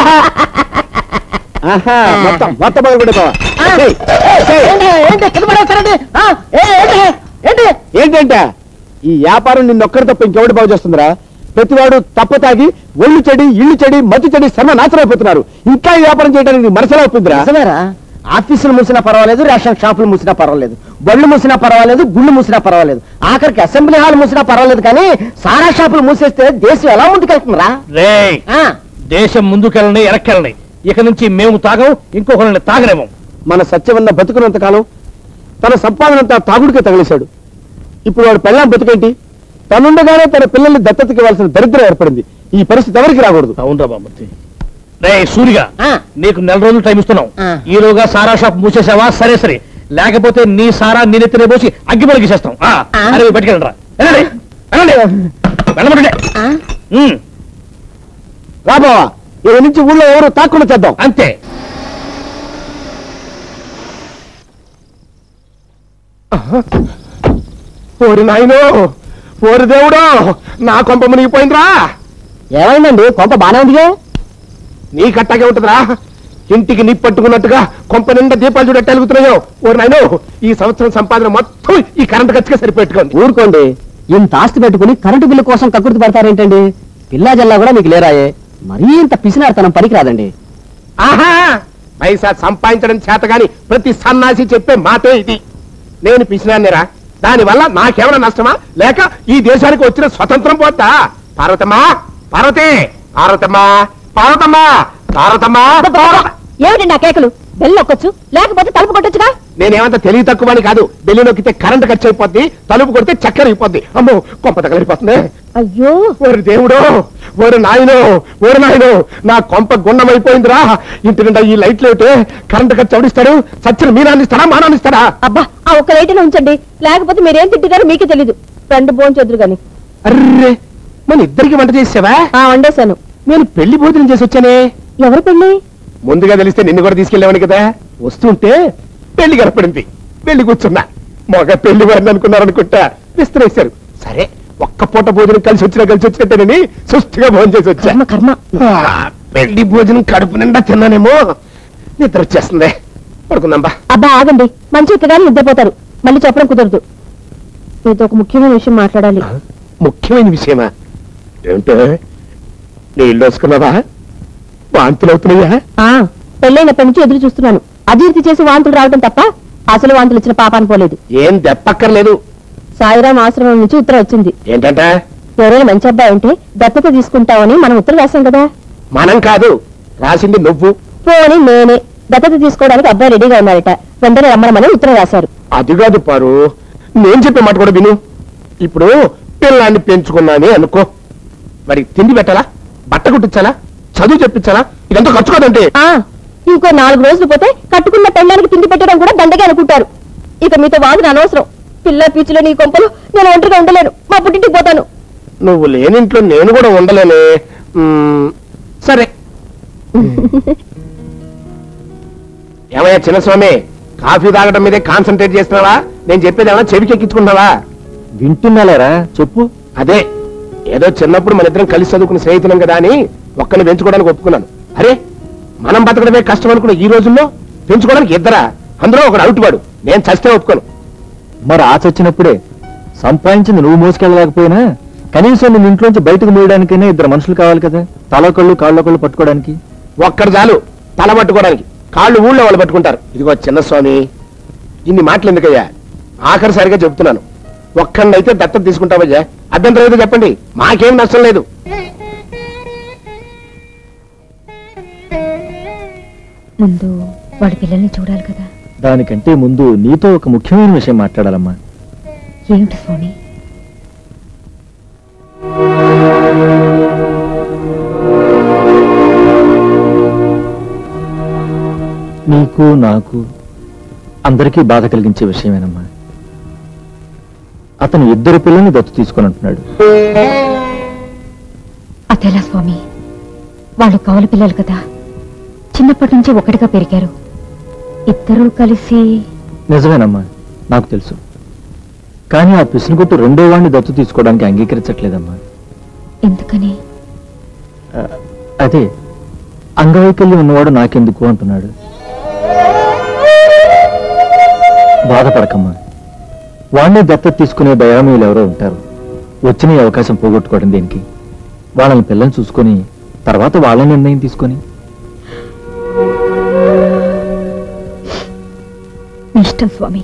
మొత్తం మొత్తం మొదలు పెడతావా ఆ, ఏంటి ఏంటి కింద పడేస్తారండి? ఆ, ఏ, ఏంటి ఏంటి ఏంటంటే ఈ వ్యాపారం నిన్నొక్కడి తప్ప ఇంకెవడు బాగు చేస్తుందిరా ప్రతివాడు తప్ప తాగి ఒళ్ళు చెడి ఇల్లు చెడి మత్తు చెడి సర్వ నాశనం అయిపోతున్నారు ఇంకా ఈ వ్యాపారం చేయడానికి మనసులో అవుతుందిరా నిజమేరా ఆఫీసులు మూసినా పర్వాలేదు రేషన్ షాపులు మూసినా పర్వాలేదు బళ్ళు మూసినా పర్వాలేదు గుళ్ళు మూసినా పర్వాలేదు ఆఖరికి అసెంబ్లీ హాల్ మూసినా పర్వాలేదు కానీ సారా షాపులు మూసేస్తే దేశం ఎలా ముందుకెళ్తుందిరా రే ఆ, దేశం ముందుకెళ్ళని ఎరక్కెళ్ళని ఇక నుంచి మేము తాగం ఇంకొకరిని తాగలేము మన సత్యవన్న బతుకున్నంత కాలం తన సంపాదనంతా తాగుడికే తగిలేశాడు ఇప్పుడు వాడు పెళ్ళాం బతుకేంటి తనుండగానే తన పిల్లల్ని దత్తతకి ఇవ్వాల్సిన దరిద్రం ఏర్పడింది ఈ పరిస్థితి ఎవరికి రాకూడదు అవునరా బామూర్తి రే సూరిగా నీకు నెల రోజులు టైం ఇస్తున్నాం ఈలోగా సారా షాప్ మూసేసావా సరే సరే లేకపోతే నీ సారా నీ నెత్తినే పోసి అగ్గి పొలిగిసేస్తాం అరే బయటికెళ్ళరా వెళ్ళండి వెళ్ళండి వెళ్ళమంటే రా బావా ఇక నుంచి ఊళ్ళో ఎవరు తాకుండా చేద్దాం అంతే ఓరి నాయనో ఓరి దేవుడో నా కొంప మునిగిపోయిందిరా ఏమైందండి కొంప బానే ఉందిగా నీ కట్టాగే ఉంటుందిరా ఇంటికి నిప్పట్టుకున్నట్టుగా కొంప నిండా దీపాలు చూడట్టు వెలుగుతున్నాయో ఓరి నాయనో ఈ సంవత్సరం సంపాదన మొత్తం ఈ కరెంట్ ఖర్చుగా సరిపెట్టుకోండి ఊరుకోండి ఇంత ఆస్తి పెట్టుకుని కరెంటు బిల్లు కోసం కక్కుర్తి పడతారేంటండి పిల్లా జల్లా కూడా మీకు లేరాయే మరీ ఇంత పిసినాడతనం పనికిరాదండి ఆహా పైసా సంపాదించడం చేత గాని ప్రతి సన్నాసి చెప్పే మాటే ఇది నేను పిసినాన్నిరా దానివల్ల నాకేమైనా నష్టమా లేక ఈ దేశానికి వచ్చిన స్వతంత్రం పోతా పార్వతమ్మా పార్వతి పార్వతమ్మా పార్వతమ్మా పార్వతమ్మా ఏమిటి నా కేకలు బెల్లొక్కొచ్చు లేకపోతే తలుపు కొట్టొచ్చుగా నేనేమంత తెలివి తక్కువ అని కాదు బెల్లి నొక్కితే కరెంట్ ఖర్చు అయిపోద్ది తలుపు కొడితే చక్కెర అయిపోద్ది అమ్మో కొంప తగలిపోతుంది అయ్యో ఓరి దేవుడు ఓరి నాయనో ఓరి నాయనో నా కొంప గుండమైపోయిందిరా ఇంటి నిండా ఈ లైట్లు ఏమిటే కరెంట్ ఖర్చు ఎవడిస్తాడు చచ్చిన మీనాన్నిస్తాడా మానాన్నిస్తాడా అబ్బా ఆ ఒక్క లైట్ ఉంచండి లేకపోతే మీరేం తింటున్నారో మీకే తెలీదు రెండు భోంచొద్దురు గాని అర్రే మన ఇద్దరికి వంట చేసావా వండేశాను నేను పెళ్లి భోజనం చేసి వచ్చానే ఎవరు పెళ్ళి ముందుగా తెలిస్తే నిన్ను కూడా తీసుకెళ్ళేవాని కదా వస్తుంటే పెళ్లి కనపడింది పెళ్లి కూర్చున్నా మగ పెళ్లి వారిని అనుకున్నారనుకుంటా విస్తరేశారు సరే ఒక్క పూట భోజనం కలిసి వచ్చినా కలిసి వచ్చినట్టేనని సుష్టిగా భోజనం చేసి వచ్చా కర్మ ఆ, పెళ్లి భోజనం కడుపు నిండా తిన్నానేమో నిద్ర వచ్చేస్తుంది పడుకుందాంబా అబ్బా ఆగండి మంచి ఎక్కగానే నిద్రపోతారు మళ్ళీ చెప్పడం కుదరదు మీతో ఒక ముఖ్యమైన విషయం మాట్లాడాలి ముఖ్యమైన విషయమా ఏమిటో నీళ్ళు వేసుకున్నావా వాంతులు అవుతున్నాయా ఆ పెళ్ళైనప్పటి నుంచి ఎదురు చూస్తున్నాను అజీర్తి చేసి వాంతులు రావడం తప్ప అసలు వాంతులు ఇచ్చిన పాపాన్ని పోలేదు ఏం దెప్పక్కర్లేదు సాయిరాం ఆశ్రమం నుంచి ఉత్తరం వచ్చింది ఏంటంట ఎవరైనా మంచి అబ్బాయి ఉంటే దత్తత తీసుకుంటామని మనం ఉత్తరం రాశాం కదా మనం కాదు రాసింది నువ్వు పోని నేనే దత్తత తీసుకోవడానికి అబ్బాయి రెడీగా ఉన్నారట వెంటనే రమ్మనమని ఉత్తరం రాశారు అది కాదు పారు నేను చెప్పే మాట కూడా విను ఇప్పుడు పిల్లాన్ని పెంచుకున్నానే అనుకో మరి తిండి పెట్టాలా బట్ట కుట్టించాలా చదువు చెప్పించాలా ఇదంతా ఖర్చు కదంటే ఆ ఇంకో నాలుగు రోజులు పోతే కట్టుకున్న పెళ్ళానికి తిండి పెట్టడం కూడా దండగా అనుకుంటారు ఇక మీతో వాదన అనవసరం పిల్ల పీచులో నీ కొంపలు నేను ఒంటరిగా ఉండలేను మా పుట్టింటికి పోతాను నువ్వు లేనింట్లో నేను కూడా ఉండలేనే మ్మ్, సరే ఏమయ్యా చిన్నస్వామి కాఫీ తాగడం మీదే కాన్సన్ట్రేట్ చేస్తున్నావా నేను చెప్పేది ఏమన్నా చెవికి ఎక్కించుకుంటున్నావా వింటున్నాలేరా చెప్పు అదే ఏదో చిన్నప్పుడు మన ఇద్దరం కలిసి చదువుకున్న స్నేహితులం కదా అని ఒక్కని పెంచుకోవడానికి ఒప్పుకున్నాను అరే మనం బతకడమే కష్టం అనుకున్న ఈ రోజుల్లో పెంచుకోవడానికి ఇద్దరా అందులో ఒకడు అవుట్ వాడు నేను చస్తే ఒప్పుకోను మరి ఆశ వచ్చినప్పుడే సంపాదించింది నువ్వు మోసుకెళ్ళలేకపోయినా కనీసం నేను ఇంట్లోంచి బయటకు మూయడానికైనా ఇద్దరు మనుషులు కావాలి కదా తలకళ్ళు కాళ్ళొకళ్ళు పట్టుకోవడానికి ఒక్కడు చాలు తల పట్టుకోవడానికి కాళ్ళు ఊళ్ళో వాళ్ళు పట్టుకుంటారు ఇదిగో చిన్నస్వామి ఇన్ని మాటలు ఎందుకయ్యా ఆఖరిసారిగా చెప్తున్నాను ఒక్కడినైతే దత్తత తీసుకుంటామయ్యా అభ్యంతరం ఏదో చెప్పండి మాకేం నష్టం లేదు ముందు వాడి పిల్లల్ని చూడాలి కదా దానికంటే ముందు నీతో ఒక ముఖ్యమైన విషయం మాట్లాడాలమ్మా ఏమిటి స్వామి నీకు నాకు అందరికీ బాధ కలిగించే విషయమేనమ్మా అతను ఇద్దరు పిల్లల్ని దత్తు తీసుకొని అంటున్నాడు అదేలా స్వామి వాళ్ళు కవల పిల్లలు కదా చిన్నప్పటి నుంచి ఒకటిగా పెరిగారు ఇద్దరూ కలిసి నిజమేనమ్మా నాకు తెలుసు కానీ ఆ పిసినగుట్టు రెండో వాడిని దత్తు తీసుకోవడానికి అంగీకరించట్లేదమ్మా ఎందుకని ఆ, అదే అంగవైకల్యం ఉన్నవాడు నాకెందుకు అంటున్నాడు బాధపడకమ్మా వాడిని దత్తత తీసుకునే దయామీయులు ఎవరో ఉంటారు వచ్చిన ఈ అవకాశం పోగొట్టుకోవడం దేనికి వాళ్ళని పిల్లల్ని చూసుకొని తర్వాత వాళ్ళ నిర్ణయం తీసుకొని మీ ఇష్టం స్వామి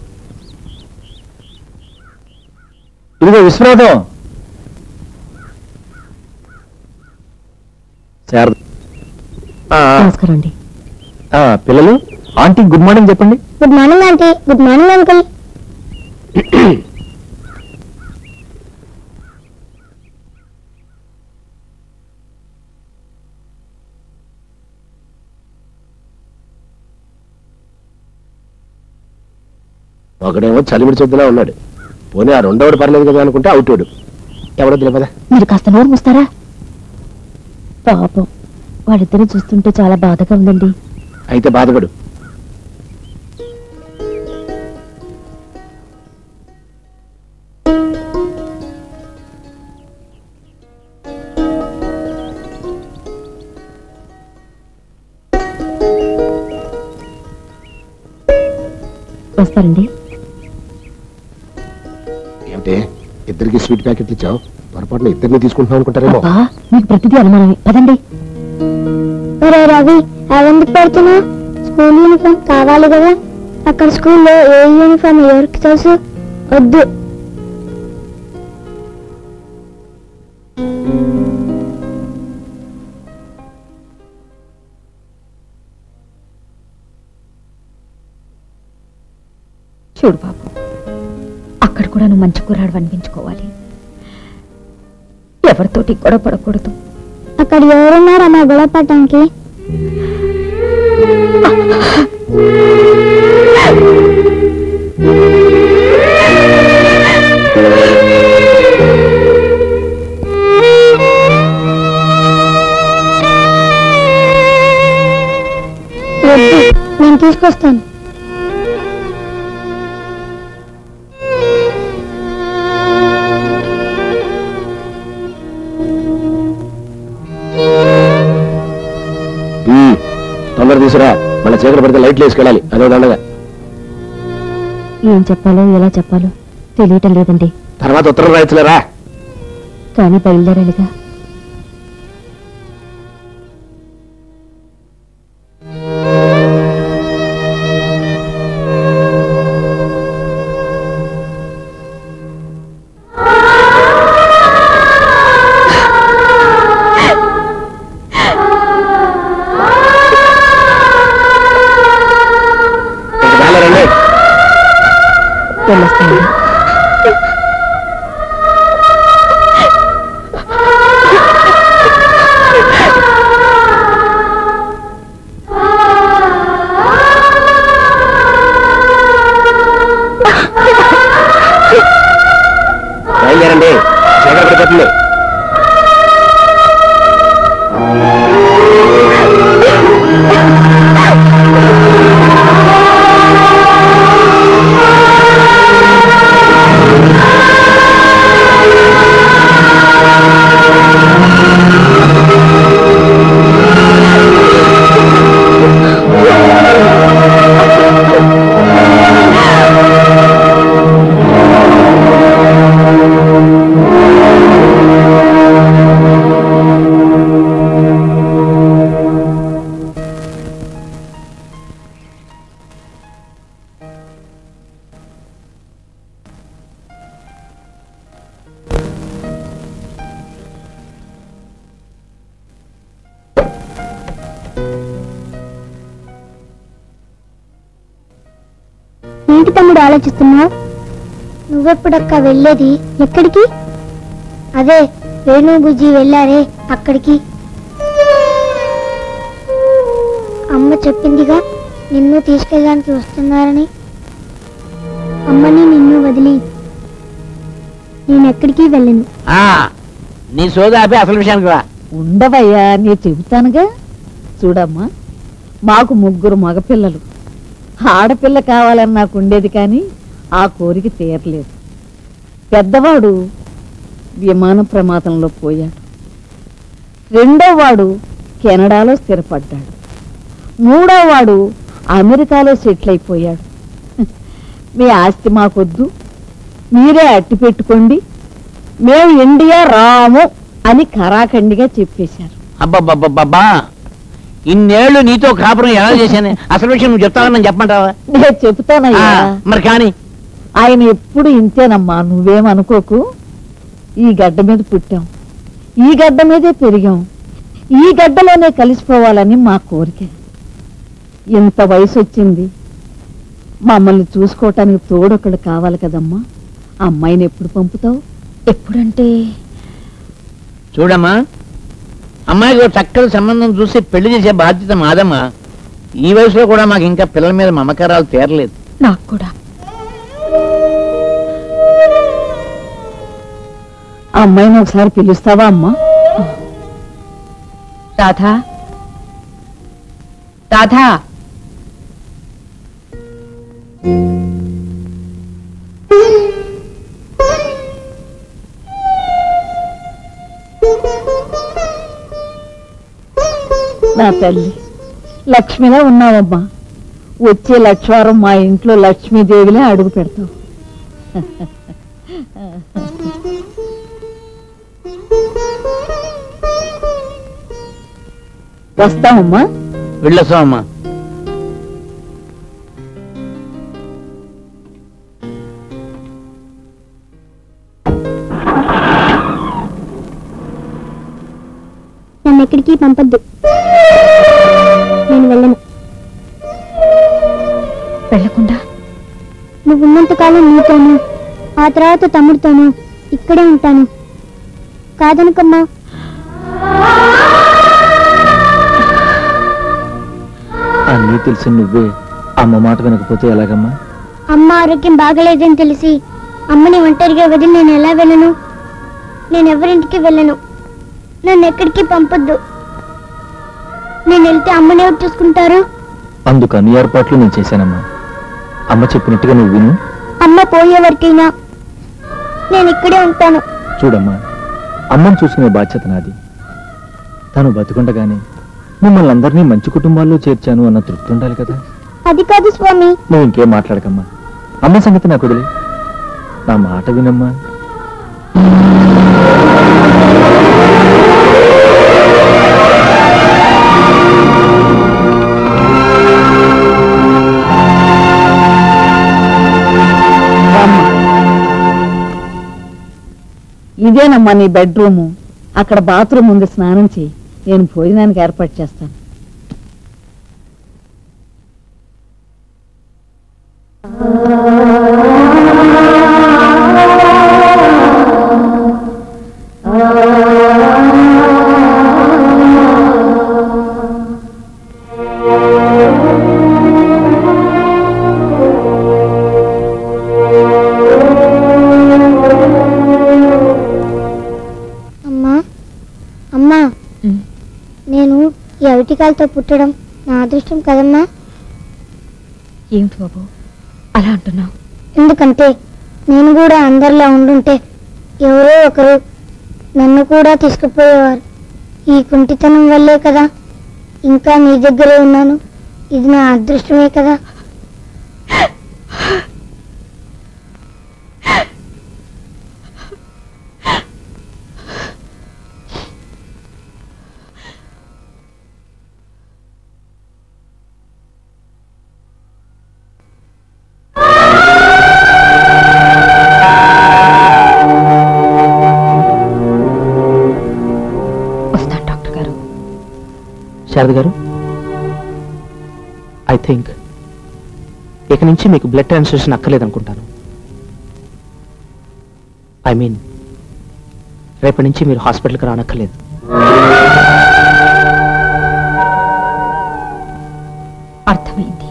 ఇదిగో విశ్వనాథం శారద నమస్కారం అండి ఆ, పిల్లలు ఆంటీ గుడ్ మార్నింగ్ చెప్పండి good morning aunty good morning uncle ఒకడేమో చలిమిడి చెద్దులా ఉన్నాడు పోనీ ఆ రెండోడు పర్లేదు కదా అనుకుంటే అవుతాడు ఎవడో తెలియదా మీరు కాస్త నోరు మూస్తారా పాపం వాళ్ళిద్దరూ చూస్తుంటే చాలా బాధగా ఉందండి అయితే బాధపడు వస్తారండి ఏమిటి ఇద్దరికి స్వీట్ ప్యాకెట్లు ఇచ్చావు పొరపాటున ఇద్దరిని తీసుకుంటున్నావు అనుకుంటారేమో అబ్బా మీకు ప్రతిదీ అనుమానమే పదండి ఒరే రవి అవెందుకు పెడుతున్నావు స్కూల్ యూనిఫామ్ కావాలి కదా అక్కడ స్కూల్లో ఏ యూనిఫామ్ ఎవరికి తెలుసు వద్దు చూడు బాబు అక్కడ కూడా నువ్వు మంచి కుర్రాడు అనిపించుకోవాలి ఎవరితోటి గొడవ పడకూడదు అక్కడ ఎవరున్నారమ్మా గొడవ పడటానికి వద్దు నేను తీసుకొస్తాను ఉమ్, తొందర తీసురా మళ్ళీ చీకటి పడితే లైట్లు వేసుకెళ్ళాలి అదో దండగా ఏం చెప్పాలో ఎలా చెప్పాలో తెలియటం లేదండి తర్వాత ఉత్తరం రాయచ్చులేరా కానీ బయలుదేరాలిగా వెళ్ళరండి వెళ్ళొస్తాను బయలుదేరండి చీకటి పడిపోతుంది ఏంటి తమ్ముడు ఆలోచిస్తున్నావు నువ్వెప్పుడక్క వెళ్ళేది ఎక్కడికి అదే వేణు బుజ్జి వెళ్ళారే అక్కడికి అమ్మ చెప్పిందిగా నిన్ను తీసుకెళ్ళడానికి వస్తున్నారని అమ్మని నిన్ను వదిలి నేను ఎక్కడికి వెళ్ళను నీ సోదా ఆపి అసలు విషయానికి రా ఉండవయ్యా నీ చెబుతానుగా చూడమ్మా మాకు ముగ్గురు మగపిల్లలు ఆడపిల్ల కావాలని నాకు ఉండేది కానీ ఆ కోరిక తీరలేదు పెద్దవాడు విమాన ప్రమాదంలో పోయాడు రెండో వాడు కెనడాలో స్థిరపడ్డాడు మూడో వాడు అమెరికాలో సెటిల్ అయిపోయాడు మీ ఆస్తి మాకొద్దు మీరే అట్టి పెట్టుకోండి మేము ఇండియా రాము అని కరాఖండిగా చెప్పేశారు అబ్బబ్బబ్బబ్బా ఇన్నేళ్లు నీతో కాపురం ఎలా చేశాను అసలు విషయం నువ్వు చెప్తావని నేను చెప్పమంటావా నేను చెప్తానయ్యా ఆ, మరి కానీ ఆయన ఎప్పుడు ఇంతేనమ్మా నువ్వేమనుకోకు ఈ గడ్డ మీద పుట్టాం ఈ గడ్డ మీదే పెరిగాం ఈ గడ్డలోనే కలిసిపోవాలని మా కోరిక ఇంత వయసు వచ్చింది మమ్మల్ని చూసుకోవటానికి తోడొకడు కావాలి కదమ్మా ఆ అమ్మాయిని ఎప్పుడు పంపుతావు ఎప్పుడంటే చూడమ్మా అమ్మాయికి ఒక చక్కటి సంబంధం చూసి పెళ్లి చేసే బాధ్యత మాదమ్మా ఈ వయసులో కూడా మాకు ఇంకా పిల్లల మీద మమకారాలు తీరలేదు నాకు కూడా ఆ అమ్మాయిని ఒకసారి పిలుస్తావా అమ్మా రాధా రాధా నా తల్లి లక్ష్మిలా ఉన్నావమ్మా వచ్చే లక్ష్వారం మా ఇంట్లో లక్ష్మీదేవిలే అడుగు పెడతావు వస్తామమ్మా వెళ్ళొస్తామమ్మా నన్ను ఎక్కడికి పంపొద్దు నేను వెళ్ళను వెళ్లకుండా నువ్వు ఉన్నంతకాలం నీతోను ఆ తర్వాత తమ్ముడితోను ఇక్కడే ఉంటాను కాదనుకమ్మా అన్నీ తెలిసి నువ్వే అమ్మ మాట వినకపోతే ఎలాగమ్మా అమ్మ ఆరోగ్యం బాగలేదని తెలిసి అమ్మని ఒంటరిగా వదిలి నేను ఎలా వెళ్ళను నేను ఎవరింటికి వెళ్ళను నన్ను ఎక్కడికి పంపొద్దు నేను వెళ్తే అమ్మని ఎవరు చూసుకుంటారు అందుకు అన్ని ఏర్పాట్లు నేను చేశానమ్మా అమ్మ చెప్పినట్టుగా నువ్వు విను అమ్మ పోయే వరకైనా నేను ఇక్కడే ఉంటాను చూడమ్మా అమ్మను చూసుకునే బాధ్యత నాది తను బతుకుండగానే మిమ్మల్ని అందరినీ మంచి కుటుంబాల్లో చేర్చాను అన్న తృప్తి ఉండాలి కదా అది కాదు స్వామి నువ్వు ఇంకేం మాట్లాడకమ్మా అమ్మ సంగతి నాకు వదిలే నా మాట వినమ్మా రామ్మా. ఇదేనమ్మా నీ బెడ్రూము అక్కడ బాత్రూమ్ ఉంది స్నానం చేయి నేను భోజనానికి ఏర్పాటు చేస్తాను అమ్మా అమ్మా నేను ఈ అవిటికాలతో పుట్టడం నా అదృష్టం కదమ్మా ఏమిటి బాబు అలా అంటున్నావు ఎందుకంటే నేను కూడా అందరిలా ఉండుంటే ఎవరో ఒకరు నన్ను కూడా తీసుకుపోయేవారు ఈ కుంటితనం వల్లే కదా ఇంకా నీ దగ్గరే ఉన్నాను ఇది నా అదృష్టమే కదా వస్తాను డాక్టర్ గారు శారద గారు ఐ థింక్ ఇక నుంచి మీకు బ్లడ్ ట్రాన్స్ఫ్యూషన్ అక్కర్లేదనుకుంటాను ఐ మీన్ రేపటి నుంచి మీరు హాస్పిటల్కి రానక్కర్లేదు అర్థమైంది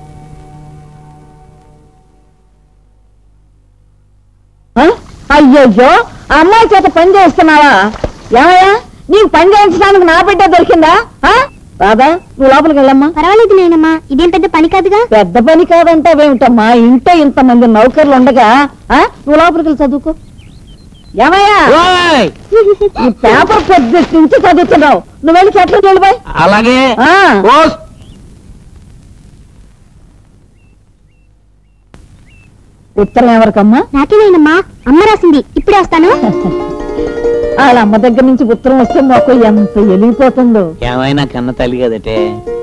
ఆ? అయ్యయ్యో ఆ అమ్మాయి చేత పని చేస్తున్నావా ఏమయ్యా నీకు పని చేయించడానికి నా బిడ్డ దొరికిందా ఆ? రాదా నువ్వు లోపలికి వెళ్ళమ్మా పర్వాలేదు నేనమ్మా ఇదేం పెద్ద పని కాదుగా పెద్ద పని కాదంటావేమిటమ్మా ఇంట్లో ఇంతమంది నౌకర్లు ఉండగా ఆ? నువ్వు లోపలికి వెళ్ళి చదువుకో ఏమయ్యా ఈ పేపర్ పెద్ద నుంచి చదువుతున్నావు నువ్వు వెళ్ళి చెట్లు వెళ్ళిపోయి అలాగే ఉత్తరం ఎవరికమ్మా నాకేనేనమ్మా అమ్మ రాసింది ఇప్పుడే వస్తాను వాళ్ళ అమ్మ దగ్గర నుంచి ఉత్తరం వస్తే మాకు ఎంత ఎలిగిపోతుందో ఏమైనా కన్న తల్లి కదటే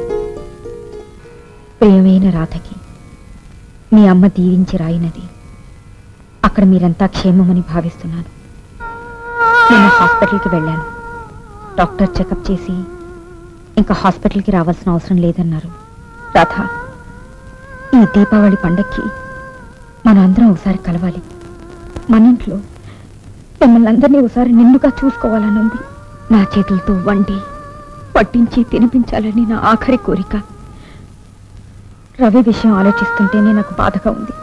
ప్రియమైన రాధకి మీ అమ్మ దీవించి రాయినది అక్కడ మీరంతా క్షేమమని భావిస్తున్నాను నేను హాస్పిటల్కి వెళ్ళాను డాక్టర్ చెకప్ చేసి ఇంకా హాస్పిటల్కి రావాల్సిన అవసరం లేదన్నారు రాధ ఈ దీపావళి పండక్కి మన అందరం ఒకసారి కలవాలి మన ఇంట్లో మిమ్మల్ని అందరినీ ఒకసారి నిండుగా చూసుకోవాలని ఉంది నా చేతులతో వండి పట్టించి తినిపించాలని నా ఆఖరి కోరిక రవి విషయం ఆలోచిస్తుంటేనే నాకు బాధగా ఉంది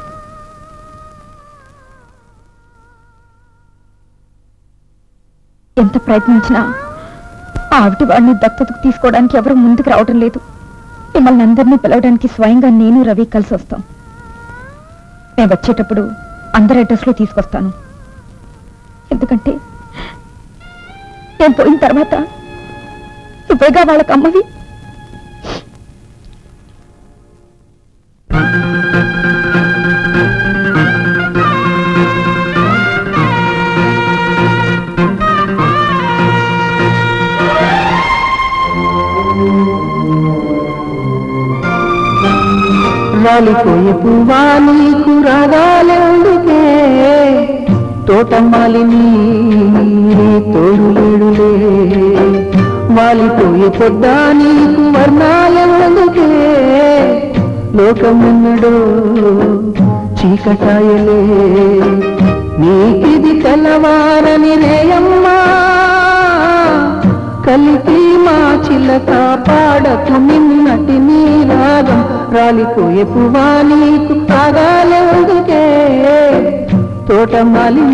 ఎంత ప్రయత్నించినా ఆ ఆవిటి వాడిని దత్తతకు తీసుకోవడానికి ఎవరు ముందుకు రావడం లేదు మిమ్మల్ని అందరినీ పిలవడానికి స్వయంగా నేను రవి కలిసి వస్తాం నేను వచ్చేటప్పుడు అందరి అడ్రస్లో తీసుకొస్తాను ఎందుకంటే నేను పోయిన తర్వాత నువ్వేగా వాళ్ళకి అమ్మవి రాలిపోయే పువ్వా నీకు రాగాలెందుకే తోటమాలిని తోడులేడులే వాలిపోయే పొద్దా నీకు వర్ణాలెందుకే లోకమున్నడో చీకటాయలే నీకిది తెల్లవారని రేయమ్మా కలిపి మా చిలక పాడకు నిన్నటి నీ రాగం రాలిపోయే పువ్వా నీకు తాగాలెందుకే తోటమాలి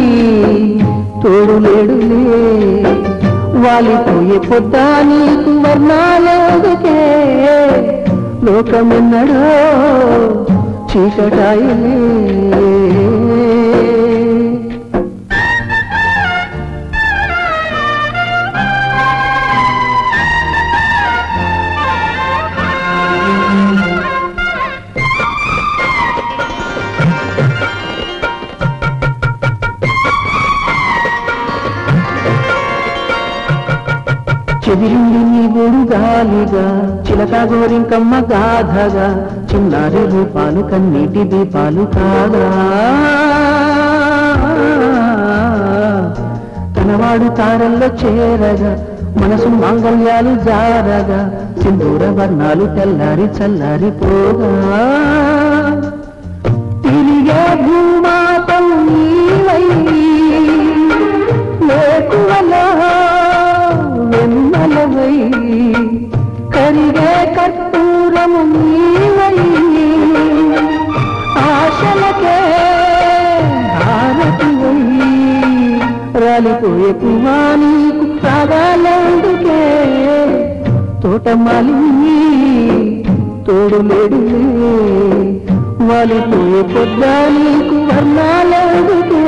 తోడులేడులే వాలిపోయే పొద్దా నీకు వర్ణాలెందుకే లోకమున్నడో చీకటాయలే చెదిరింది నీ గూడు గాలిగా చిలక గోరింకమ్మ గాథగా చిన్నారి రూపాలు కన్నీటి దీపాలు కాగా కనవాడు తారల్లో చేరగా మనసు మాంగళ్యాలు జారగా సింధూర వర్ణాలు తెల్లారి చల్లారి పోగా తిరిగే భూమాతం నీవై లేకువలో వెన్నెలవై కరిగే కర్పూరము నీవై ఆశలకే హారతివై రాలిపోయే పువ్వా నీకు సాగాలందుకే తోటమాలి తోడులేడులే వాలిపోయే పొద్దా నీకు వర్ణాలందుకే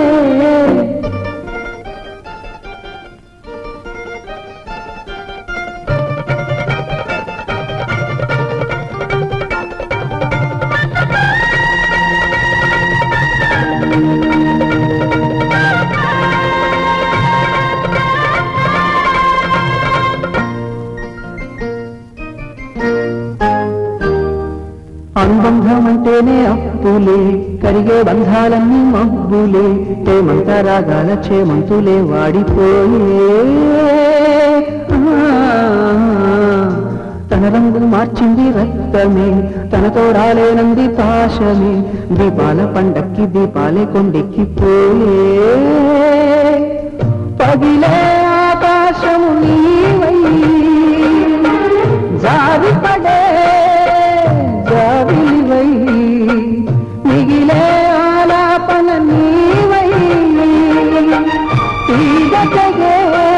అనుబంధం అంటేనే అప్పులే కరిగే బంధాలన్నీ మబ్బులే తేమంత రాగాల చేమంతులే వాడిపోయే ఆ, తన రంగు మార్చింది రక్తమే తనతో రాలేనంది పాశమే దీపాల పండక్కి దీపాలే కొండెక్కిపోయే పగిలే ఆకాశము నీవై జారి పడే జాబిలివై మిగిలే ఆలాపన నీవై తీగటగే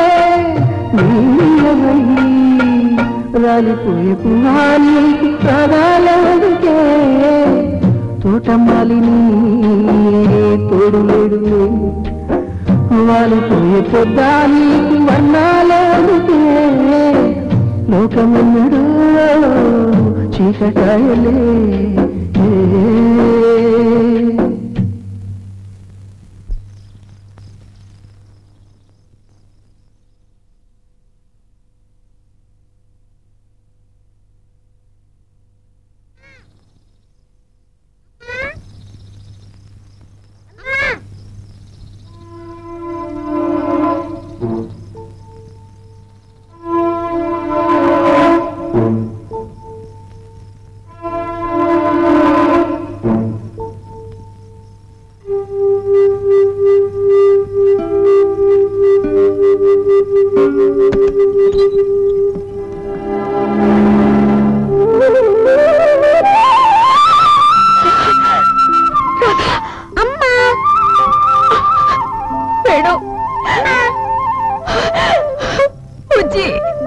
నీవై రాలిపోయే పువ్వానికి ప్రగాలకే తోటమాలిని తోడులేడు వాలిపోయే పొద్దానికి వర్ణాలకే లోకమన్నడు చీకటాయలే వేణు బుజ్జి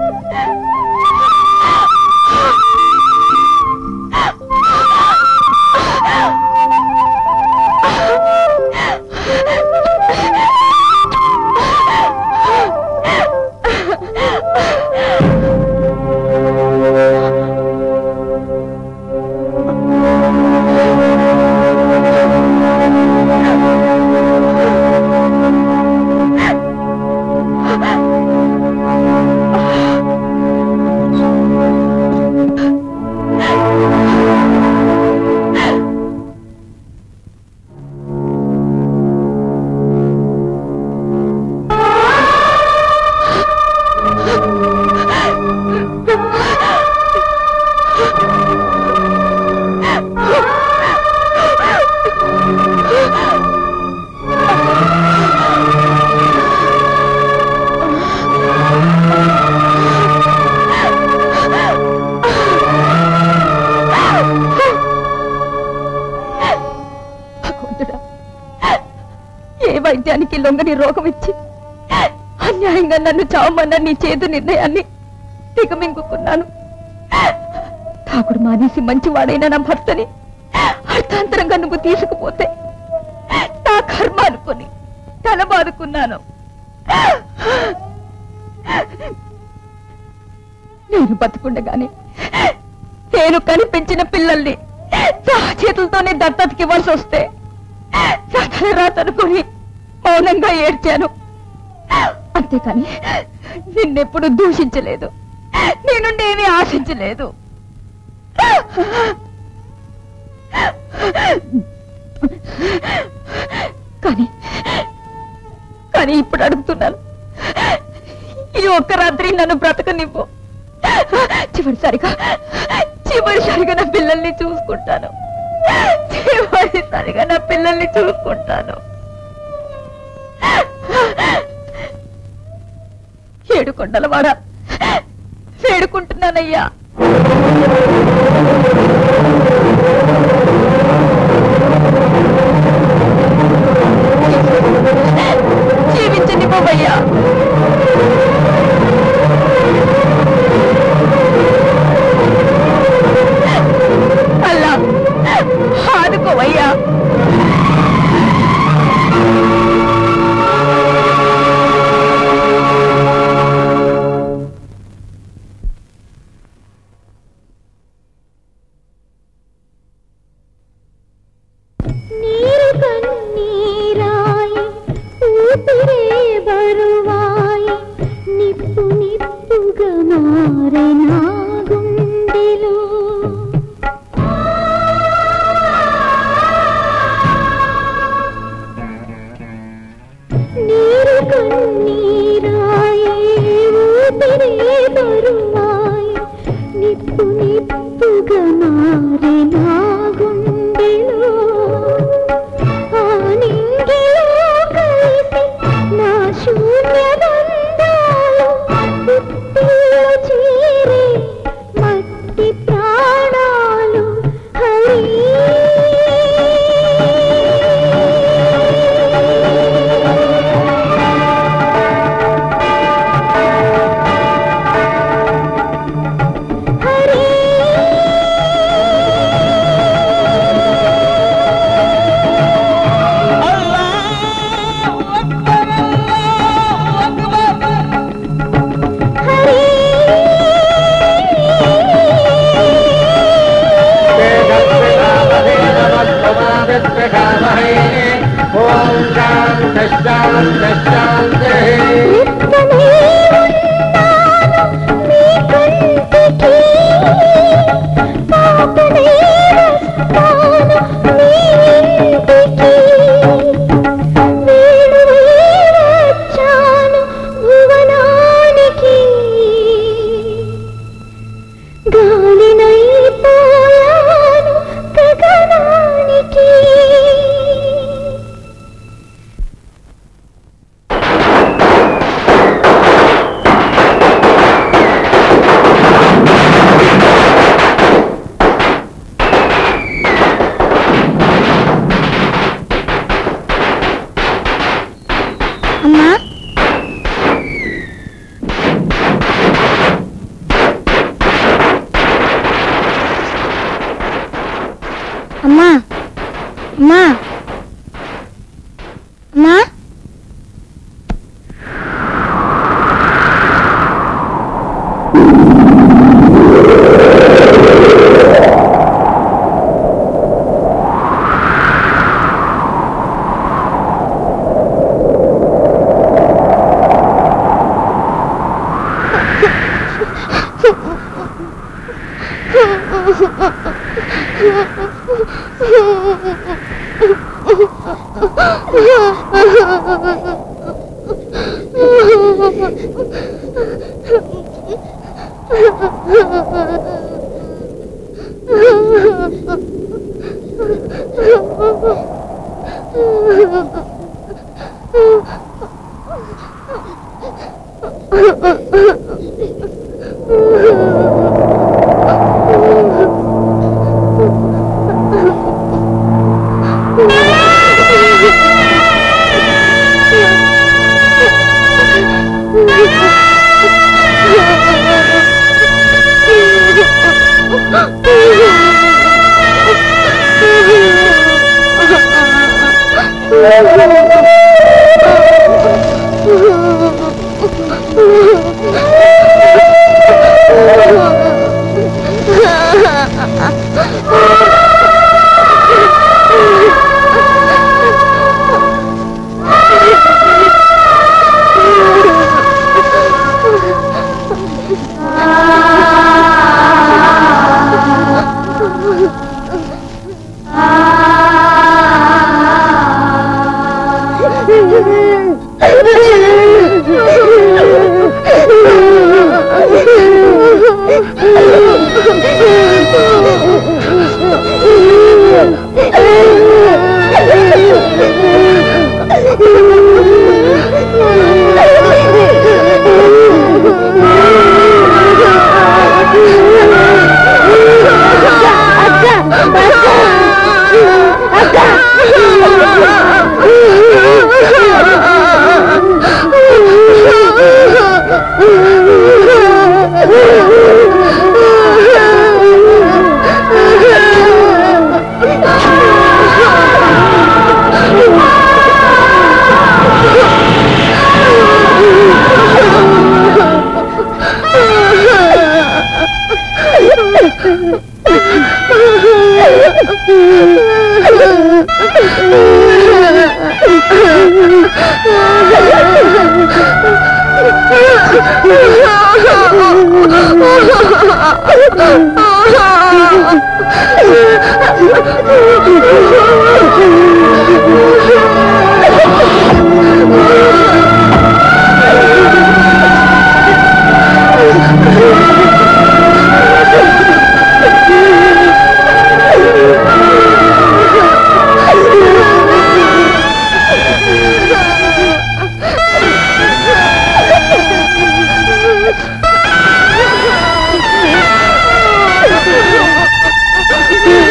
భగవంతుడా ఏ వైద్యానికి లొంగని రోగం ఇచ్చి అన్యాయంగా నన్ను చావమన్న నీ చేతు నిర్ణయాన్ని దిగమింగుకున్నాను తాకుడు మానేసి మంచివాడైన నా భర్తని అర్థాంతరంగా నువ్వు తీసుకుపోతే నా కర్మ అనుకుని తల బాదుకున్నాను నేను బతుకుండగానే నేను కనిపించిన పిల్లల్ని నా చేతులతోనే దత్తతకి ఇవ్వాల్సి వస్తే రాతను రాతనుకుని మౌనంగా ఏడ్చాను అంతేకాని నిన్నెప్పుడు దూషించలేదు నీ నుండి ఏమీ ఆశించలేదు కానీ కానీ ఇప్పుడు అడుగుతున్నాను ఈ ఒక్క రాత్రి నన్ను బ్రతకనివ్వు చివరిసారిగా చివరిసారిగా నా పిల్లల్ని చూసుకుంటాను చివరిసారిగా నా పిల్లల్ని చూసుకుంటాను ఏడు కొండలవాడ వేడుకుంటున్నానయ్యా జీవించండి బాబయ్యా అల్లా ఆదుకోవయ్యా నీరు కన్నీరాయి ఊపిరే బరువాయి నిప్పు నిప్పుగా మారే నా గుండెలో నీరు కన్నీరాయి ఊపిరే బరువాయి నిప్పు నిప్పుగా మారే నా గుండెలో ఆ నింగిలో కలిసి నా శూన్యదండాలు పుట్టిలో చేరే మట్టి ప్రాణాలు హరి భువనానికి గాలినైపోయాను గగనానికి అమ్మా అమ్మా అమ్మా అమ్మా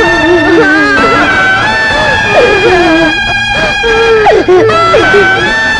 Thank you.